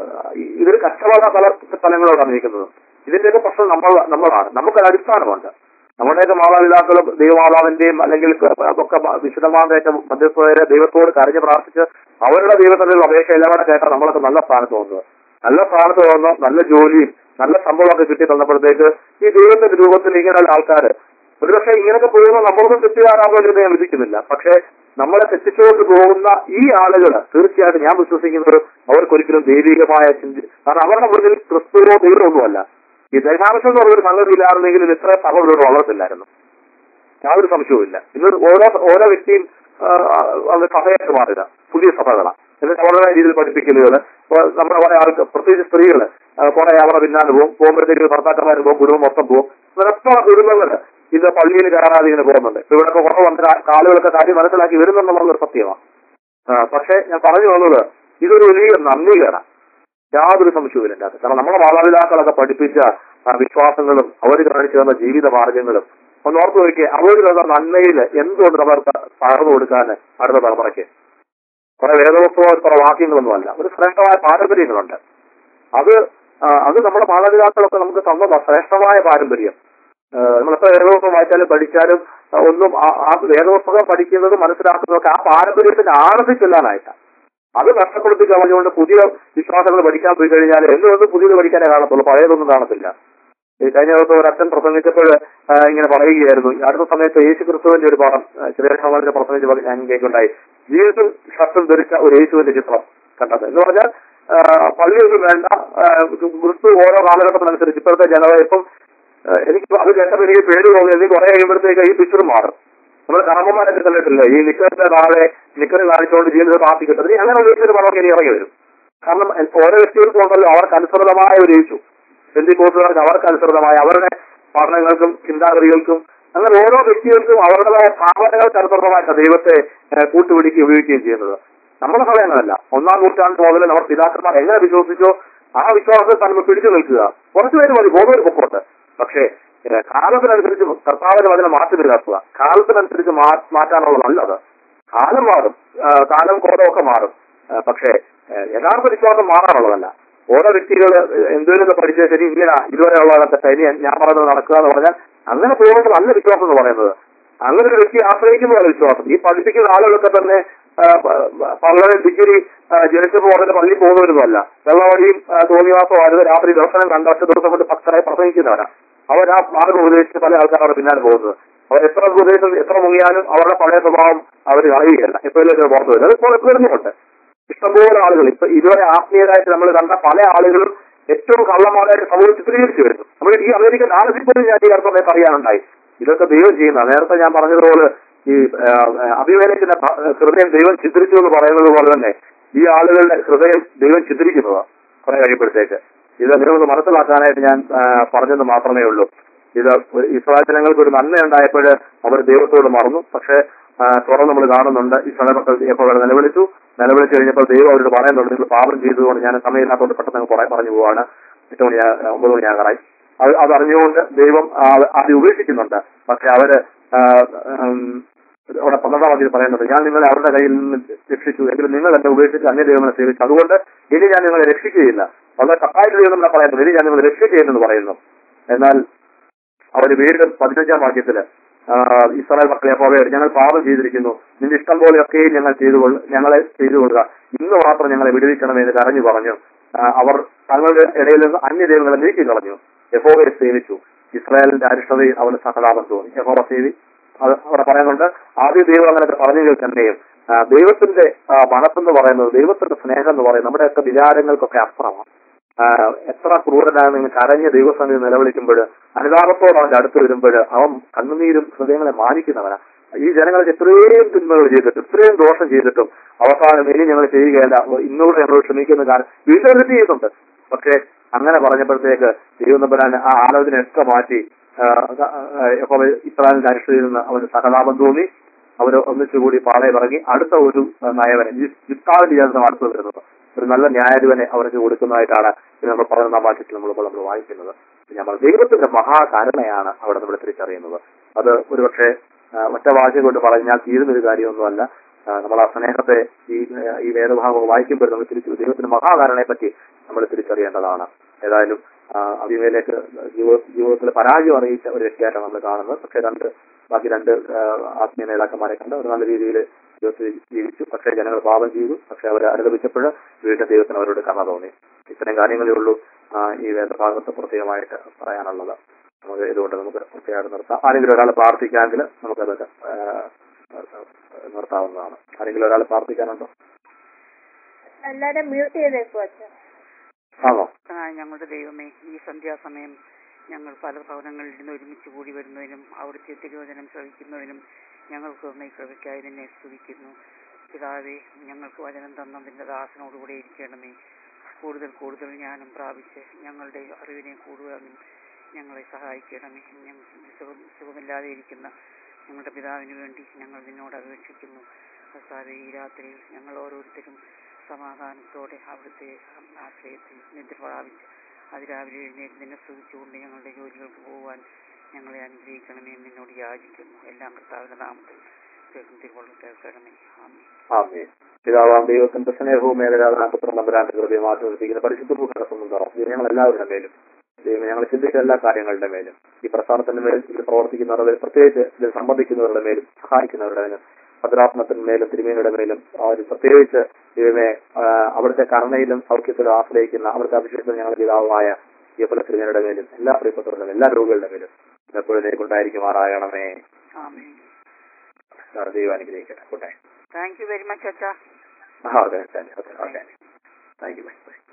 ഇതൊരു കച്ചവട പല സ്ഥലങ്ങളോടാണ് നിൽക്കുന്നത് ഇതിന്റെയൊക്കെ പ്രശ്നം നമ്മൾ നമ്മളാണ് നമുക്കൊരു അടിസ്ഥാനമുണ്ട് നമ്മുടെയൊക്കെ മാതാപിതാക്കളും ദൈവമാതാവിന്റെയും അല്ലെങ്കിൽ ഒക്കെ വിശുദ്ധമാതയൊക്കെ മധ്യസ്ഥരെ ദൈവത്തോട് കരഞ്ഞ് പ്രാർത്ഥിച്ച് അവരുടെ ദൈവത്തിലുള്ള അപേക്ഷ എല്ലാം കൂടെ കേട്ടാൽ നമ്മളൊക്കെ നല്ല സ്ഥാനത്ത് വന്നത് നല്ല സ്ഥാനത്ത് വന്നു നല്ല ജോലിയും നല്ല ശമ്പളമൊക്കെ കിട്ടി തന്നപ്പോഴത്തേക്ക് ഈ ദൈവത്തിന്റെ രൂപത്തിൽ ഇങ്ങനെയുള്ള ആൾക്കാര് ഒരുപക്ഷെ ഇങ്ങനെയൊക്കെ പോകുമ്പോൾ നമ്മളൊന്നും തെറ്റുകാരാകുമെന്ന് ഞാൻ വിധിക്കുന്നില്ല പക്ഷേ നമ്മളെ തെറ്റിച്ചുകൊണ്ട് പോകുന്ന ഈ ആളുകൾ തീർച്ചയായിട്ടും ഞാൻ വിശ്വസിക്കുന്നത് അവർക്കൊരിക്കലും ദൈവികമായ ചിന്തി കാരണം അവരുടെ മുന്നിൽ ക്രിസ്തുവോ ദൈവമൊന്നുമല്ല ഈ ദൈവാംശം എന്ന് പറഞ്ഞൊരു സംഗതി ഇല്ലായിരുന്നെങ്കിൽ ഇത് ഇത്ര സഭ ഇവിടെ വളർത്തില്ലായിരുന്നു യാതൊരു സംശയവുമില്ല ഇന്ന് ഓരോ ഓരോ വ്യക്തിയും ആ, അത് സഭയായിട്ട് മാറുക പുതിയ സഭകളാണ് എന്നിട്ട് അവരുടെ രീതിയിൽ പഠിപ്പിക്കലുകൾ നമ്മുടെ കുറെ ആൾക്ക് പ്രത്യേകിച്ച് സ്ത്രീകൾ കുറെ അവരുടെ പിന്നാലെ പോകും പോകുമ്പോഴത്തേക്ക് ഭർത്താക്കന്മാർ പോകും കുടുംബം മൊത്തം പോകും അങ്ങനെ എത്ര കുടുംബങ്ങൾ ഇത് പള്ളിയിൽ കയറാതെ ഇങ്ങനെ പോകുന്നുണ്ട് ഇപ്പൊ ഇവിടെ കുറെ വന്ന ആളുകളൊക്കെ കാര്യം മനസ്സിലാക്കി വരുന്നുണ്ടെന്നുള്ളൊരു സത്യമാണ് ആ, പക്ഷേ ഞാൻ പറഞ്ഞു വന്നത് ഇതൊരു വലിയ നന്ദികേടാണ് യാതൊരു സംശയവും ഇല്ല കാരണം നമ്മുടെ മാതാപിതാക്കളൊക്കെ പഠിപ്പിച്ച ആ, വിശ്വാസങ്ങളും അവർ കാണിച്ചു തന്ന ജീവിത മാർഗങ്ങളും ഒന്ന് ഓർത്ത് നോക്കിയേ അവർ തന്ന നന്മയിൽ എന്തുകൊണ്ട് അവർക്ക് പകർന്നു കൊടുക്കാൻ അടുത്ത തലമുറയ്ക്ക് കുറെ വേദവസ്തുവോ കുറെ വാക്യങ്ങളൊന്നുമല്ല ഒരു ശ്രേഷ്ഠമായ പാരമ്പര്യങ്ങളുണ്ട് അത് ആ, അത് നമ്മുടെ മാതാപിതാക്കളൊക്കെ നമുക്ക് തന്ന ശ്രേഷ്ഠമായ പാരമ്പര്യം ആ, നമ്മൾ എത്ര വേദപുസ്തകം വായിച്ചാലും പഠിച്ചാലും ആ, ഒന്നും ആ- ആ വേദപുസ്തകം പഠിക്കുന്നത് മനസ്സിലാക്കുന്നതൊക്കെ ആ പാരമ്പര്യത്തിന് ആനന്ദിച്ചെല്ലാനായിട്ടാണ് അത് നഷ്ടപ്പെടുത്തി കളഞ്ഞുകൊണ്ട് പുതിയ വിശ്വാസങ്ങൾ പഠിക്കാൻ പോയി കഴിഞ്ഞാൽ എന്തുകൊണ്ട് പുതിയത് പഠിക്കാനേ കാണത്തുള്ളൂ പഴയതൊന്നും കാണത്തില്ല ഈ കഴിഞ്ഞ ദിവസം ഒരു അച്ഛൻ പ്രസംഗിച്ചപ്പോൾ ആ, ഇങ്ങനെ പറയുകയായിരുന്നു ഈ അടുത്ത സമയത്ത് യേശു ക്രിസ്തുവിന്റെ ഒരു പാഠം ആ, ചെറിയ സമാജത്തെ പ്രസംഗിച്ച് പറ- ഞാൻ കേൾക്കുണ്ടായി ജീവിതത്തിൽ ഷർട്ടും ധരിച്ച ഒരു യേശുവിന്റെ ചിത്രം കണ്ടത് എന്ന് പറഞ്ഞാൽ ആ, പള്ളിയൊന്നും വേണ്ട ആ, ക്രിസ്തു ഓരോ കാലഘട്ടത്തിനനുസരിച്ച് ഇപ്പോഴത്തെ ജനത ഇപ്പം ആ, എനിക്ക് അത് കേട്ടപ്പോൾ എനിക്ക് പേടി തോന്നി എനിക്ക് കുറെ കഴിയുമ്പോഴത്തേക്ക് ഈ പിക്ചർ മാറും നമ്മുടെ കർമ്മമാരൊക്കെ കണ്ടിട്ടില്ലേ ഈ നിക്കറിന്റെ താഴെ നിക്കറ് കാണിച്ചുകൊണ്ട് ജീവിതത്തിൽ പാർട്ടി കിട്ടുന്നത് അങ്ങനെ ഒരു പടമൊക്കെ ഇനി ഇറങ്ങി വരും കാരണം ഓരോ വ്യക്തികൾക്കും ഉണ്ടല്ലോ അവർക്ക് അനുസൃതമായ ഒരു യേശു ബന്ധുക്കോസുകാർക്ക് അവർക്ക് അനുസൃതമായ അവരുടെ പഠനങ്ങൾക്കും ചിന്താഗതികൾക്കും അങ്ങനെ ഓരോ വ്യക്തികൾക്കും അവരുടേതായ ഭാവനകൾക്ക് അനുസൃതമായിട്ട് ദൈവത്തെ ഏഹ്, കൂട്ടുപിടിക്കുകയും ഉപയോഗിക്കുകയും ചെയ്യുന്നത് നമ്മുടെ സഭ അങ്ങനല്ല ഒന്നാം നൂറ്റാണ്ട് മുതൽ നമ്മുടെ പിതാക്കന്മാർ എങ്ങനെ വിശ്വസിച്ചോ ആ വിശ്വാസത്തിൽ തന്നെ പിടിച്ചു നിൽക്കുക കുറച്ചുപേര് മതി പോകുന്നവർ പൊക്കോട്ട് പക്ഷേ ഏഹ്, കാലത്തിനനുസരിച്ച് കർത്താവിന് അതിനെ മാറ്റി നിലനിർത്തുക കാലത്തിനനുസരിച്ച് മാ- മാറ്റാനുള്ളത് നല്ലത് കാലം മാറും ആ, കാലം കോലമൊക്കെ മാറും ആ, പക്ഷേ ഏഹ്, യഥാർത്ഥ വിശ്വാസം മാറാനുള്ളതല്ല ഓരോ വ്യക്തികൾ എന്തെങ്കിലുമൊക്കെ പഠിച്ച ശരി ഇങ്ങനെ ഇതുവരെ ഉള്ളതൊക്കെ ശരി ഞാൻ പറയുന്നത് നടക്കുക എന്ന് പറഞ്ഞാൽ അങ്ങനെ പോകുന്നത് നല്ല വിശ്വാസം എന്ന് പറയുന്നത് അങ്ങനെ ഒരു വ്യക്തി ആശ്രയിക്കുന്നതാണ് വിശ്വാസം ഈ പഠിപ്പിക്കുന്ന ആളുകളൊക്കെ തന്നെ ആ, പ- പ- വളരെ ഡിഗ്രി ആ, ജനിച്ചപ്പോൾ ഉടനെ പള്ളി പോകുന്നവരുമല്ല വെള്ളവഴിയും ആ, തോന്നിവാസവും ആയിരുന്നു രാത്രി ദർശനം കണ്ട ഒറ്റ ദിവസം കൊണ്ട് ഭക്തരായി പ്രസംഗിക്കുന്നവരാണ് അവർ ആ മാർഗം ഉപദേശിച്ച് പല ആൾക്കാർ അവിടെ പിന്നാലെ പോകുന്നത് അവർ എത്ര ഉപദേശം എത്ര മുങ്ങിയാലും അവരുടെ പഴയ സ്വഭാവം അവർ അറിയുകയല്ല എപ്പോഴും പുറത്തു വരും അതിപ്പോൾ വരുന്നുണ്ട് ഇഷ്ടംപോലെ ആളുകൾ ഇപ്പൊ ഇതുവരെ ആത്മീയരായിട്ട് നമ്മൾ കണ്ട പല ആളുകളും ഏറ്റവും കള്ളന്മാരായിട്ട് സമൂഹം ചിത്രീകരിച്ചു വരുന്നു നമ്മൾ ഈ അമേരിക്കൻ ആലസിപ്പോഴും ഞാൻ ഈ അടുത്ത സമയത്ത് അറിയാനുണ്ടായി ഇതൊക്കെ ദൈവം ചെയ്യുന്ന നേരത്തെ ഞാൻ പറഞ്ഞതുപോലെ ഈ അഭിവേലത്തിന്റെ ഹൃദയം ദൈവം ചിത്രിച്ചു എന്ന് പറയുന്നത് പോലെ തന്നെ ഈ ആളുകളുടെ ഹൃദയം ദൈവം ചിത്രിക്കുന്നതാ കുറെ കഴിയുമ്പോഴത്തേക്ക് ഇത് നിങ്ങളൊന്ന് മനസ്സിലാക്കാനായിട്ട് ഞാൻ ആ, പറഞ്ഞെന്ന് മാത്രമേ ഉള്ളൂ ഇത് ഇസ്രായേൽ ജനങ്ങൾക്ക് ഒരു നന്മ ഉണ്ടായപ്പോൾ അവർ ദൈവത്തോട് മറന്നു പക്ഷേ ആ, തുടർന്ന് നമ്മൾ കാണുന്നുണ്ട് ഇസ്രായേൽ മക്കൾ എപ്പോൾ നിലവിളിച്ചു നിലവിളിച്ചു കഴിഞ്ഞപ്പോൾ ദൈവം അവരോട് പറയുന്നുണ്ട് നിങ്ങൾ പാപം ചെയ്തതുകൊണ്ട് ഞാൻ സമയമില്ലാത്തതുകൊണ്ട് പെട്ടെന്ന് അങ്ങ് കുറെ പറഞ്ഞു പോവാണ് എട്ട് മണി ഒമ്പത് മണിയാകാറായി അത് അത് അറിഞ്ഞുകൊണ്ട് ദൈവം ആ- അത് ഉപേക്ഷിക്കുന്നുണ്ട് പക്ഷെ അവര് ആ, ഉം, അവിടെ പന്ത്രണ്ടാം വാക്യത്തിൽ പറയുന്നുണ്ട് ഞാൻ നിങ്ങളെ അവരുടെ കയ്യിൽ നിന്ന് രക്ഷിച്ചു എങ്കിലും നിങ്ങൾ എന്നെ ഉപേക്ഷിച്ച് അന്യ ദൈവങ്ങളെ സേവിച്ചു അതുകൊണ്ട് ഇനി ഞാൻ നിങ്ങളെ രക്ഷിക്കുകയില്ല വളരെ കട്ടായിട്ട് ദൈവം നമ്മളെ പറയുന്നത് ഇനി ഞാൻ നിങ്ങളെ രക്ഷിക്കുകയെന്ന് പറയുന്നു എന്നാൽ അവർ വീണ്ടും പതിനഞ്ചാം വാക്യത്തില് ആ, ഇസ്രായേൽ മക്കളെ പോലെ ഞങ്ങൾ പാപം ചെയ്തിരിക്കുന്നു നിന്റെ ഇഷ്ടം പോലെയൊക്കെയും ഞങ്ങൾ ചെയ്തു കൊള്ള ഞങ്ങളെ ചെയ്തു കൊള്ളുക ഇന്ന് മാത്രം ഞങ്ങളെ വിടുവിക്കണമെന്ന് കരഞ്ഞു പറഞ്ഞു ആ, അവർ തങ്ങളുടെ ഇടയിൽ നിന്ന് അന്യദൈവങ്ങളെ നീക്കി കളഞ്ഞു യഹോവയെ സേവിച്ചു ഇസ്രായേലിന്റെ അരിഷ്ടതയിൽ അവന് സഹതാപം തോന്നി യഹോവ സേവി അത് അവിടെ പറയുന്നുണ്ട് ആദ്യ ദൈവം അങ്ങനെയൊക്കെ പറഞ്ഞെങ്കിൽ തന്നെയും ആ, ദൈവത്തിന്റെ ആ, മനസ്സെന്ന് പറയുന്നത് ദൈവത്തിന്റെ സ്നേഹം എന്ന് പറയുന്നത് നമ്മുടെയൊക്കെ വിചാരങ്ങൾക്കൊക്കെ അപ്പുറമാണ് ആ, എത്ര ക്രൂരനാണ് നിങ്ങൾ കരഞ്ഞ ദൈവസന്നിധി നിലവിളിക്കുമ്പോൾ അനുതാപത്തോട് അവന്റെ അടുത്ത് വരുമ്പോൾ അവൻ കണ്ണുനീരും ഹൃദയങ്ങളെ മാനിക്കുന്നവനാ ഈ ജനങ്ങൾക്ക് എത്രയും തിന്മകൾ ചെയ്തിട്ടും ഇത്രയും ദോഷം ചെയ്തിട്ടും അവസാനം ഇനി ഞങ്ങൾ ചെയ്യുകയല്ല ഇന്നുകൂടെ ഞങ്ങൾ ക്ഷമിക്കുന്ന കാലം വീണ്ടും എന്നിട്ട് ചെയ്യുന്നുണ്ട് പക്ഷേ അങ്ങനെ പറഞ്ഞപ്പോഴത്തേക്ക് ദൈവനമ്പരാൻ ആ ആലോചനയൊക്കെ മാറ്റി ആ, ആ, യഹോവ ഇസ്രായേലിന്റെ അരിഷ്ടയിൽ നിന്ന് അവന് സഹതാപം തോന്നി അവര് ഒന്നിച്ചുകൂടി പാളയം ഇറങ്ങി അടുത്ത ഒരു ആ, നയവനെ യുക്താവിന്റെ ജീവിതം അടുത്ത് വരുന്നത് ഒരു നല്ല ന്യായാധിപനെ അവർക്ക് കൊടുക്കുന്നതായിട്ടാണ് ഇത് നമ്മൾ പറയുന്ന വാക്യത്തിൽ നമ്മളിപ്പോൾ നമ്മൾ വായിക്കുന്നത് നമ്മൾ ദൈവത്തിന്റെ മഹാകരുണയാണ് അവിടെ നമ്മൾ തിരിച്ചറിയുന്നത് അത് ഒരുപക്ഷെ ആ, ഒറ്റ വാക്യം കൊണ്ട് പറഞ്ഞാൽ തീരുന്നൊരു കാര്യമൊന്നുമല്ല ആ, നമ്മൾ ആ സ്നേഹത്തെ ഈ ആ, ഈ വേദഭാഗം വായിക്കുമ്പോൾ നമ്മൾ തിരിച്ചു ദൈവത്തിന്റെ മഹാകാരണയെ പറ്റി നമ്മൾ തിരിച്ചറിയേണ്ടതാണ് ഏതായാലും ആ, അഭിമയിലേക്ക് ജീവിത ജീവിതത്തിൽ പരാജയം അറിയിച്ച ഒരു വ്യക്തിയായിട്ടാണ് നമ്മൾ കാണുന്നത് പക്ഷെ രണ്ട് ബാക്കി രണ്ട് ആ, ആത്മീയ നേതാക്കന്മാരെ കണ്ട് അവർ നല്ല രീതിയിൽ ജീവിതത്തിൽ ജീവിച്ചു പക്ഷേ ജനങ്ങൾ പാപം ചെയ്തു പക്ഷെ അവർ അനുഭവിച്ചപ്പോൾ വീണ്ടും ദൈവത്തിന് അവരോട് കർണ തോന്നി ഇത്തരം കാര്യങ്ങളേ ഉള്ളൂ ആ, ഈ വേദഭാഗത്ത് പ്രത്യേകമായിട്ട് പറയാനുള്ളത് നമുക്ക് ഇതുകൊണ്ട് നമുക്ക് പ്രത്യേകമായിട്ട് നിർത്താം ആരെങ്കിലും ഒരാൾ പ്രാർത്ഥിക്കാമെങ്കിൽ നമുക്കത് ആ, നിർത്താവുന്നതാണ് ആരെങ്കിലും ഒരാൾ പ്രാർത്ഥിക്കാനുണ്ടോ എല്ലാരും മ്യൂട്ട് ചെയ്തേക്കോ അച്ഛൻ ആണോ ആ ഞങ്ങളുടെ ദൈവമേ ഈ സന്ധ്യാസമയം ഞങ്ങൾ പല ഭവനങ്ങളിൽ നിന്ന് ഒരുമിച്ച് കൂടി വരുന്നതിനും അവിടുത്തെ തിരുവചനം ശ്രവിക്കുന്നതിനും ഞങ്ങൾക്ക് തന്ന ഈ കൃപയ്ക്കായി നിന്നെ സ്തുതിക്കുന്നു പിതാവേ ഞങ്ങൾക്ക് വചനം തന്നതിൻ്റെ ദാസനോടുകൂടെ ഇരിക്കണമേ കൂടുതൽ കൂടുതൽ ജ്ഞാനം പ്രാപിച്ച് ഞങ്ങളുടെ അറിവിനെ കൂടുവാനും ഞങ്ങളെ സഹായിക്കണമേ ഞങ്ങൾ സുഖം സുഖമില്ലാതെ ഇരിക്കുന്ന ഞങ്ങളുടെ പിതാവിന് വേണ്ടി ഞങ്ങൾ നിന്നോട് അപേക്ഷിക്കുന്നു കർത്താവേ ഈ രാത്രിയിൽ ഞങ്ങൾ ഓരോരുത്തരും സമാധാനത്തോടെ അവിടുത്തെ ആശ്രയത്തിൽ നിദ്ര പ്രാപിച്ച് അതിരാവിലെ എഴുന്നേറ്റ് നിന്നെ സ്തുതിച്ചുകൊണ്ട് ഞങ്ങളുടെ ജോലികൾക്ക് പോകുവാൻ ഞങ്ങളെ അനുഗ്രഹിക്കണമേ എന്ന് നിന്നോട് യാചിക്കുന്നു എല്ലാം കർത്താവിന്റെ നാമത്തിൽ കേൾക്കും തിരുവള്ളം കേൾക്കണമേ ആമേ ആമേ പിതാവാം ദൈവത്തിന്റെ സ്നേഹവും മേഖലാപുത്ര നമ്പരാന്റെ ഹൃദയം ആശ്വസിപ്പിക്കുന്ന പരിശുദ്ധ ഭൂഖരസമുണ്ടോ ഞങ്ങൾ എല്ലാവരുടെ മേലും ദൈവം ഞങ്ങൾ ചിന്തിച്ച എല്ലാ കാര്യങ്ങളുടെ മേലും ഈ പ്രസ്ഥാനത്തിന്റെ മേൽ ഇതിൽ പ്രവർത്തിക്കുന്നവരുടെ മേലും പ്രത്യേകിച്ച് ഇതിൽ സംബന്ധിക്കുന്നവരുടെ മേലും സഹായിക്കുന്നവരുടെ മേലും ഭദ്രാസനത്തിന് മേലും തിരുമേനിയുടെ മേലും അവർ പ്രത്യേകിച്ച് ദൈവമേ ആ, അവിടുത്തെ കരുണയിലും സൗഖ്യത്തിലും ആശ്രയിക്കുന്ന അവിടുത്തെ അഭിഷേകത്തിൽ ഞങ്ങളുടെ പിതാവായ ഈപ്പല തിരുമേനിയുടെ മേലും എല്ലാ പ്രിയപ്പെട്ടവരുടെ മേലും എല്ലാ രോഗികളുടെ മേലും എപ്പോഴും ഉണ്ടായിരിക്കുമാറാകണമേ ആമേ ദൈവം അനുഗ്രഹിക്കട്ടെ good night thank you very much അച്ഛാ ആ okay okay okay thank you bye by